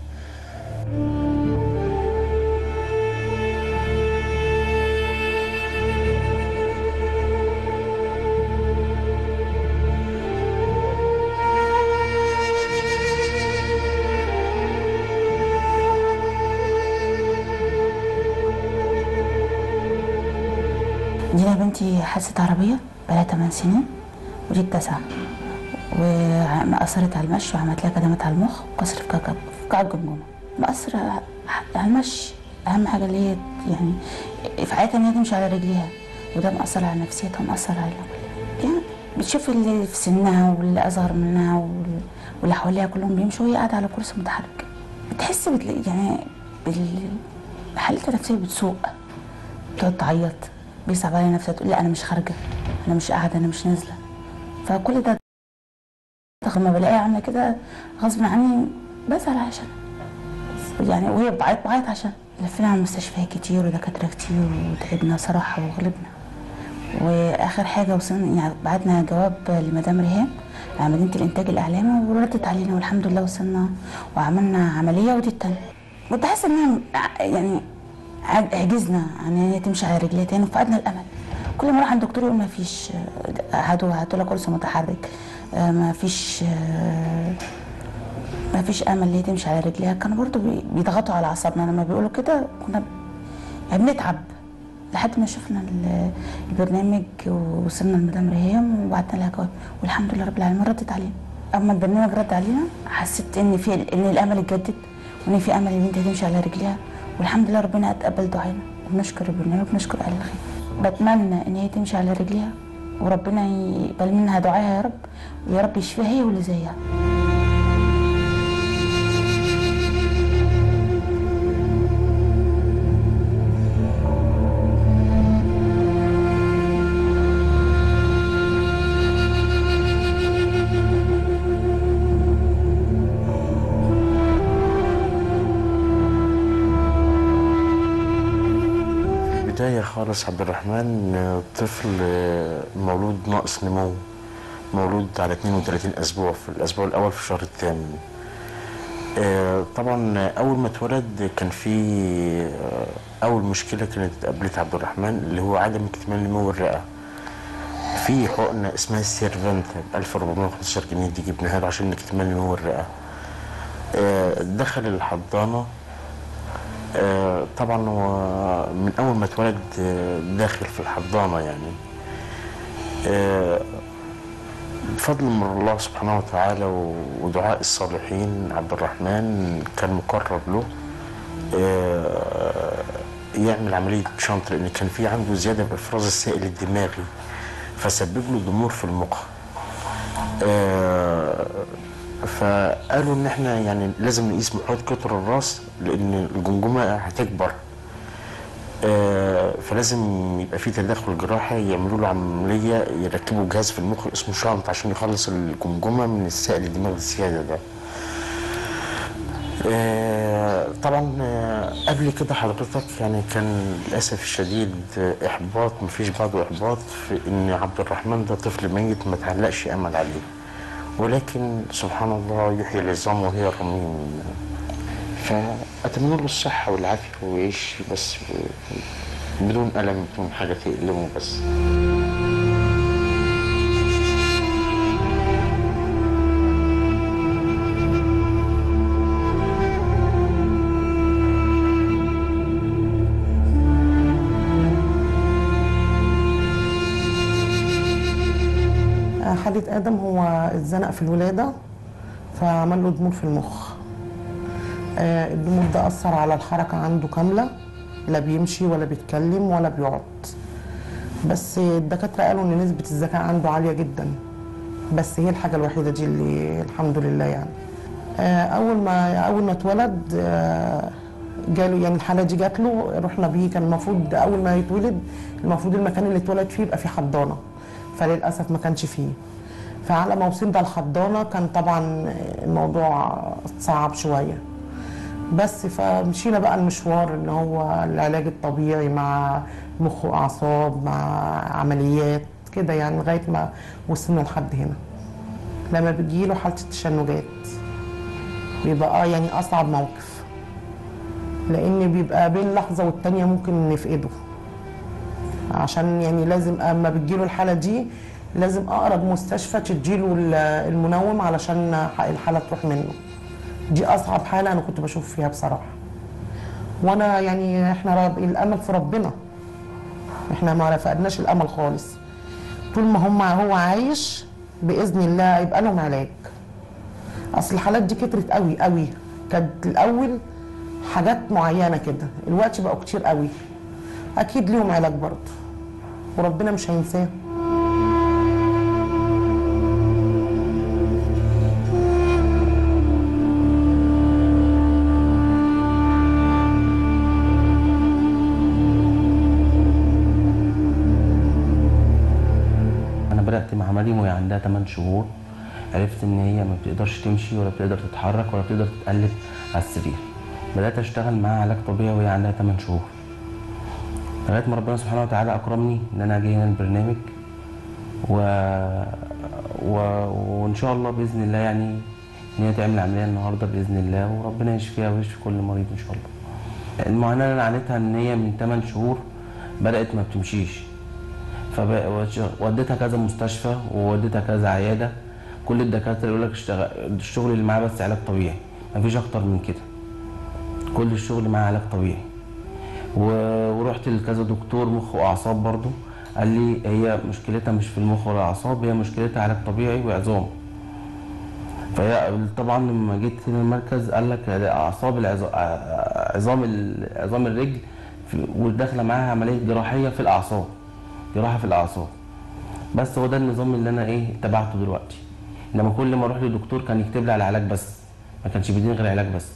دينا بنتي حادثة عربية بقالها 8 سنين ودي التاسعة وأثرت على المشي وعملت لها كدمات على المخ وكسر في كعب في كعب الجمجمة مأثر على المشي أهم حاجة اللي هي يعني في حياتها إن هي تمشي على رجليها وده مأثر على نفسيتها ومأثر على يعني بتشوف اللي في سنها واللي أصغر منها وال- واللي حواليها كلهم بيمشوا وهي قاعدة على كرسي متحرك بتحس بتلاقي يعني بال- حالتها النفسية بتسوء بتقعد تعيط بيصعب عليها نفسها تقول لا انا مش خارجه انا مش قاعده انا مش نازله فكل ده لما بلاقيها عامله كده غصب عني بزعل عشان يعني وهي بتعيط بعيط عشان لفينا على مستشفيات كتير ودكاتره كتير وتعبنا صراحه وغلبنا واخر حاجه وصلنا يعني بعتنا جواب لمدام ريهام على مدينه الانتاج الاعلامي وردت علينا والحمد لله وصلنا وعملنا عمليه ودي التانيه كنت حاسه انها يعني عج- عجزنا عن ان هي تمشي على رجليها تاني وفقدنا الامل كل ما اروح عند الدكتور يقول ما فيش آه، هاتوا هاتوا لها كرسي متحرك آه، ما فيش آه، ما فيش امل ان هي تمشي على رجليها كانوا برضو بي- بيضغطوا على اعصابنا لما بيقولوا كده كنا يعني بنتعب لحد ما شفنا ال- البرنامج ووصلنا لمدام ريهام وبعتنا لها جواب والحمد لله رب العالمين ردت علينا اما البرنامج رد علينا حسيت ان في ان الامل اتجدد وان في امل ان انت تمشي على رجليها والحمد لله ربنا اتقبل دعائنا وبنشكر البرنامج وبنشكر اهل الخير بتمنى ان هي تمشي على رجليها وربنا يقبل منها دعائها يا رب ويا رب يشفيها هي واللي زيها فارس عبد الرحمن آه، طفل آه، مولود ناقص نمو مولود على 32 اسبوع في الاسبوع الاول في الشهر الثامن آه، طبعا آه، اول ما اتولد كان في آه، اول مشكله كانت قابلت عبد الرحمن اللي هو عدم اكتمال نمو الرئه في حقنه اسمها سيرفنت ب 1415 جنيه دي جبناها له عشان اكتمال نمو الرئه آه، دخل الحضانه آه، طبعا هو من اول ما اتولد آه، داخل في الحضانه يعني آه، بفضل من الله سبحانه وتعالى و- ودعاء الصالحين عبد الرحمن كان مقرر له آه، يعمل عملية شنط لأن كان في عنده زيادة بإفراز السائل الدماغي فسبب له ضمور في المخ آه، فقالوا ان احنا يعني لازم نقيس محيط قطر الراس لان الجمجمه هتكبر آه، فلازم يبقى في تدخل جراحي يعملوا له عمليه يركبوا جهاز في المخ اسمه شنط عشان يخلص الجمجمه من السائل الدماغي الزياده ده آه، طبعا آه، قبل كده حضرتك يعني كان للاسف الشديد آه، احباط مفيش بعده احباط في ان عبد الرحمن ده طفل ميت ما تعلقش امل عليه ولكن سبحان الله يحيي العظام وهي الرميم فاتمنى له الصحه والعافيه ويعيش بس بدون الم بدون حاجه تألمه بس آه، حالة آدم هو اتزنق في الولادة فعمل له ضمور في المخ آه، الضمور ده أثر على الحركة عنده كاملة لا بيمشي ولا بيتكلم ولا بيقعد بس الدكاترة قالوا إن نسبة الذكاء عنده عالية جدا بس هي الحاجة الوحيدة دي اللي الحمد لله يعني آه، أول ما أول ما اتولد آه، جاله يعني الحالة دي جات له رحنا بيه كان المفروض أول ما يتولد المفروض المكان اللي اتولد فيه يبقى فيه حضانة فللاسف ما كانش فيه فعلى ما وصلنا الحضانه كان طبعا الموضوع صعب شويه بس فمشينا بقى المشوار ان هو العلاج الطبيعي مع مخ واعصاب مع عمليات كده يعني لغايه ما وصلنا لحد هنا لما بتجيله حاله التشنجات بيبقى اه يعني اصعب موقف لان بيبقى بين لحظه والتانيه ممكن نفقده عشان يعني لازم اما بتجيله الحاله دي لازم اقرب مستشفى تديله ال- المنوم علشان الحاله تروح منه دي اصعب حاله انا كنت بشوف فيها بصراحه وانا يعني احنا رب الامل في ربنا احنا ما فقدناش الامل خالص طول ما هم هو عايش باذن الله يبقى لهم علاج اصل الحالات دي كترت قوي قوي كانت الاول حاجات معينه كده الوقت بقوا كتير قوي اكيد ليهم علاج برضه وربنا مش هينساه انا بدات مع مريم وهي عندها 8 شهور عرفت ان هي ما بتقدرش تمشي ولا بتقدر تتحرك ولا بتقدر تتقلب على السرير بدات اشتغل معاها علاج طبيعي وهي عندها 8 شهور لغايه ما ربنا سبحانه وتعالى اكرمني ان انا اجي هنا البرنامج و... و... وان شاء الله باذن الله يعني ان هي تعمل عمليه النهارده باذن الله وربنا يشفيها ويشفي كل مريض ان شاء الله المعاناه اللي انا عانيتها ان هي من 8 شهور بدات ما بتمشيش فوديتها كذا مستشفى ووديتها كذا عياده كل الدكاتره يقول لك اشتغل الشغل اللي معاه بس علاج طبيعي مفيش اكتر من كده كل الشغل معاه علاج طبيعي و- ورحت لكذا دكتور مخ واعصاب برضو قال لي هي مشكلتها مش في المخ ولا الاعصاب هي مشكلتها علاج طبيعي وعظام فهي طبعا لما جيت هنا المركز قال لك اعصاب العظام عظام ال- عظام الرجل في- وداخله معاها عمليه جراحيه في الاعصاب جراحه في الاعصاب بس هو ده النظام اللي انا ايه اتبعته دلوقتي لما كل ما اروح لدكتور كان يكتب لي على علاج بس ما كانش بيديني غير علاج بس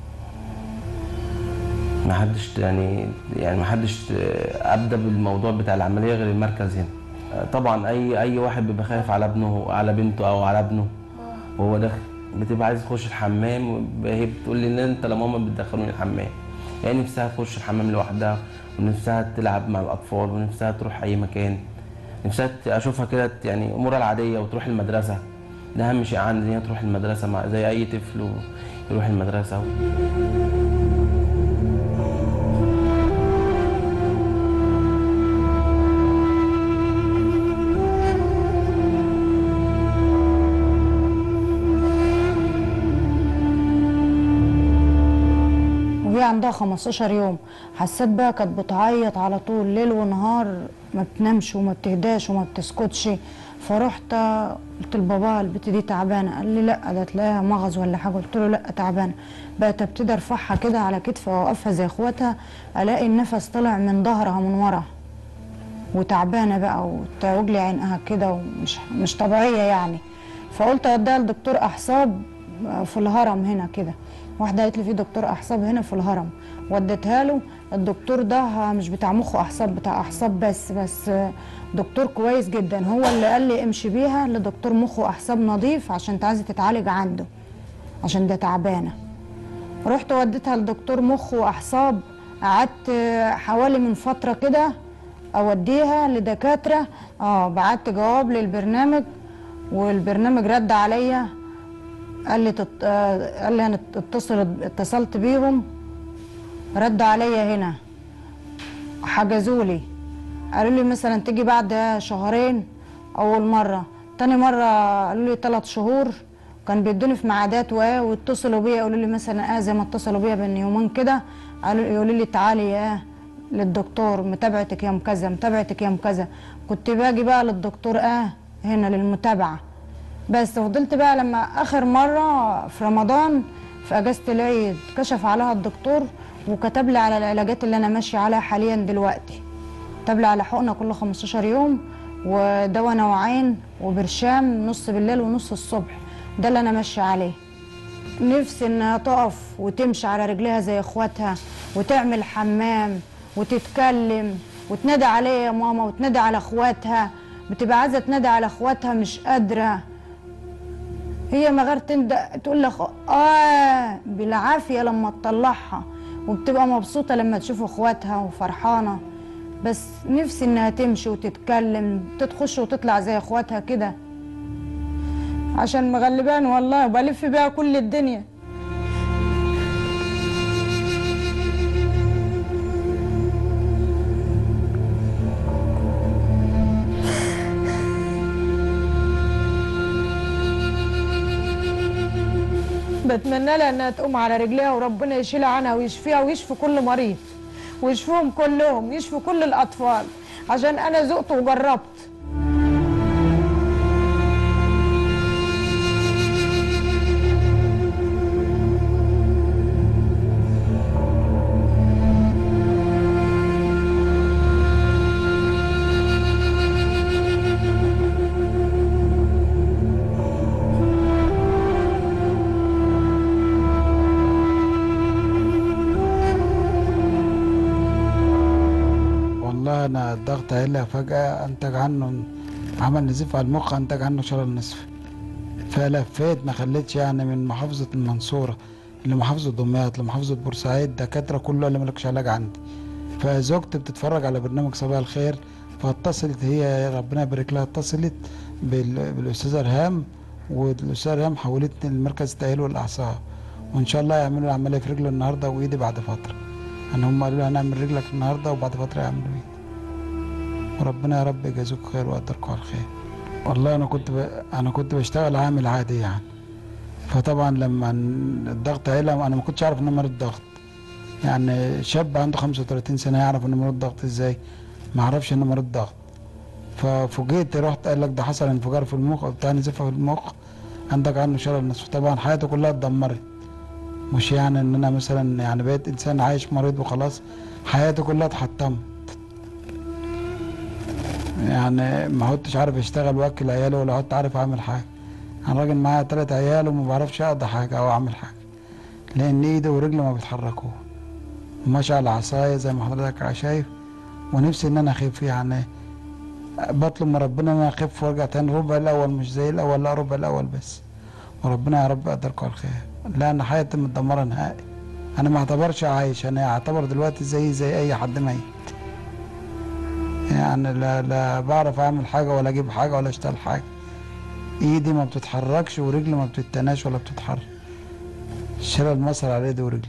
ما حدش يعني يعني ما حدش ابدا بالموضوع بتاع العمليه غير المركز هنا طبعا اي اي واحد بيبقى خايف على ابنه على بنته او على ابنه وهو داخل بتبقى عايز تخش الحمام هي بتقول لي ان انت لا ماما بتدخلوني الحمام يعني نفسها تخش الحمام لوحدها ونفسها تلعب مع الاطفال ونفسها تروح اي مكان نفسها ت- اشوفها كده ت- يعني امورها العاديه وتروح المدرسه ده اهم شيء عندي ان هي تروح المدرسه مع زي اي طفل ويروح المدرسه وهي عندها 15 يوم حسيت بقى كانت بتعيط على طول ليل ونهار ما بتنامش وما بتهداش وما بتسكتش فرحت قلت لبابا البت دي تعبانه قال لي لا ده تلاقيها مغص ولا حاجه قلت له لا تعبانه بقيت ابتدي ارفعها كده على كتفي واوقفها زي اخواتها الاقي النفس طلع من ظهرها من ورا وتعبانه بقى وتوج لي عينها كده ومش مش طبيعيه يعني فقلت اوديها لدكتور احصاب في الهرم هنا كده واحده قالت لي في دكتور احصاب هنا في الهرم وديتها له الدكتور ده مش بتاع مخ واعصاب بتاع اعصاب بس بس دكتور كويس جدا هو اللي قال لي امشي بيها لدكتور مخ واعصاب نظيف عشان انت عايزه تتعالج عنده عشان ده تعبانه رحت وديتها لدكتور مخ واعصاب قعدت حوالي من فتره كده اوديها لدكاتره اه بعت جواب للبرنامج والبرنامج رد عليا قال لي تط... آه، قال لي انا اتصل اتصلت بيهم ردوا عليا هنا حجزوا لي قالوا لي مثلا تيجي بعد شهرين اول مره تاني مره قالوا لي ثلاث شهور كان بيدوني في ميعادات وايه واتصلوا بيا يقولوا لي مثلا اه زي ما اتصلوا بيا بين يومين كده قالوا يقولوا لي تعالي يا للدكتور متابعتك يوم كذا متابعتك يوم كذا كنت باجي بقى للدكتور اه هنا للمتابعه بس فضلت بقى لما اخر مره في رمضان في اجازه العيد كشف عليها الدكتور وكتب لي على العلاجات اللي انا ماشيه عليها حاليا دلوقتي كتب لي على حقنه كل 15 يوم ودواء نوعين وبرشام نص بالليل ونص الصبح ده اللي انا ماشيه عليه نفسي انها تقف وتمشي على رجليها زي اخواتها وتعمل حمام وتتكلم وتنادي عليا يا ماما وتنادي على اخواتها بتبقى عايزه تنادي على اخواتها مش قادره هي ما غير تندى تقول لك اه بالعافيه لما تطلعها وبتبقى مبسوطه لما تشوف اخواتها وفرحانه بس نفسي انها تمشي وتتكلم تتخش وتطلع زي اخواتها كده عشان مغلباني والله وبلف بيها كل الدنيا بتمنى لها انها تقوم على رجليها وربنا يشيلها عنها ويشفيها ويشفي كل مريض ويشفيهم كلهم يشفي كل الاطفال عشان انا ذقت وجربت والله انا الضغط عالي فجأة انتج عنه عمل نزيف على المخ انتج عنه شلل نصفي فلفيت ما خليتش يعني من محافظة المنصورة لمحافظة دمياط لمحافظة بورسعيد دكاترة كله قال لي مالكش علاج عندي فزوجتي بتتفرج على برنامج صباح الخير فاتصلت هي ربنا يبارك لها اتصلت بال- بالاستاذة ريهام والاستاذة ريهام حولتني لمركز التأهيل والأعصاب وإن شاء الله يعملوا العملية في رجلي النهاردة وإيدي بعد فترة يعني هم قالوا لي هنعمل رجلك النهارده وبعد فتره يعملوا ايدي وربنا يا رب يجازوك خير ويقدركم على الخير والله انا كنت ب... انا كنت بشتغل عامل عادي يعني فطبعا لما الضغط علا انا ما كنتش عارف ان أنا مريض ضغط يعني شاب عنده 35 سنه يعرف انه مريض ضغط ازاي ما اعرفش انه مريض ضغط ففوجئت رحت قال لك ده حصل انفجار في المخ او بتاع نزيفه في المخ عندك عنه شلل نصف طبعا حياته كلها اتدمرت مش يعني ان انا مثلا يعني بقيت انسان عايش مريض وخلاص حياتي كلها اتحطمت يعني ما عدتش عارف اشتغل واكل عيالي ولا عدت عارف اعمل حاجه انا راجل معايا تلات عيال وما بعرفش اقضي حاجه او اعمل حاجه لان ايدي ورجلي ما بيتحركوا وماشي على عصايه زي ما حضرتك شايف ونفسي ان انا اخف يعني بطلب من ربنا ان انا اخف وارجع تاني ربع الاول مش زي الاول لا ربع الاول بس وربنا يا رب يقدركم على الخير لان حياتي متدمره نهائي انا ما اعتبرش عايش انا اعتبر دلوقتي زي زي اي حد ميت يعني لا لا بعرف اعمل حاجه ولا اجيب حاجه ولا اشتغل حاجه ايدي ما بتتحركش ورجلي ما بتتناش ولا بتتحرك شلل مصر على ايدي ورجلي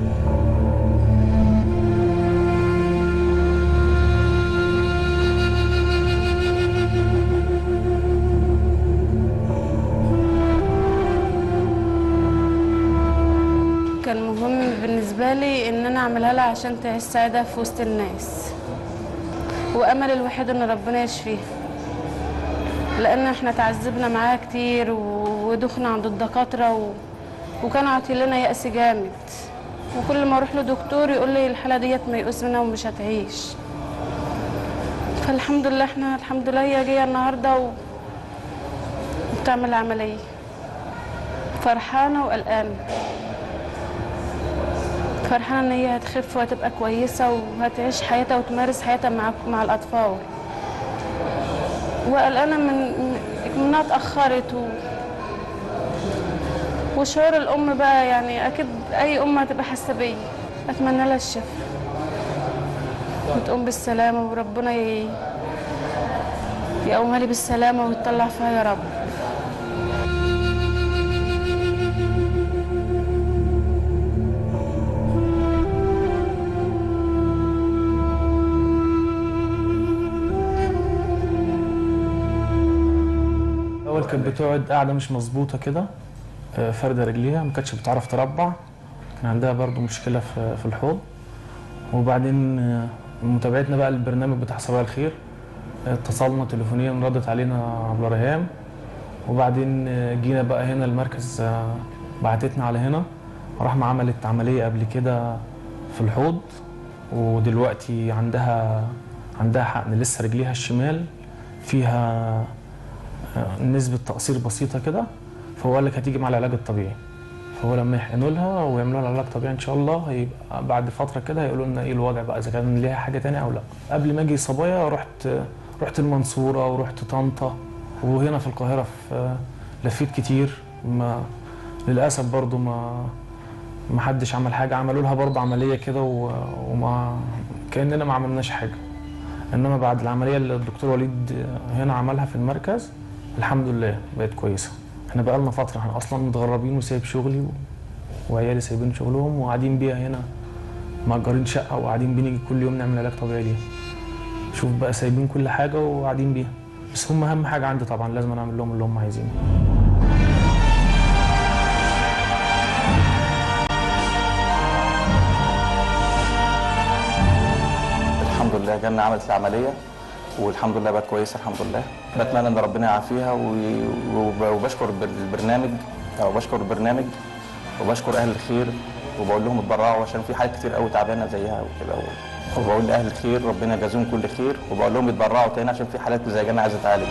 كان مهم بالنسبة لي إن أنا أعملها لها عشان تعيش سعيدة في وسط الناس وأمل الوحيد إن ربنا يشفيها لأن إحنا تعذبنا معاها كتير و- ودخنا عند الدكاترة و... وكانوا عاطين لنا يأس جامد وكل ما أروح لدكتور يقول لي الحالة ديت ميؤوس منها ومش هتعيش فالحمد لله إحنا الحمد لله هي جاية النهاردة و... وبتعمل عملية فرحانة وقلقانة فرحانة إن هي هتخف وهتبقى كويسة وهتعيش حياتها وتمارس حياتها مع مع الأطفال وقلقانة من من- إنها اتأخرت و... وشعور الأم بقى يعني أكيد أي أم هتبقى حاسة بيا أتمنى لها الشفاء وتقوم بالسلامة وربنا ي... يقومها لي بالسلامة ويطلع فيها يا رب الاول كانت بتقعد قاعده مش مظبوطه كده آه، فارده رجليها ما كانتش بتعرف تربع كان عندها برضو مشكله في في الحوض وبعدين آه، متابعتنا بقى البرنامج بتاع صباح الخير آه، اتصلنا تليفونيا ردت علينا عبله ريهام وبعدين آه، جينا بقى هنا المركز آه، بعتتنا على هنا رحنا عملت عمليه قبل كده في الحوض ودلوقتي عندها عندها حقن لسه رجليها الشمال فيها آه، نسبة تقصير بسيطة كده فهو قال لك هتيجي مع العلاج الطبيعي فهو لما يحقنوا لها ويعملوا لها علاج طبيعي ان شاء الله هيبقى بعد فترة كده هيقولوا لنا ايه الوضع بقى اذا كان ليها حاجة تانية او لا قبل ما اجي صبايا رحت رحت المنصورة ورحت طنطا وهنا في القاهرة في لفيت كتير ما للأسف برضو ما ما حدش عمل حاجة عملوا لها برضو عملية كده و- وما كأننا ما عملناش حاجة انما بعد العمليه اللي الدكتور وليد هنا عملها في المركز الحمد لله بقت كويسه احنا بقالنا فتره احنا اصلا متغربين وسايب شغلي و... وعيالي سايبين شغلهم وقاعدين بيها هنا مأجرين شقه وقاعدين بنيجي كل يوم نعمل علاج طبيعي ليها شوف بقى سايبين كل حاجه وقاعدين بيها بس هم اهم حاجه عندي طبعا لازم أنا اعمل لهم اللي هم عايزينه الحمد لله جالنا عملت العمليه والحمد لله بقت كويسه الحمد لله بتمنى ان ربنا يعافيها و- وب- وبشكر البرنامج او بشكر البرنامج وبشكر اهل الخير وبقول لهم اتبرعوا عشان في حالات كتير قوي تعبانه زيها وكده وبقول لاهل الخير ربنا يجازيهم كل خير وبقول لهم يتبرعوا تاني عشان في حالات زي جانا عايزه تعالج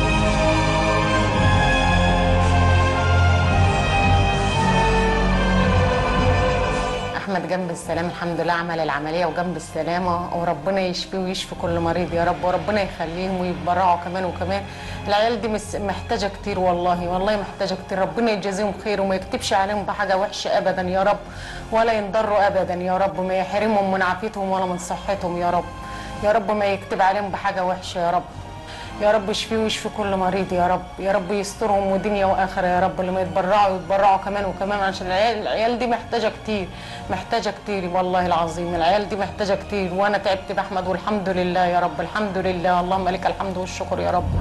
احمد جنب السلام الحمد لله عمل العمليه وجنب السلامه وربنا يشفيه ويشفي كل مريض يا رب وربنا يخليهم ويتبرعوا كمان وكمان العيال دي مس- محتاجه كتير والله والله محتاجه كتير ربنا يجازيهم خير وما يكتبش عليهم بحاجه وحشه ابدا يا رب ولا ينضروا ابدا يا رب ما يحرمهم من عافيتهم ولا من صحتهم يا رب يا رب ما يكتب عليهم بحاجه وحشه يا رب يا رب يشفيه ويشفي كل مريض يا رب يا رب يسترهم ودنيا واخره يا رب لما يتبرعوا يتبرعوا كمان وكمان عشان العيال العيال دي محتاجه كتير محتاجه كتير والله العظيم العيال دي محتاجه كتير وانا تعبت باحمد والحمد لله يا رب الحمد لله اللهم لك الحمد والشكر يا رب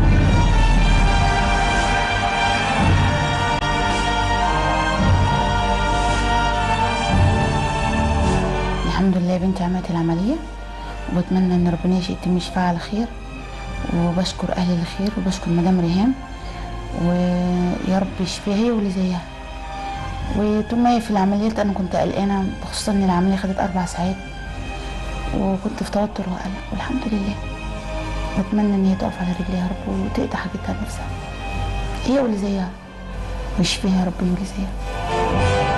الحمد لله بنتي عملت العملية وبتمنى ان ربنا يتم شفاها على خير وبشكر اهل الخير وبشكر مدام ريهام ويا رب يشفيها هي واللي زيها وطول ما هي في العمليات انا كنت قلقانه بخصوصا ان العمليه خدت اربع ساعات وكنت في توتر وقلق والحمد لله بتمنى ان هي تقف على رجليها يا رب وتقضي حاجتها بنفسها هي واللي زيها ويشفيها يا رب واللي زيها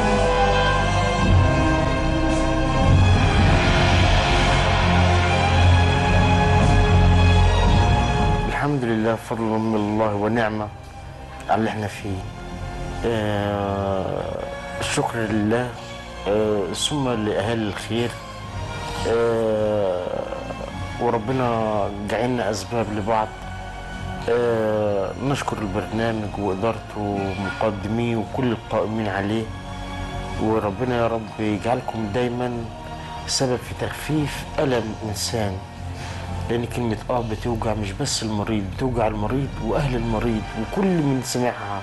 الحمد لله فضل من الله ونعمة على اللي احنا فيه آه الشكر لله آه، ثم لأهالي الخير آه، وربنا جعلنا أسباب لبعض آه، نشكر البرنامج وإدارته ومقدميه وكل القائمين عليه وربنا يا رب يجعلكم دايما سبب في تخفيف ألم إنسان لأن كلمة آه بتوجع مش بس المريض بتوجع المريض وأهل المريض وكل من سمعها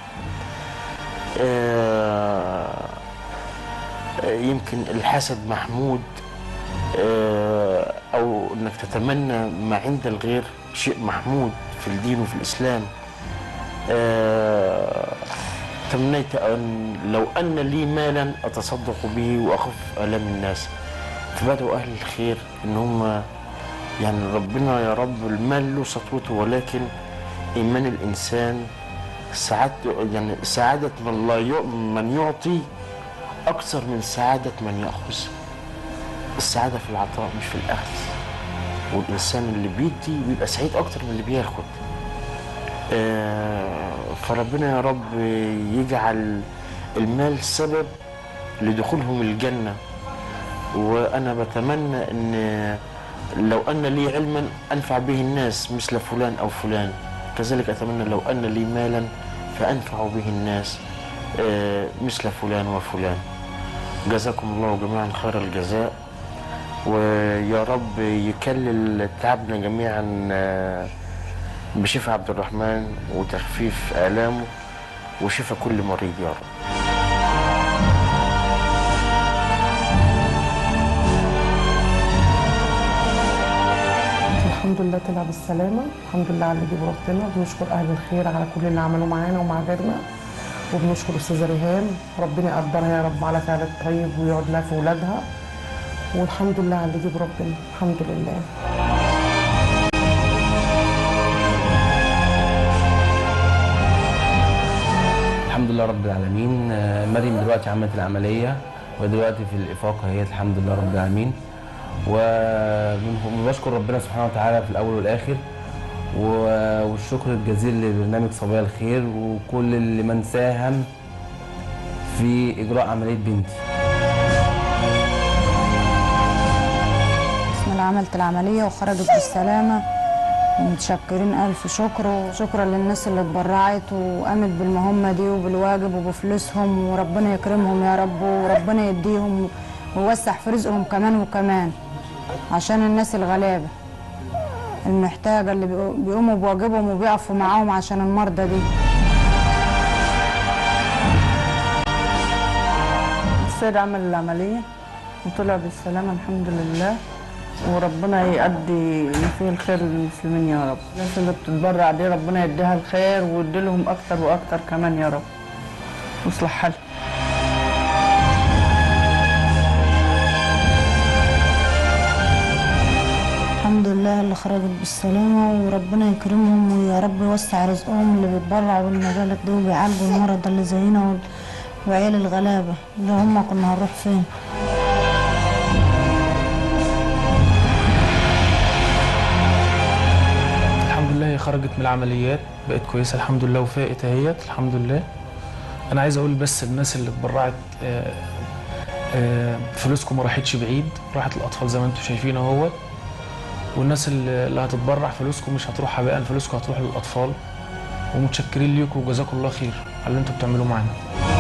آه آه، يمكن الحسد محمود آه، او انك تتمنى ما عند الغير شيء محمود في الدين وفي الاسلام آه، تمنيت ان لو ان لي مالا اتصدق به واخف الام الناس فبدأوا اهل الخير ان هم يعني ربنا يا رب المال له سطوته ولكن ايمان الانسان سعادته يعني سعاده من لا يع- من يعطي اكثر من سعاده من ياخذ السعاده في العطاء مش في الاخذ والانسان اللي بيدي بيبقى سعيد اكتر من اللي بياخد آه، فربنا يا رب يجعل المال سبب لدخولهم الجنه وانا بتمنى ان لو ان لي علما انفع به الناس مثل فلان او فلان كذلك اتمنى لو ان لي مالا فانفع به الناس آه، مثل فلان وفلان جزاكم الله جميعا خير الجزاء ويا رب يكلل تعبنا جميعا آه، بشفاء عبد الرحمن وتخفيف آلامه وشفاء كل مريض يا رب الحمد لله طلع بالسلامة الحمد لله على اللي جه ربنا بنشكر أهل الخير على كل اللي عملوه معانا ومع غيرنا وبنشكر أستاذة ريهام ربنا يقدرها يا رب على فعل الطيب ويقعد لها في ولادها والحمد لله على اللي جه ربنا الحمد لله الحمد لله رب العالمين آه، مريم دلوقتي عملت العملية ودلوقتي في الإفاقة هي الحمد لله رب العالمين وبشكر ربنا سبحانه وتعالى في الأول والآخر و- والشكر الجزيل لبرنامج صبايا الخير وكل اللي من ساهم في إجراء عملية بنتي بسم الله عملت العملية وخرجت بالسلامة ومتشكرين ألف شكر وشكرا للناس اللي اتبرعت وقامت بالمهمة دي وبالواجب وبفلوسهم وربنا يكرمهم يا رب وربنا يديهم ويوسع في رزقهم كمان وكمان عشان الناس الغلابة المحتاجة اللي بيقو- بيقوموا بواجبهم وبيقفوا معاهم عشان المرضى دي السيد عمل العملية وطلع بالسلامة الحمد لله وربنا يؤدي فيه الخير للمسلمين يا رب الناس اللي بتتبرع دي ربنا يديها الخير ويديلهم أكتر وأكتر كمان يا رب ويصلح حالهم الحمد لله اللي خرجت بالسلامة وربنا يكرمهم ويا رب يوسع رزقهم اللي بيتبرعوا بالمبالغ دي وبيعالجوا المرضى اللي زينا وال- وعيال الغلابة اللي هم كنا هنروح فين الحمد لله هي خرجت من العمليات بقت كويسه الحمد لله وفاقت اهيت الحمد لله انا عايز اقول بس الناس اللي اتبرعت آه، آه، فلوسكم ما راحتش بعيد راحت الاطفال زي ما انتم شايفين اهوت والناس اللي اللي هتتبرع فلوسكم مش هتروح هباء فلوسكم هتروح للاطفال ومتشكرين ليكم وجزاكم الله خير على اللي انتم بتعملوه معانا